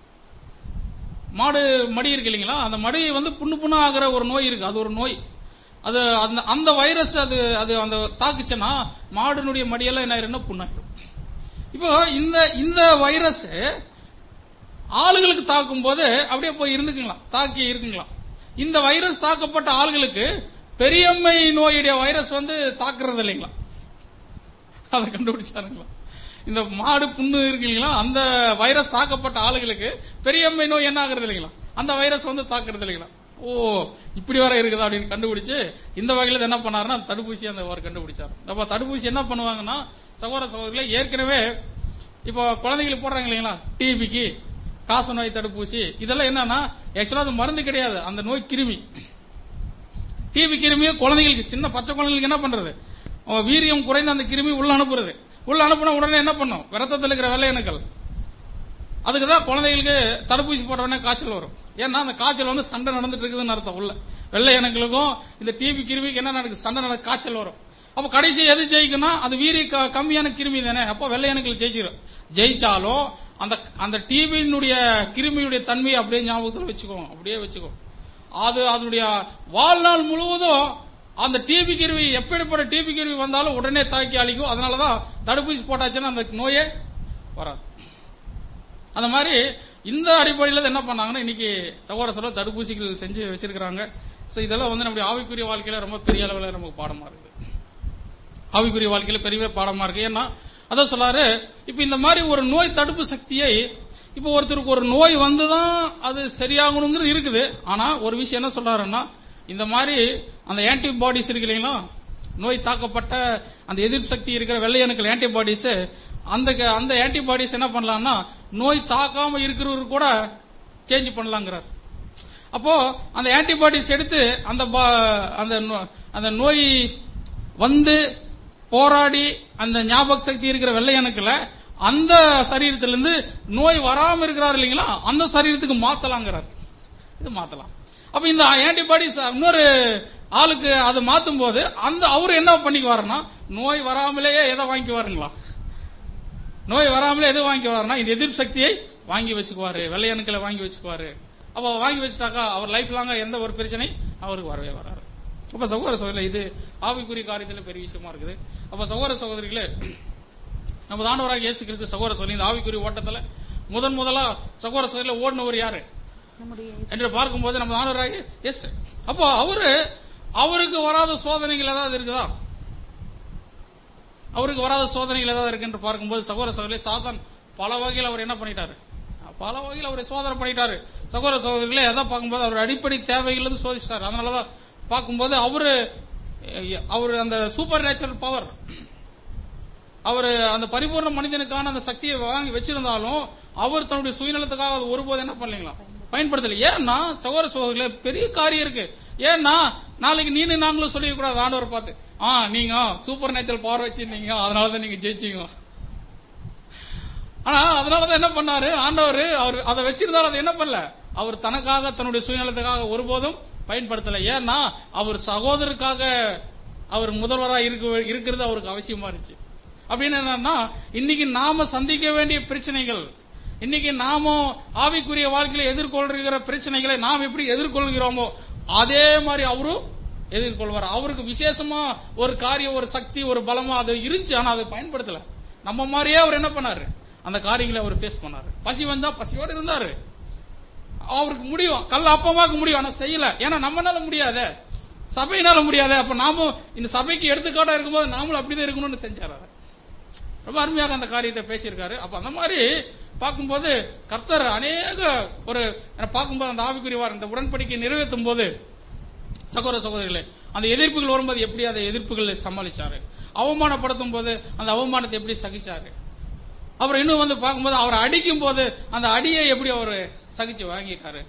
மாடு மடி இருக்கு இல்லைங்களா அந்த மடி வந்து புண்ணு புண்ணு ஆகிற ஒரு நோய் இருக்கு அது ஒரு நோய் அது அந்த அந்த வைரஸ் அது அது அந்த தாக்குச்சுன்னா மாடுனுடைய மடியெல்லாம் என்ன ஆயிரும்னா புண்ணாயிரும் இப்போ இந்த இந்த வைரஸ் ஆளுகளுக்கு தாக்கும் போது அப்படியே போய் இருந்துக்குங்களாம் தாக்கி இருக்குங்களாம் இந்த வைரஸ் தாக்கப்பட்ட ஆளுகளுக்கு பெரியம்மை நோயுடைய வைரஸ் வந்து தாக்குறது இல்லைங்களா அதை கண்டுபிடிச்சாருங்களா இந்த மாடு புண்ணு இருக்கு இல்லைங்களா அந்த வைரஸ் தாக்கப்பட்ட ஆளுகளுக்கு பெரியம்மை நோய் என்ன ஆகுறது இல்லைங்களா அந்த வைரஸ் வந்து தாக்குறது இல்லைங்களா ஓ இப்படி வர இருக்குதா அப்படின்னு கண்டுபிடிச்சு இந்த வகையில என்ன பண்ணாருன்னா தடுப்பூசி அந்த அவர் கண்டுபிடிச்சார் அப்ப தடுப்பூசி என்ன பண்ணுவாங்கன்னா சகோதர சகோதரிகளை ஏற்கனவே இப்போ குழந்தைங்களுக்கு போடுறாங்க இல்லைங்களா டிபிக்கு காச நோய் தடுப்பூசி இதெல்லாம் என்னன்னா ஆக்சுவலா அது மருந்து கிடையாது அந்த நோய் கிருமி டிபி கிருமியும் குழந்தைங்களுக்கு சின்ன பச்சை குழந்தைங்களுக்கு என்ன பண்றது அவன் வீரியம் குறைந்த அந்த கிருமி உள்ள அனுப்புறது உள்ள அனுப்புனா உடனே என்ன பண்ணும் ரத்தத்தில் இருக்கிற வெள்ளை அணுக்கள் அதுக்கு தான் குழந்தைகளுக்கு தடுப்பூசி போட்ட உடனே காய்ச்சல் வரும் ஏன்னா அந்த காய்ச்சல் வந்து சண்டை நடந்துட்டு இருக்குதுன்னு அர்த்தம் உள்ள வெள்ளை அணுக்களுக்கும் இந்த டிபி கிருமிக்கு என்ன நடக்குது சண்டை நடக்கு காய்ச்சல் வரும் அப்ப கடைசி எது ஜெயிக்கும்னா அது வீரிய க- கம்மியான கிருமி தானே அப்போ வெள்ளை அணுக்கள் ஜெயிச்சிடும் ஜெயிச்சாலும் அந்த அந்த டிபியினுடைய கிருமியுடைய தன்மையை அப்படியே ஞாபகத்தில் வச்சுக்கோங்க அப்படியே வச்சுக்கோ அது அதனுடைய வாழ்நாள் முழுவதும் அந்த டிபி கிருமி எப்படிப்பட்ட டிபி கிருமி வந்தாலும் உடனே தாக்கி அழிக்கும் அதனாலதான் தடுப்பூசி போட்டாச்சுன்னா அந்த நோயே வராது அந்த மாதிரி இந்த அடிப்படையில் என்ன பண்ணாங்கன்னா இன்னைக்கு சகோதர சொல்ல தடுப்பூசிகள் செஞ்சு வச்சிருக்காங்க சோ இதெல்லாம் வந்து நம்முடைய ஆவிக்குரிய வாழ்க்கையில ரொம்ப பெரிய அளவில் நமக்கு பாடமா இருக்குது ஆவிக்குரிய வாழ்க்கையில பெரிய பாடமா இருக்கு ஏன்னா அதான் சொல்லாரு இப்ப இந்த மாதிரி ஒரு நோய் தடுப்பு சக்தியை இப்ப ஒருத்தருக்கு ஒரு நோய் வந்துதான் அது சரியாகணுங்கிறது இருக்குது ஆனா ஒரு விஷயம் என்ன சொல்றாருன்னா இந்த மாதிரி அந்த ஆன்டிபாடிஸ் இருக்கு இல்லைங்களா நோய் தாக்கப்பட்ட அந்த எதிர்ப்பு சக்தி இருக்கிற வெள்ளை அணுக்கள் ஆன்டிபாடிஸ் அந்த க- அந்த ஆன்டிபாடிஸ் என்ன பண்ணலாம்னா நோய் தாக்காம இருக்கிறவரு கூட சேஞ்ச் பண்ணலாங்கிறார் அப்போ அந்த ஆன்டிபாடிஸ் எடுத்து அந்த பா- அந்த நோ- அந்த நோய் வந்து போராடி அந்த ஞாபக சக்தி இருக்கிற வெள்ளை அணுக்களை அந்த சரீரத்திலிருந்து நோய் வராம இருக்கிறார் இல்லைங்களா அந்த சரீரத்துக்கு மாத்தலாங்கிறார் இது மாத்தலாம் அப்ப இந்த ஆன்டிபாடிஸ் இன்னொரு ஆளுக்கு அதை மாத்தும் போது அந்த அவரு என்ன பண்ணிக்குவாருன்னா நோய் வராமலேயே எதை வாங்கிக்குவாருங்களா நோய் வராமலே எது வாங்கிக்குவாருன்னா இந்த எதிர்ப்பு சக்தியை வாங்கி வச்சுக்குவாரு வெள்ளை அணுக்களை வாங்கி வச்சுக்குவாரு அப்ப வாங்கி வச்சுட்டாக்கா அவர் லைஃப் லாங்கா எந்த ஒரு பிரச்சனை அவருக்கு வரவே வராது அப்ப சகோதர சகோதரி இது ஆவிக்குரிய காரியத்துல பெரிய விஷயமா இருக்குது அப்ப சகோதர சகோதரிகளே நம்ம தாண்டவராக இயேசு கிறிஸ்து சகோதர சொல்லி இந்த ஆவிக்குரிய ஓட்டத்துல முதன் முதலா சகோதர சகோதரில ஓடினவர் யாரு நம்முடைய என்று பார்க்கும்போது நம்ம ஆண்டவராக எஸ் அப்போ அவரு அவருக்கு வராத சோதனைகள் ஏதாவது இருக்குதா அவருக்கு வராத சோதனைகள் ஏதாவது இருக்கு என்று பார்க்கும்போது சகோதர சகோதரி சாதான் பல வகையில் அவர் என்ன பண்ணிட்டாரு பல வகையில் அவரை சோதனை பண்ணிட்டாரு சகோதர சகோதரிகளே எதை பார்க்கும்போது அவர் அடிப்படை தேவைகள் இருந்து சோதிச்சிட்டாரு அதனாலதான் பார்க்கும்போது அவரு அஹ், அவரு அந்த சூப்பர் நேச்சுரல் பவர் அவர் அந்த பரிபூர்ண மனிதனுக்கான அந்த சக்தியை வாங்கி வச்சிருந்தாலும் அவர் தன்னுடைய சுயநலத்துக்காக அது ஒருபோது என்ன பண்ணலீங்களா பயன்படுத்தல ஏன்னா சகோதர சகோதரிகளே பெரிய காரியம் இருக்கு ஏன்னா நாளைக்கு நீனு நாங்களும் சொல்லிடக்கூடாது ஆண்டவர் பார்த்து ஆ நீங்க சூப்பர் நேச்சுரல் பவர் வச்சிருந்தீங்க அதனாலதான் நீங்க ஜெயிச்சீங்க ஆனா அதனாலதான் என்ன பண்ணாரு ஆண்டவர் அவர் அதை வச்சிருந்தாலும் அதை என்ன பண்ணல அவர் தனக்காக தன்னுடைய சுயநலத்துக்காக ஒருபோதும் பயன்படுத்தல ஏன்னா அவர் சகோதரருக்காக அவர் முதல்வரா இருக்க இருக்கிறது அவருக்கு அவசியமா இருந்துச்சு அப்படின்னு என்னன்னா இன்னைக்கு நாம சந்திக்க வேண்டிய பிரச்சனைகள் இன்னைக்கு நாம ஆவிக்குரிய வாழ்க்கையில எதிர்கொள்கிற பிரச்சனைகளை நாம் எப்படி எதிர்கொள்கிறோமோ அதே மாதிரி அவரும் எதிர்கொள்வார் அவருக்கு விசேஷமா ஒரு காரியம் ஒரு சக்தி ஒரு பலமா அது இருந்துச்சு ஆனா அதை பயன்படுத்தல நம்ம மாதிரியே அவர் என்ன பண்ணாரு அந்த காரியங்களை அவர் ஃபேஸ் பண்ணாரு பசி வந்தா பசியோடு இருந்தாரு அவருக்கு முடியும் கல் அப்பமாக்க முடியும் ஆனா செய்யல ஏன்னா நம்மனால முடியாதே சபையினால முடியாதே அப்ப நாமும் இந்த சபைக்கு எடுத்துக்காட்டா இருக்கும்போது நாமளும் அப்படிதான் இருக்கணும்னு செஞ்சாரு அதை. ரொம்ப அருமையாக அந்த காரியத்தை பேசியிருக்காரு அப்ப அந்த மாதிரி பார்க்கும்போது கர்த்தர் அநேக ஒரு பார்க்கும்போது அந்த ஆவிக்குரியவார் இந்த உடன்படிக்கை நிறைவேற்றும் போது சகோதர சகோதரிகளே அந்த எதிர்ப்புகள் வரும்போது எப்படி அந்த எதிர்ப்புகளை சமாளிச்சாரு அவமானப்படுத்தும் போது அந்த அவமானத்தை எப்படி சகிச்சாரு அப்புறம் இன்னும் வந்து பார்க்கும்போது அவரை அடிக்கும் போது அந்த அடியை எப்படி அவர் சகிச்சு வாங்கிட்டாரு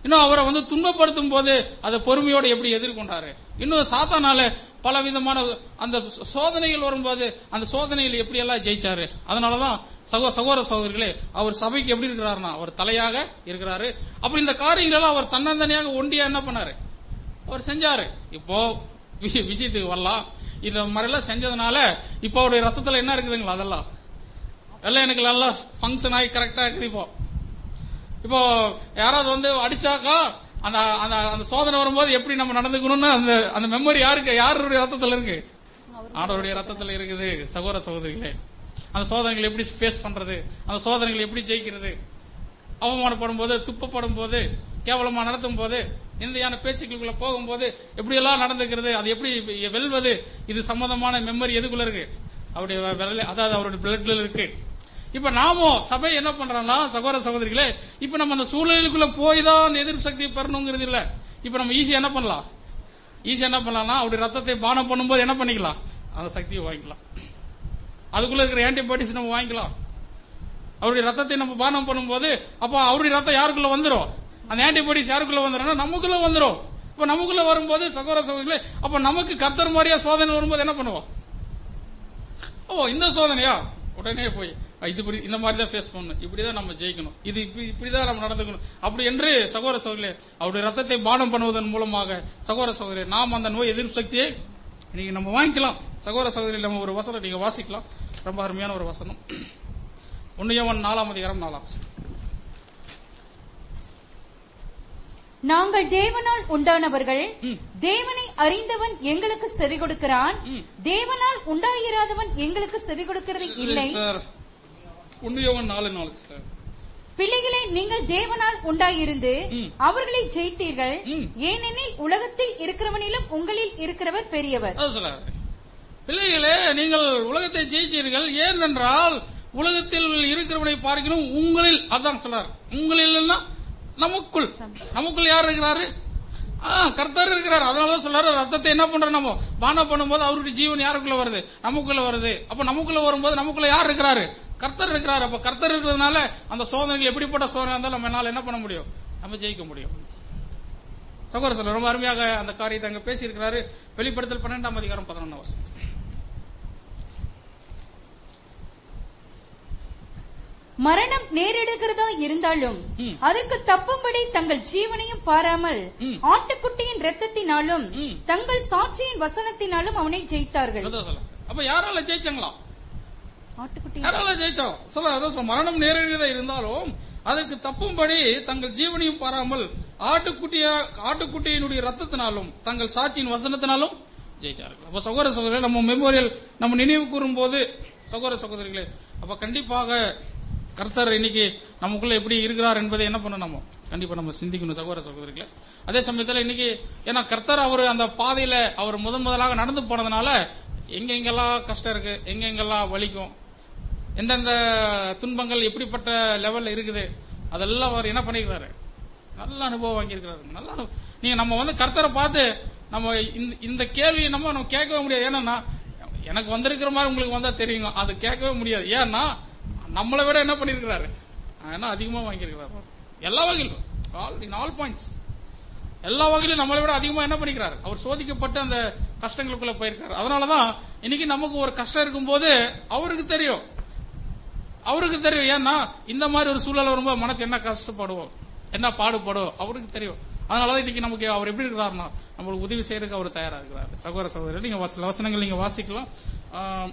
இன்னும் அவரை வந்து துன்பப்படுத்தும் போது அதை பொறுமையோடு எப்படி எதிர்கொண்டாரு இன்னும் சாத்தானால பல விதமான அந்த சோ- சோதனைகள் வரும்போது அந்த சோதனைகள் எப்படி எல்லாம் ஜெயிச்சாரு அதனாலதான் சகோ சகோதர சகோதரிகளே அவர் சபைக்கு எப்படி இருக்கிறாருன்னா அவர் தலையாக இருக்கிறாரு அப்ப இந்த காரியங்கள் எல்லாம் அவர் தன்னந்தனியாக ஒண்டியா என்ன பண்ணாரு அவர் செஞ்சாரு இப்போ விஷய விஷயத்துக்கு வரலாம் இந்த மாதிரிலாம் செஞ்சதுனால இப்போ அவருடைய ரத்தத்துல என்ன இருக்குதுங்களா அதெல்லாம் எல்லாம் எனக்கு நல்லா ஃபங்க்ஷன் ஆகி கரெக்டா இருக்குது இப்போ இப்போ யாராவது வந்து அடிச்சாக்கா அந்த அந்த அந்த சோதனை வரும்போது எப்படி நம்ம நடந்துக்கணும்னு அந்த அந்த மெமரி யாருக்கு யாருடைய ரத்தத்துல இருக்கு ஆண்டவருடைய ரத்தத்துல இருக்குது சகோதர சகோதரிகளே அந்த சோதனைகளை எப்படி ஃபேஸ் பண்றது அந்த சோதனைகளை எப்படி ஜெயிக்கிறது அவமானப்படும் போது துப்பப்படும் போது கேவலமா நடத்தும் போது இந்தியான பேச்சுக்களுக்குள்ள போகும்போது எப்படி எல்லாம் நடந்துக்கிறது அது எப்படி வெல்வது இது சம்பந்தமான மெமரி எதுக்குள்ள இருக்கு அவருடைய விரல- அதாவது அவருடைய பிளட்ல இருக்கு இப்ப நாமும் சபை என்ன பண்றோம்னா சகோதர சகோதரிகளே இப்ப நம்ம அந்த சூழ்நிலைக்குள்ள போய் தான் அந்த எதிர்ப்பு சக்தியை பெறணுங்கிறது இல்ல இப்ப நம்ம ஈஸியா என்ன பண்ணலாம் ஈஸியா என்ன பண்ணலாம்னா அவருடைய ரத்தத்தை பானம் பண்ணும்போது என்ன பண்ணிக்கலாம் அந்த சக்தியை வாங்கிக்கலாம் அதுக்குள்ள இருக்கிற ஆன்டிபாடிஸ் நம்ம வாங்கிக்கலாம் அவருடைய ரத்தத்தை நம்ம பானம் பண்ணும்போது அப்ப அவருடைய ரத்தம் யாருக்குள்ள வந்துரும் அந்த ஆன்டிபாடிஸ் யாருக்குள்ள வந்துரும் நமக்குள்ள வந்துரும் இப்ப நமக்குள்ள வரும்போது சகோதர சகோதரிகளே அப்ப நமக்கு கர்த்தர் மாதிரியா சோதனை வரும்போது என்ன பண்ணுவோம் ஓ இந்த சோதனையா உடனே போய் அஹ், இது இப்படி இந்த மாதிரி தான் ஃபேஸ் பண்ணணும் இப்படிதான் நம்ம ஜெயிக்கணும் இது இப்படி இப்படிதான் நம்ம நடந்துக்கணும் அப்படி என்று சகோதர சகோதரிகளே அவருடைய ரத்தத்தை பானம் பண்ணுவதன் மூலமாக சகோதர சகோதரி நாம் அந்த நோய் எதிர்ப்பு சக்தியை நீங்க நம்ம வாங்கிக்கலாம் சகோதர சகோதரி நம்ம ஒரு வசனம் நீங்க வாசிக்கலாம் ரொம்ப அருமையான ஒரு வசனம் ஒன்னியவன் நாலாம் அதிகாரம் நாலாம் வசனம். நாங்கள் தேவனால் உண்டானவர்கள் ம். தேவனை அறிந்தவன் எங்களுக்கு செவி கொடுக்கிறான் ம். தேவனால் உண்டாயிராதவன் எங்களுக்கு செவி கொடுக்கிறது இல்லை சார் ஒன்னியவன் நாலு நாலு சார் பிள்ளைகளே நீங்கள் தேவனால் உண்டாயிருந்து ம். அவர்களை ஜெயித்தீர்கள் ம். ஏனெனில் உலகத்தில் இருக்கிறவனிலும் உங்களில் இருக்கிறவர் பெரியவர் அது சொல்றாரு பிள்ளைகளே நீங்கள் உலகத்தை ஜெயிச்சீர்கள் ஏனென்றால் உலகத்தில் இருக்கிறவனை பார்க்கணும் உங்களில் அதான் சொல்றாரு உங்களில் நமக்குள் நமக்குள் யார் இருக்கிறாரு ஆ, கர்த்தர் இருக்கிறார் அதனாலதான் சொல்றாரு ரத்தத்தை என்ன பண்றோம் நம்ம பானம் பண்ணும்போது அவருடைய ஜீவன் யாருக்குள்ள வருது நமக்குள்ள வருது அப்ப நமக்குள்ள வரும்போது நமக்குள்ள யார் இருக்கிறாரு கர்த்தர் இருக்கிறாரு அப்ப கர்த்தர் இருக்கிறதுனால அந்த சோதனைகள் எப்படிப்பட்ட சோதனை இருந்தாலும் நம்ம என்னால என்ன பண்ண முடியும் நம்ம ஜெயிக்க முடியும் சகோதர சொல்ல ரொம்ப அருமையாக அந்த காரியத்தை அங்க பேசியிருக்கிறாரு வெளிப்படுத்தல் பன்னெண்டாம் அதிகாரம் பதினொன்றாம் வருஷம் மரணம் நேரிடுகிறதா இருந்தாலும் ம். அதற்கு தப்பும்படி தங்கள் ஜீவனையும் பாராமல் ம். ஆட்டுக்குட்டியின் இரத்தத்தினாலும் ம். தங்கள் சாட்சியின் வசனத்தினாலும் அவனை ஜெயித்தார்கள் அதான் சொல்ல அப்ப யாரால ஜெயிச்சாங்களா ஆட்டுக்குட்டியின் யாரால ஜெயிச்சோம் சொல்ல அதான் சொல்ல மரணம் நேரடியதா இருந்தாலும் அதற்கு தப்பும்படி தங்கள் ஜீவனையும் பாராமல் ஆட்டுக்குட்டிய ஆட்டுக்குட்டியினுடைய ரத்தத்தினாலும் தங்கள் சாட்சியின் வசனத்தினாலும் ஜெயிச்சார்கள் அப்ப சகோதர சகோதரர்களே நம்ம மெமோரியல் நம்ம நினைவு கூறும் போது சகோதர சகோதரிகளே அப்ப கண்டிப்பாக கர்த்தர் இன்னைக்கு நமக்குள்ள எப்படி இருக்கிறார் என்பதை என்ன பண்ணணும் நம்ம கண்டிப்பா நம்ம சிந்திக்கணும் சகோதர சகோதரிகளே அதே சமயத்துல இன்னைக்கு ஏன்னா கர்த்தர் அவர் அந்த பாதையில அவர் முதன் முதலாக நடந்து போனதுனால எங்க எங்கெல்லாம் கஷ்டம் இருக்கு எங்க எங்கெல்லாம் வலிக்கும் எந்தெந்த துன்பங்கள் எப்படிப்பட்ட லெவல்ல இருக்குது அதெல்லாம் அவர் என்ன பண்ணிருக்காரு நல்ல அனுபவம் வாங்கியிருக்கிறாரு நல்ல அனுபவம் நீங்க நம்ம வந்து கர்த்தரை பார்த்து நம்ம இந்த- இந்த கேள்வியை நம்ம நம்ம கேட்கவே முடியாது ஏன்னா எனக்கு வந்திருக்கிற மாதிரி உங்களுக்கு வந்தா தெரியுங்க அது கேட்கவே முடியாது ஏன்னா நம்மளை விட என்ன பண்ணிருக்கிறாரு ஏன்னா அதிகமா வாங்கியிருக்கிறாரு எல்லா வகையிலும் ஆல் இன் ஆல் பாயிண்ட்ஸ் எல்லா வகையிலும் நம்மளை விட அதிகமா என்ன பண்ணிக்கிறாரு அவர் சோதிக்கப்பட்டு அந்த கஷ்டங்களுக்குள்ள போயிருக்காரு அதனாலதான் இன்னைக்கு நமக்கு ஒரு கஷ்டம் இருக்கும்போது அவருக்கு தெரியும் அவருக்கு தெரியும் ஏன்னா இந்த மாதிரி ஒரு சூழல் வரும்போது மனசு என்ன கஷ்டப்படுவோம் என்ன பாடுபடும் அவருக்கு தெரியும் அதனாலதான் இன்னைக்கு நமக்கு அவர் எப்படி இருக்கிறாருன்னா நம்மளுக்கு உதவி செய்யறதுக்கு அவர் தயாரா இருக்கிறார் சகோதர சகோதரர் நீங்க வச- வசனங்கள் நீங்க வாசிக்கலாம் ஆம்,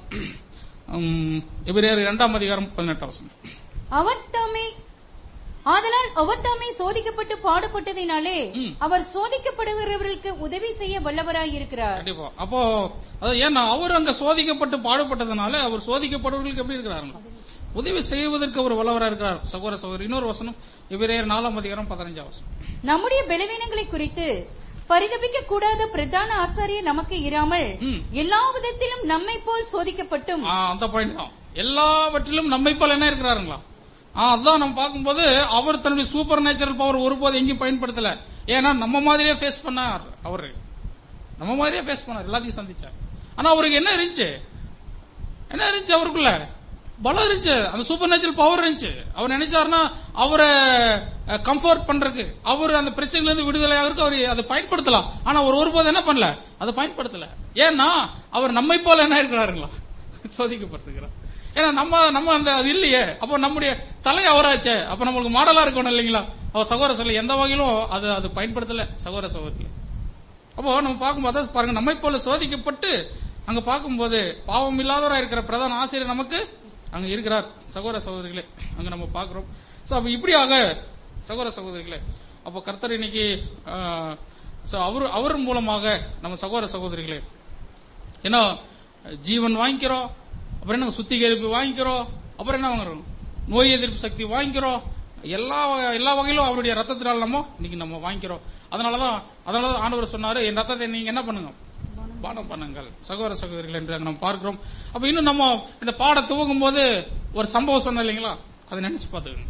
உம், எபிரேயர் இரண்டாம் அதிகாரம் பதினெட்டாம் வசனம் அவர் தாமே ஆதலால் அவர் தாமே சோதிக்கப்பட்டு பாடுபட்டதினாலே ம். அவர் சோதிக்கப்படுகிறவர்களுக்கு உதவி செய்ய வல்லவராயிருக்கிறார் கண்டிப்பா அப்போ அது ஏன்னா அவர் அங்க சோதிக்கப்பட்டு பாடுபட்டதுனால அவர் சோதிக்கப்படுவர்களுக்கு எப்படி இருக்கிறாருங்க உதவி செய்வதற்கு அவர் வல்லவரா இருக்கிறார் சகோதர சகோதரி இன்னொரு வசனம் எபிரேயர் நாலாம் அதிகாரம் பதினஞ்சாம் வசனம் நம்முடைய பலவீனங்களை குறித்து பரிதபிக்க கூடாத பிரதான ஆசாரியர் நமக்கு இராமல் ம். எல்லா விதத்திலும் நம்மை போல் சோதிக்கப்பட்டும் ஆ, அந்த பாயிண்ட் தான் எல்லாவற்றிலும் நம்மை போல என்ன இருக்கிறாருங்களா ஆ, அதான் நம்ம பார்க்கும்போது அவர் தன்னுடைய சூப்பர் நேச்சுரல் பவர் ஒருபோது எங்கேயும் பயன்படுத்தல ஏன்னா நம்ம மாதிரியே ஃபேஸ் பண்ணார் அவரு நம்ம மாதிரியே ஃபேஸ் பண்ணார் எல்லாத்தையும் சந்திச்சார் ஆனா அவருக்கு என்ன இருந்துச்சு என்ன இருந்துச்சு அவருக்குள்ள பலம் இருந்துச்சு அந்த சூப்பர் நேச்சுரல் பவர் இருந்துச்சு அவர் நினைச்சாருன்னா அவரை கம்ஃபர்ட் பண்றதுக்கு அவர் அந்த பிரச்சனையில இருந்து விடுதலை ஆகிறதுக்கு அவர் அதை பயன்படுத்தலாம் ஆனா அவர் ஒருபோது என்ன பண்ணல அதை பயன்படுத்தல ஏன்னா அவர் நம்மை போல என்ன இருக்கிறாருங்களா சோதிக்கப்பட்டிருக்கிறார் ஏன்னா நம்ம நம்ம அந்த அது இல்லையே அப்போ நம்முடைய தலை அவராச்சே அப்ப நம்மளுக்கு மாடலா இருக்கணும் இல்லைங்களா அவர் சகோதர சொல்ல எந்த வகையிலும் அது அது பயன்படுத்தல சகோதர சகோதரி அப்போ நம்ம பார்க்கும்போது அதான் பாருங்க நம்மை போல சோதிக்கப்பட்டு அங்க பார்க்கும்போது பாவம் இல்லாதவரா இருக்கிற பிரதான ஆசிரியர் நமக்கு அங்க இருக்கிறார் சகோதர சகோதரிகளே அங்க நம்ம பார்க்கிறோம் சோ அப்ப இப்படியாக சகோதர சகோதரிகளே அப்போ கர்த்தர் இன்னைக்கு ஆ, so அவர் அவர் மூலமாக நம்ம சகோதர சகோதரிகளே ஏன்னா ஜீவன் வாங்கிக்கிறோம் அப்புறம் என்ன சுத்திகரிப்பு வாங்கிக்கிறோம் அப்புறம் என்ன வாங்குறோம் நோய் எதிர்ப்பு சக்தி வாங்கிக்கிறோம் எல்லா எல்லா வகையிலும் அவருடைய ரத்தத்தினால் நம்ம இன்னைக்கு நம்ம வாங்கிக்கிறோம் அதனாலதான் அதனாலதான் ஆண்டவர் சொன்னாரு என் ரத்தத்தை நீங்க என்ன பண்ணுங்க பானம் பண்ணுங்கள் சகோதர சகோதரிகள் என்று அங்க நம்ம பார்க்கிறோம் அப்ப இன்னும் நம்ம இந்த பாடம் துவங்கும் போது ஒரு சம்பவம் சொன்னோம் இல்லைங்களா அதை நினைச்சு பார்த்துக்கணும்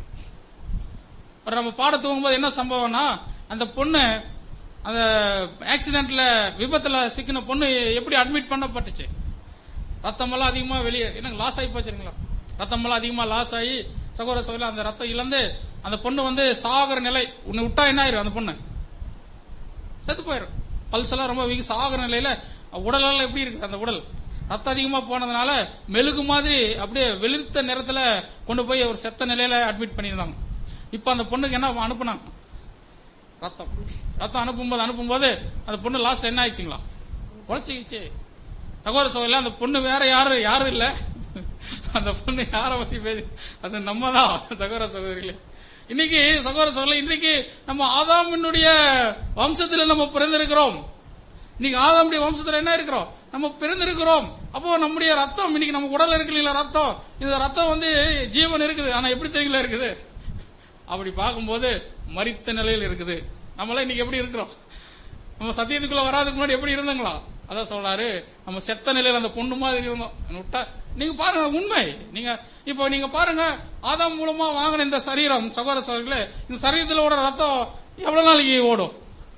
ஒரு நம்ம பாட துவங்கும் போது என்ன சம்பவம்னா அந்த பொண்ணு அந்த ஆக்சிடென்ட்ல விபத்துல சிக்கின பொண்ணு எப்படி அட்மிட் பண்ணப்பட்டுச்சு ரத்தமெல்லாம் அதிகமா வெளியே என்ன லாஸ் ஆகி போச்சுங்களா ரத்தமெல்லாம் அதிகமா லாஸ் ஆகி சகோதர சகோதரி அந்த ரத்தம் இழந்து அந்த பொண்ணு வந்து சாகுற நிலை உன்னை விட்டா என்ன ஆயிரும் அந்த பொண்ணு செத்து போயிடும் பல்ஸ் எல்லாம் ரொம்ப வீக் சாகுற நிலையில உடலெல்லாம் எப்படி இருக்கு அந்த உடல் ரத்தம் அதிகமா போனதுனால மெழுகு மாதிரி அப்படியே வெளிர்த்த நிறத்துல கொண்டு போய் ஒரு செத்த நிலையில அட்மிட் பண்ணியிருந்தாங்க இப்ப அந்த பொண்ணுக்கு என்ன அனுப்புனாங்க ரத்தம் ரத்தம் அனுப்பும்போது அனுப்பும்போது அந்த பொண்ணு லாஸ்ட் என்ன ஆயிடுச்சுங்களா உழைச்சிக்கிச்சு சகோதர சகோதரி அந்த பொண்ணு வேற யாரு யாரும் இல்ல அந்த பொண்ணு யார பத்தி பேசி அது நம்ம தான் சகோதர சகோதரிகளே இன்னைக்கு சகோதர சகோதரி இன்னைக்கு நம்ம ஆதாமினுடைய வம்சத்துல நம்ம பிறந்திருக்கிறோம் இன்னைக்கு ஆதாமுடைய வம்சத்துல என்ன இருக்கிறோம் நம்ம பிறந்திருக்கிறோம் அப்போ நம்முடைய ரத்தம் இன்னைக்கு நம்ம உடல்ல இருக்கு இல்லைங்களா ரத்தம் இந்த ரத்தம் வந்து ஜீவன் இருக்குது ஆனா எப்படி தெரியுங்களா இருக்குது அப்படி பார்க்கும்போது மரித்த நிலையில் இருக்குது நம்மளாம் இன்னைக்கு எப்படி இருக்கிறோம் நம்ம சத்தியத்துக்குள்ள வராதுக்கு முன்னாடி எப்படி இருந்தங்களா அதான் சொல்றாரு நம்ம செத்த நிலையில அந்த பொண்ணு மாதிரி இருந்தோம் விட்டா நீங்க பாருங்க உண்மை நீங்க இப்போ நீங்க பாருங்க ஆதாம் மூலமா வாங்கின இந்த சரீரம் சகோதர சகோதரிகளே இந்த சரீரத்தில் ஓட ரத்தம் எவ்வளவு நாளைக்கு ஓடும்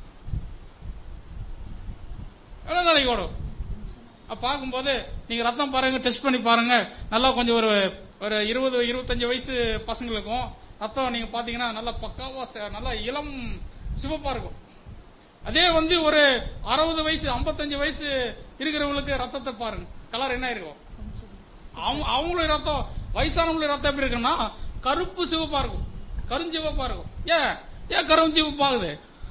எவ்வளவு நாளைக்கு ஓடும் அப்ப பார்க்கும்போது நீங்க ரத்தம் பாருங்க டெஸ்ட் பண்ணி பாருங்க நல்லா கொஞ்சம் ஒரு ஒரு இருபது இருபத்தஞ்சு வயசு பசங்களுக்கும் ரத்தம் நீங்க பாத்தீங்கன்னா நல்லா பக்காவா ச- நல்லா இளம் சிவப்பா இருக்கும் அதே வந்து ஒரு அறுபது வயசு 55 வயசு இருக்கிறவங்களுக்கு ரத்தத்தை பாருங்க கலர் என்ன இருக்கும் அவங்க- அவங்களுடைய ரத்தம் வயசானவங்களுடைய ரத்தம் எப்படி இருக்குன்னா கருப்பு சிவப்பா இருக்கும் கருஞ்சிவப்பா இருக்கும் ஏன் ஏன் கருஞ்சிவப்பாகுது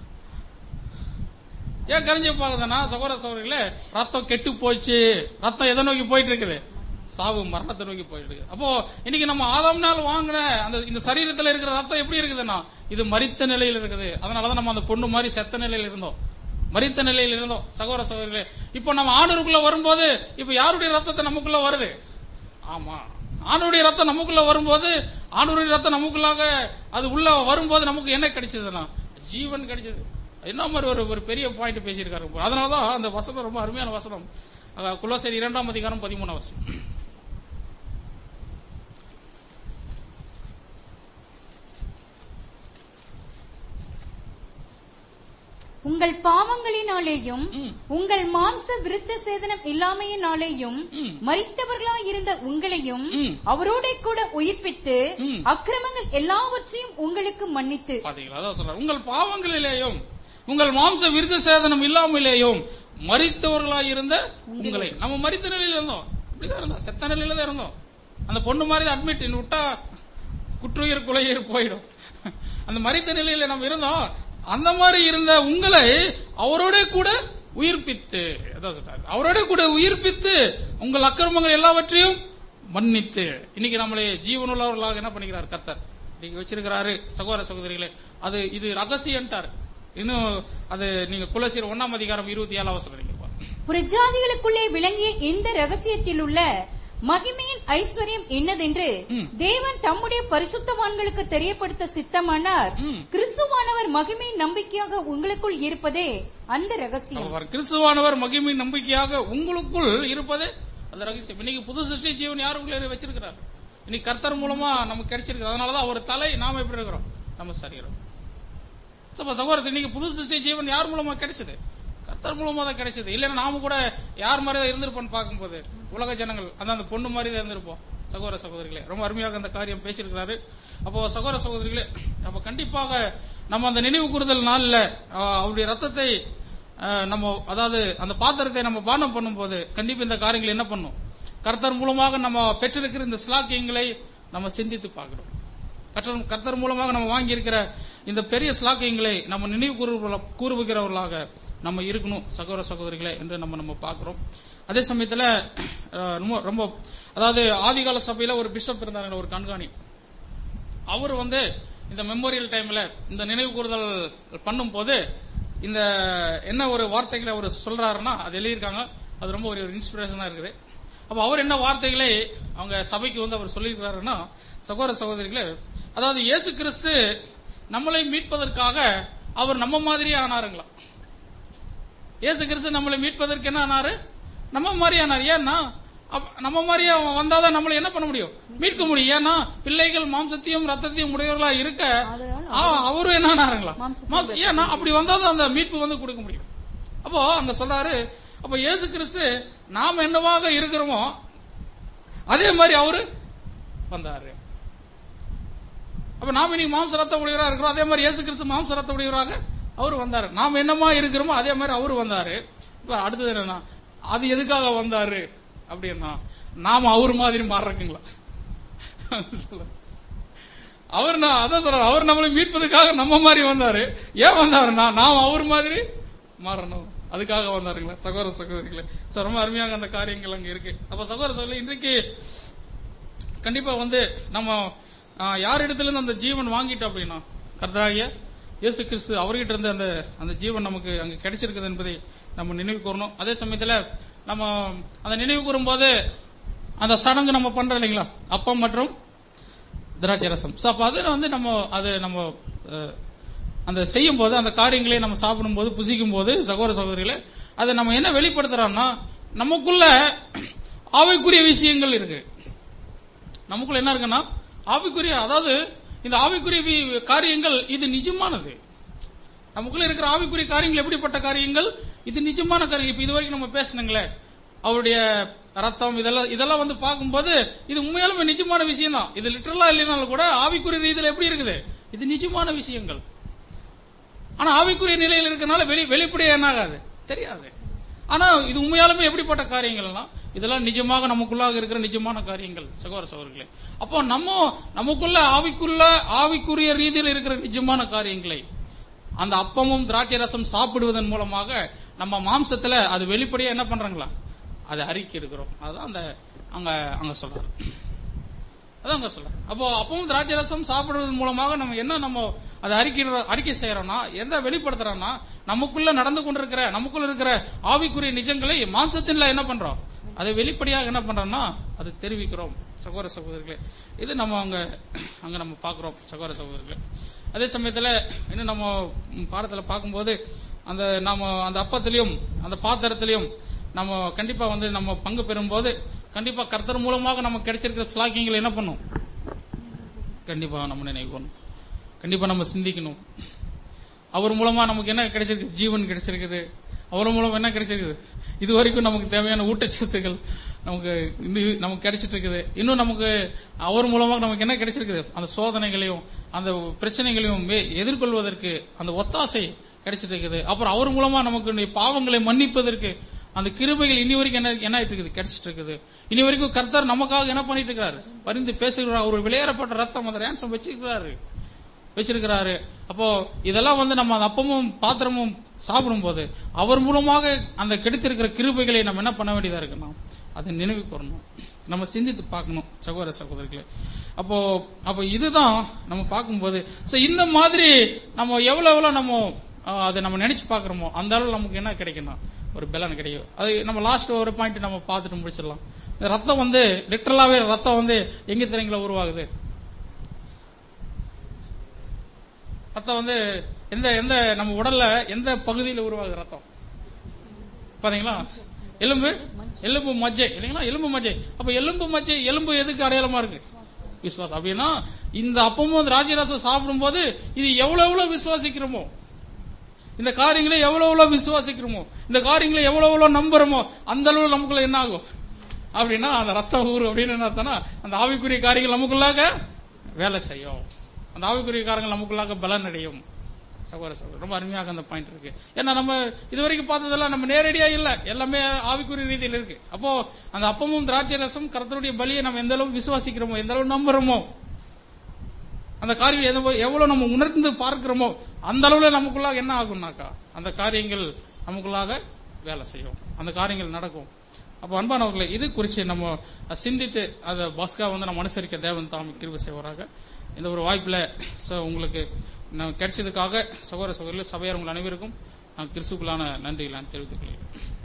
ஏன் கருஞ்சிவப்பாகுதுன்னா சகோதர சகோதரிகளே ரத்தம் கெட்டு போச்சு ரத்தம் எதை நோக்கி போயிட்டு இருக்குது சாவு மரணத்தை நோக்கி போயிட்டு இருக்கு அப்போ இன்னைக்கு நம்ம ஆதாம் நாள் வாங்குற அந்த இந்த சரீரத்துல இருக்கிற ரத்தம் எப்படி இருக்குதுன்னா இது மரித்த நிலையில் இருக்குது அதனாலதான் நம்ம அந்த பொண்ணு மாதிரி செத்த நிலையில் இருந்தோம் மரித்த நிலையில் இருந்தோம் சகோதர சகோதரிகளே இப்போ நம்ம ஆணூருக்குள்ள வரும்போது இப்ப யாருடைய ரத்தத்தை நமக்குள்ள வருது ஆமா ஆணுடைய ரத்தம் நமக்குள்ள வரும்போது ஆணுடைய ரத்தம் நமக்குள்ளாக அது உள்ள வரும்போது நமக்கு என்ன கிடைச்சதுன்னா ஜீவன் கிடைச்சது என்ன மாதிரி ஒரு ஒரு பெரிய பாயிண்ட் பேசியிருக்காரு அதனாலதான் அந்த வசனம் ரொம்ப அருமையான வசனம் அஹ், குலோசேரி இரண்டாம் அதிகாரம் பதிமூணாம் வசனம் உங்கள் பாவங்களினாலேயும் ம். உங்கள் மாம்ச விருத்த சேதனம் இல்லாமையினாலேயும் ம். மரித்தவர்களாய் இருந்த உங்களையும் ம். அவரோட கூட உயிர்ப்பித்து ம். அக்கிரமங்கள் எல்லாவற்றையும் உங்களுக்கு மன்னித்து பாத்தீங்களா அதான் சொல்றேன் உங்கள் பாவங்களிலேயும் உங்கள் மாம்ச விருத்த சேதனம் இல்லாமலேயும் மரித்தவர்களாய் இருந்த உங்களை நம்ம மரித்த நிலையில இருந்தோம் இப்படிதான் இருந்தோம் செத்த நிலையில தான் இருந்தோம் அந்த பொண்ணு மாதிரி அட்மிட் விட்டா குற்றுயிர் குலையீர் போயிடும் அந்த மரித்த நிலையில நம்ம இருந்தோம் அந்த மாதிரி இருந்த உங்களை அவரோட கூட உயிர்ப்பித்து அதான் சொல்றாரு அவரோட கூட உயிர்ப்பித்து உங்கள் அக்கிரமங்கள் எல்லாவற்றையும் மன்னித்து இன்னைக்கு நம்மளை ஜீவனுள்ளவர்களாக என்ன பண்ணிக்கிறார் கர்த்தர் நீங்க வச்சிருக்கிறாரு சகோதர சகோதரிகளே அது இது ரகசியன்ட்டார் இன்னும் அது நீங்க குலசீர் ஒன்னாம் அதிகாரம் இருபத்தி ஏழாவது சொல்றீங்க புரஜாதிகளுக்குள்ளே விளங்கிய இந்த ரகசியத்தில் உள்ள மகிமையின் ஐஸ்வர்யம் என்னதென்று ம். தேவன் தம்முடைய பரிசுத்தவான்களுக்கு தெரியப்படுத்த சித்தமானார் ம். கிறிஸ்துவானவர் மகிமையின் நம்பிக்கையாக உங்களுக்குள் இருப்பதே அந்த ரகசியம் அவர் கிறிஸ்துவானவர் மகிமை நம்பிக்கையாக உங்களுக்குள் இருப்பது அந்த ரகசியம் இன்னைக்கு புது சிருஷ்டி ஜீவன் யாருக்குள்ள வச்சிருக்கிறார் இன்னைக்கு கர்த்தர் மூலமா நமக்கு கிடைச்சிருக்கு அதனாலதான் அவர் தலை நாம எப்படி இருக்கிறோம் நம்ம சரீரம் அப்ப சகோதரர் இன்னைக்கு புது சிருஷ்டி ஜீவன் யார் மூலமா கிடைச்சது கர்த்தர் மூலமா தான் கிடைச்சது இல்லைன்னா நாம கூட யார் மாதிரி தான் இருந்திருப்போம்னு பார்க்கும்போது உலக ஜனங்கள் அந்த அந்த பொண்ணு மாதிரி தான் இருந்திருப்போம் சகோதர சகோதரிகளே ரொம்ப அருமையாக அந்த காரியம் பேசியிருக்கிறாரு அப்போ சகோதர சகோதரிகளே அப்ப கண்டிப்பாக நம்ம அந்த நினைவு கூறுதல் நாள்ல ஆஹ், அவருடைய ரத்தத்தை ஆஹ், நம்ம அதாவது அந்த பாத்திரத்தை நம்ம பானம் பண்ணும்போது கண்டிப்பா இந்த காரியங்கள் என்ன பண்ணும் கர்த்தர் மூலமாக நம்ம பெற்றிருக்கிற இந்த ஸ்லாக்கியங்களை நம்ம சிந்தித்து பார்க்கணும் கர்த்தர் கர்த்தர் மூலமாக நம்ம வாங்கி இருக்கிற இந்த பெரிய ஸ்லாக்கியங்களை நம்ம நினைவு கூறுவ- கூறுகிறவர்களாக நம்ம இருக்கணும் சகோதர சகோதரிகளே என்று நம்ம நம்ம பார்க்கிறோம் அதே சமயத்துல அஹ், ரொம்ப ரொம்ப அதாவது ஆதிகால சபையில ஒரு பிஷப் இருந்தாங்க ஒரு கண்காணி அவர் வந்து இந்த மெமோரியல் டைம்ல இந்த நினைவு கூறுதல் பண்ணும்போது இந்த என்ன ஒரு வார்த்தைகளை அவர் சொல்றாருன்னா அது எழுதியிருக்காங்க அது ரொம்ப ஒரு இன்ஸ்பிரேஷனா இருக்குது அப்ப அவர் என்ன வார்த்தைகளை அவங்க சபைக்கு வந்து அவர் சொல்லியிருக்கிறாருன்னா சகோதர சகோதரிகளே அதாவது இயேசு கிறிஸ்து நம்மளை மீட்பதற்காக அவர் நம்ம மாதிரியே ஆனாருங்களா இயேசு கிறிஸ்து நம்மளை மீட்பதற்கு என்ன ஆனாரு நம்ம மாதிரி ஆனார் ஏன்னா அப்ப நம்ம மாதிரி அவன் வந்தாதான் நம்மளை என்ன பண்ண முடியும் மீட்க முடியும் ஏன்னா பிள்ளைகள் மாம்சத்தையும் ரத்தத்தையும் உடையவர்களா இருக்க அதனால் ஆ, அவரும் என்ன ஆனாருங்களா மாம்சத்தையும் மாம்ச- ஏன்னா அப்படி வந்தாதான் அந்த மீட்பு வந்து கொடுக்க முடியும் அப்போ அங்க சொல்றாரு அப்ப இயேசு கிறிஸ்து நாம என்னவாக இருக்கிறோமோ அதே மாதிரி அவரு வந்தாரு அப்ப நாம இன்னைக்கு மாம்ச ரத்த உடையவரா இருக்கிறோம் அதே மாதிரி இயேசு கிறிஸ்து மாம்ச ரத்த உடையவராக அவர் வந்தாரு நாம என்னமா இருக்கிறோமோ அதே மாதிரி அவரு வந்தாரு இப்ப அடுத்தது என்னன்னா அது எதுக்காக வந்தாரு அப்படின்னா நாம அவர் மாதிரி மாறுறக்குங்களா சொல்லுங்க. அவர் நான் அதான் சொல்றாரு அவர் நம்மளை மீட்பதற்காக நம்ம மாதிரி வந்தாரு ஏன் வந்தாருன்னா நாம் அவர் மாதிரி மாறணும் அதுக்காக வந்தாருங்களா சகோதர சகோதரிகளே So, ரொம்ப அருமையாக அந்த காரியங்கள் அங்க இருக்கு அப்ப சகோதர சகோதரி இன்றைக்கு கண்டிப்பா வந்து நம்ம ஆ, யார் இடத்துல இருந்து அந்த ஜீவன் வாங்கிட்டோம் அப்படின்னா கர்த்தராகிய இயேசு கிறிஸ்து அவர்கிட்ட இருந்து அந்த அந்த ஜீவன் நமக்கு அங்க கிடைச்சிருக்குது என்பதை நம்ம நினைவு கூறணும் அதே சமயத்துல நம்ம அந்த நினைவு கூறும்போது அந்த சடங்கு நம்ம பண்றோம் இல்லைங்களா அப்பம் மற்றும் திராட்சை ரசம் சோ அப்ப அது வந்து நம்ம அது நம்ம அஹ், அந்த செய்யும் போது அந்த காரியங்களை நம்ம சாப்பிடும் போது புசிக்கும் போது சகோதர சகோதரிகளே அதை நம்ம என்ன வெளிப்படுத்துறோம்னா நமக்குள்ள ஆவைக்குரிய விஷயங்கள் இருக்கு நமக்குள்ள என்ன இருக்குன்னா ஆவிக்குரிய அதாவது இந்த ஆவிக்குரிய வி- காரியங்கள் இது நிஜமானது நமக்குள்ள இருக்கிற ஆவிக்குரிய காரியங்கள் எப்படிப்பட்ட காரியங்கள் இது நிஜமான காரியங்கள் இப்ப இதுவரைக்கும் நம்ம பேசணுங்களே அவருடைய ரத்தம் இதெல்லாம் இதெல்லாம் வந்து பார்க்கும்போது இது உண்மையாலுமே நிஜமான விஷயம் தான் இது லிட்டரலா இல்லைனாலும் கூட ஆவிக்குரிய ரீதியில எப்படி இருக்குது இது நிஜமான விஷயங்கள் ஆனா ஆவிக்குரிய நிலையில் இருக்கனால வெளி வெளிப்படையா என்ன ஆகாது தெரியாது ஆனா இது உண்மையாலுமே எப்படிப்பட்ட காரியங்கள்னா இதெல்லாம் நிஜமாக நமக்குள்ளாக இருக்கிற நிஜமான காரியங்கள் சகோதர சகோதரர்களே அப்போ நம்ம நமக்குள்ள ஆவிக்குள்ள ஆவிக்குரிய ரீதியில் இருக்கிற நிஜமான காரியங்களை அந்த அப்பமும் திராட்சை ரசம் சாப்பிடுவதன் மூலமாக நம்ம மாம்சத்துல அது வெளிப்படையா என்ன பண்றாங்களா அதை அறிக்கை இருக்கிறோம் அதுதான் அந்த அங்க அங்க சொல்றாரு அதான் அங்க சொல்றேன் அப்போ அப்பவும் திராட்சை ரசம் சாப்பிடுவதன் மூலமாக நம்ம என்ன நம்ம அதை அறிக்கை அறிக்கை செய்யறோம்னா எந்த வெளிப்படுத்துறோம்னா நமக்குள்ள நடந்து கொண்டிருக்கிற நமக்குள்ள இருக்கிற ஆவிக்குரிய நிஜங்களை மாம்சத்தின்ல என்ன பண்றோம் அதை வெளிப்படையாக என்ன பண்றோம்னா அது தெரிவிக்கிறோம் சகோதர சகோதரிகளே இது நம்ம அங்க அங்க நம்ம பாக்குறோம் சகோதர சகோதரிகளே அதே சமயத்துல இன்னும் நம்ம ம், பாடத்துல பார்க்கும்போது அந்த நாம அந்த அப்பத்திலையும் அந்த பாத்திரத்திலையும் நம்ம கண்டிப்பா வந்து நம்ம பங்கு பெறும்போது கண்டிப்பா கர்த்தர் மூலமாக நமக்கு கிடைச்சிருக்கிற ஸ்லாக்கியங்களை என்ன பண்ணும் கண்டிப்பா நம்ம நினைக்கணும் கண்டிப்பா நம்ம சிந்திக்கணும் அவர் மூலமா நமக்கு என்ன கிடைச்சிருக்கு ஜீவன் கிடைச்சிருக்குது அவர் மூலம் என்ன கிடைச்சிருக்குது இது வரைக்கும் நமக்கு தேவையான ஊட்டச்சத்துக்கள் நமக்கு இன்னும் நமக்கு கிடைச்சிட்டு இருக்குது இன்னும் நமக்கு அவர் மூலமாக நமக்கு என்ன கிடைச்சிருக்குது அந்த சோதனைகளையும் அந்த பிரச்சனைகளையும் மே- எதிர்கொள்வதற்கு அந்த ஒத்தாசை கிடைச்சிட்டு இருக்குது அப்புறம் அவர் மூலமா நமக்கு இந்த பாவங்களை மன்னிப்பதற்கு அந்த கிருபைகள் இனி வரைக்கும் என்ன என்ன ஆயிட்டு இருக்குது கிடைச்சிட்டு இருக்குது இனி வரைக்கும் கர்த்தர் நமக்காக என்ன பண்ணிட்டு இருக்கிறாரு பரிந்து பேசுகிறார் அவர் வெளியேறப்பட்ட ரத்தம் அந்த ரேன்சம் வச்சிருக்கிறாரு வச்சிருக்கிறாரு அப்போ இதெல்லாம் வந்து நம்ம அந்த அப்பமும் பாத்திரமும் சாப்பிடும்போது அவர் மூலமாக அந்த கிடைத்திருக்கிற கிருபைகளை நம்ம என்ன பண்ண வேண்டியதா இருக்குன்னா அதை நினைவு கூறணும் நம்ம சிந்தித்து பார்க்கணும் சகோதர சகோதரிகளே அப்போ அப்போ இதுதான் நம்ம பார்க்கும்போது சோ இந்த மாதிரி நம்ம எவ்வளவு எவ்வளவு நம்ம ஆஹ், அதை நம்ம நினைச்சு பார்க்கறோமோ அந்த அளவு நமக்கு என்ன கிடைக்கும்னா ஒரு பலன் கிடைக்கும் அது நம்ம லாஸ்ட் ஒரு பாயிண்ட் நம்ம பார்த்துட்டு முடிச்சிடலாம் இந்த ரத்தம் வந்து லிட்டரலாவே ரத்தம் வந்து எங்க தெரியுங்களா உருவாகுது ரத்தம் வந்து எந்த எந்த நம்ம உடல்ல எந்த பகுதியில் உருவாகுது ரத்தம் பாத்தீங்களா எலும்பு எலும்பு மஜ்ஜை இல்லைங்களா எலும்பு மஜ்ஜை அப்ப எலும்பு மஜ்ஜை எலும்பு எதுக்கு அடையாளமா இருக்கு விசுவாசம் அப்படின்னா இந்த அப்பமும் இந்த ராஜரசம் சாப்பிடும்போது இது எவ்வளவு எவ்வளவு விசுவாசிக்கிறோமோ இந்த காரியங்களை எவ்வளவு எவ்வளவு விசுவாசிக்கிறோமோ இந்த காரியங்களை எவ்வளவு எவ்வளவு நம்புறோமோ அந்த அளவு நமக்குள்ள என்ன ஆகும் அப்படின்னா அந்த ரத்த ஊறு அப்படின்னு என்ன அர்த்தம்னா அந்த ஆவிக்குரிய காரியங்கள் நமக்குள்ளாக வேலை செய்யும் அந்த ஆவிக்குரிய காரியங்கள் நமக்குள்ளாக பலன் அடையும் சகோதர சகோதரர் ரொம்ப அருமையாக அந்த பாயிண்ட் இருக்கு ஏன்னா நம்ம இதுவரைக்கும் பார்த்ததெல்லாம் நம்ம நேரடியா இல்ல எல்லாமே ஆவிக்குரிய ரீதியில் இருக்கு அப்போ அந்த அப்பமும் திராட்சை ரசம் கர்த்தருடைய பலியை நம்ம எந்த அளவு விசுவாசிக்கிறோமோ எந்த அளவு நம்புறோமோ அந்த காரியம் எவ்வளவு- எவ்வளவு நம்ம உணர்ந்து பார்க்கிறோமோ அந்த அளவுல நமக்குள்ளாக என்ன ஆகும்னாக்கா அந்த காரியங்கள் நமக்குள்ளாக வேலை செய்யும் அந்த காரியங்கள் நடக்கும் அப்ப அன்பானவர்களே இது குறித்து நம்ம சிந்தித்து அந்த பாஸ்கா வந்து நம்ம அனுசரிக்க தேவன் தாம் கிருபை செய்வராக இந்த ஒரு வாய்ப்புல ச- உங்களுக்கு நான் கிடைச்சதுக்காக சகோதர சகோதரர்கள் சபையார் உங்கள் அனைவருக்கும் நான் கிறிஸ்துக்குள்ளான நன்றிகளை நான் தெரிவித்துக் கொள்கிறேன்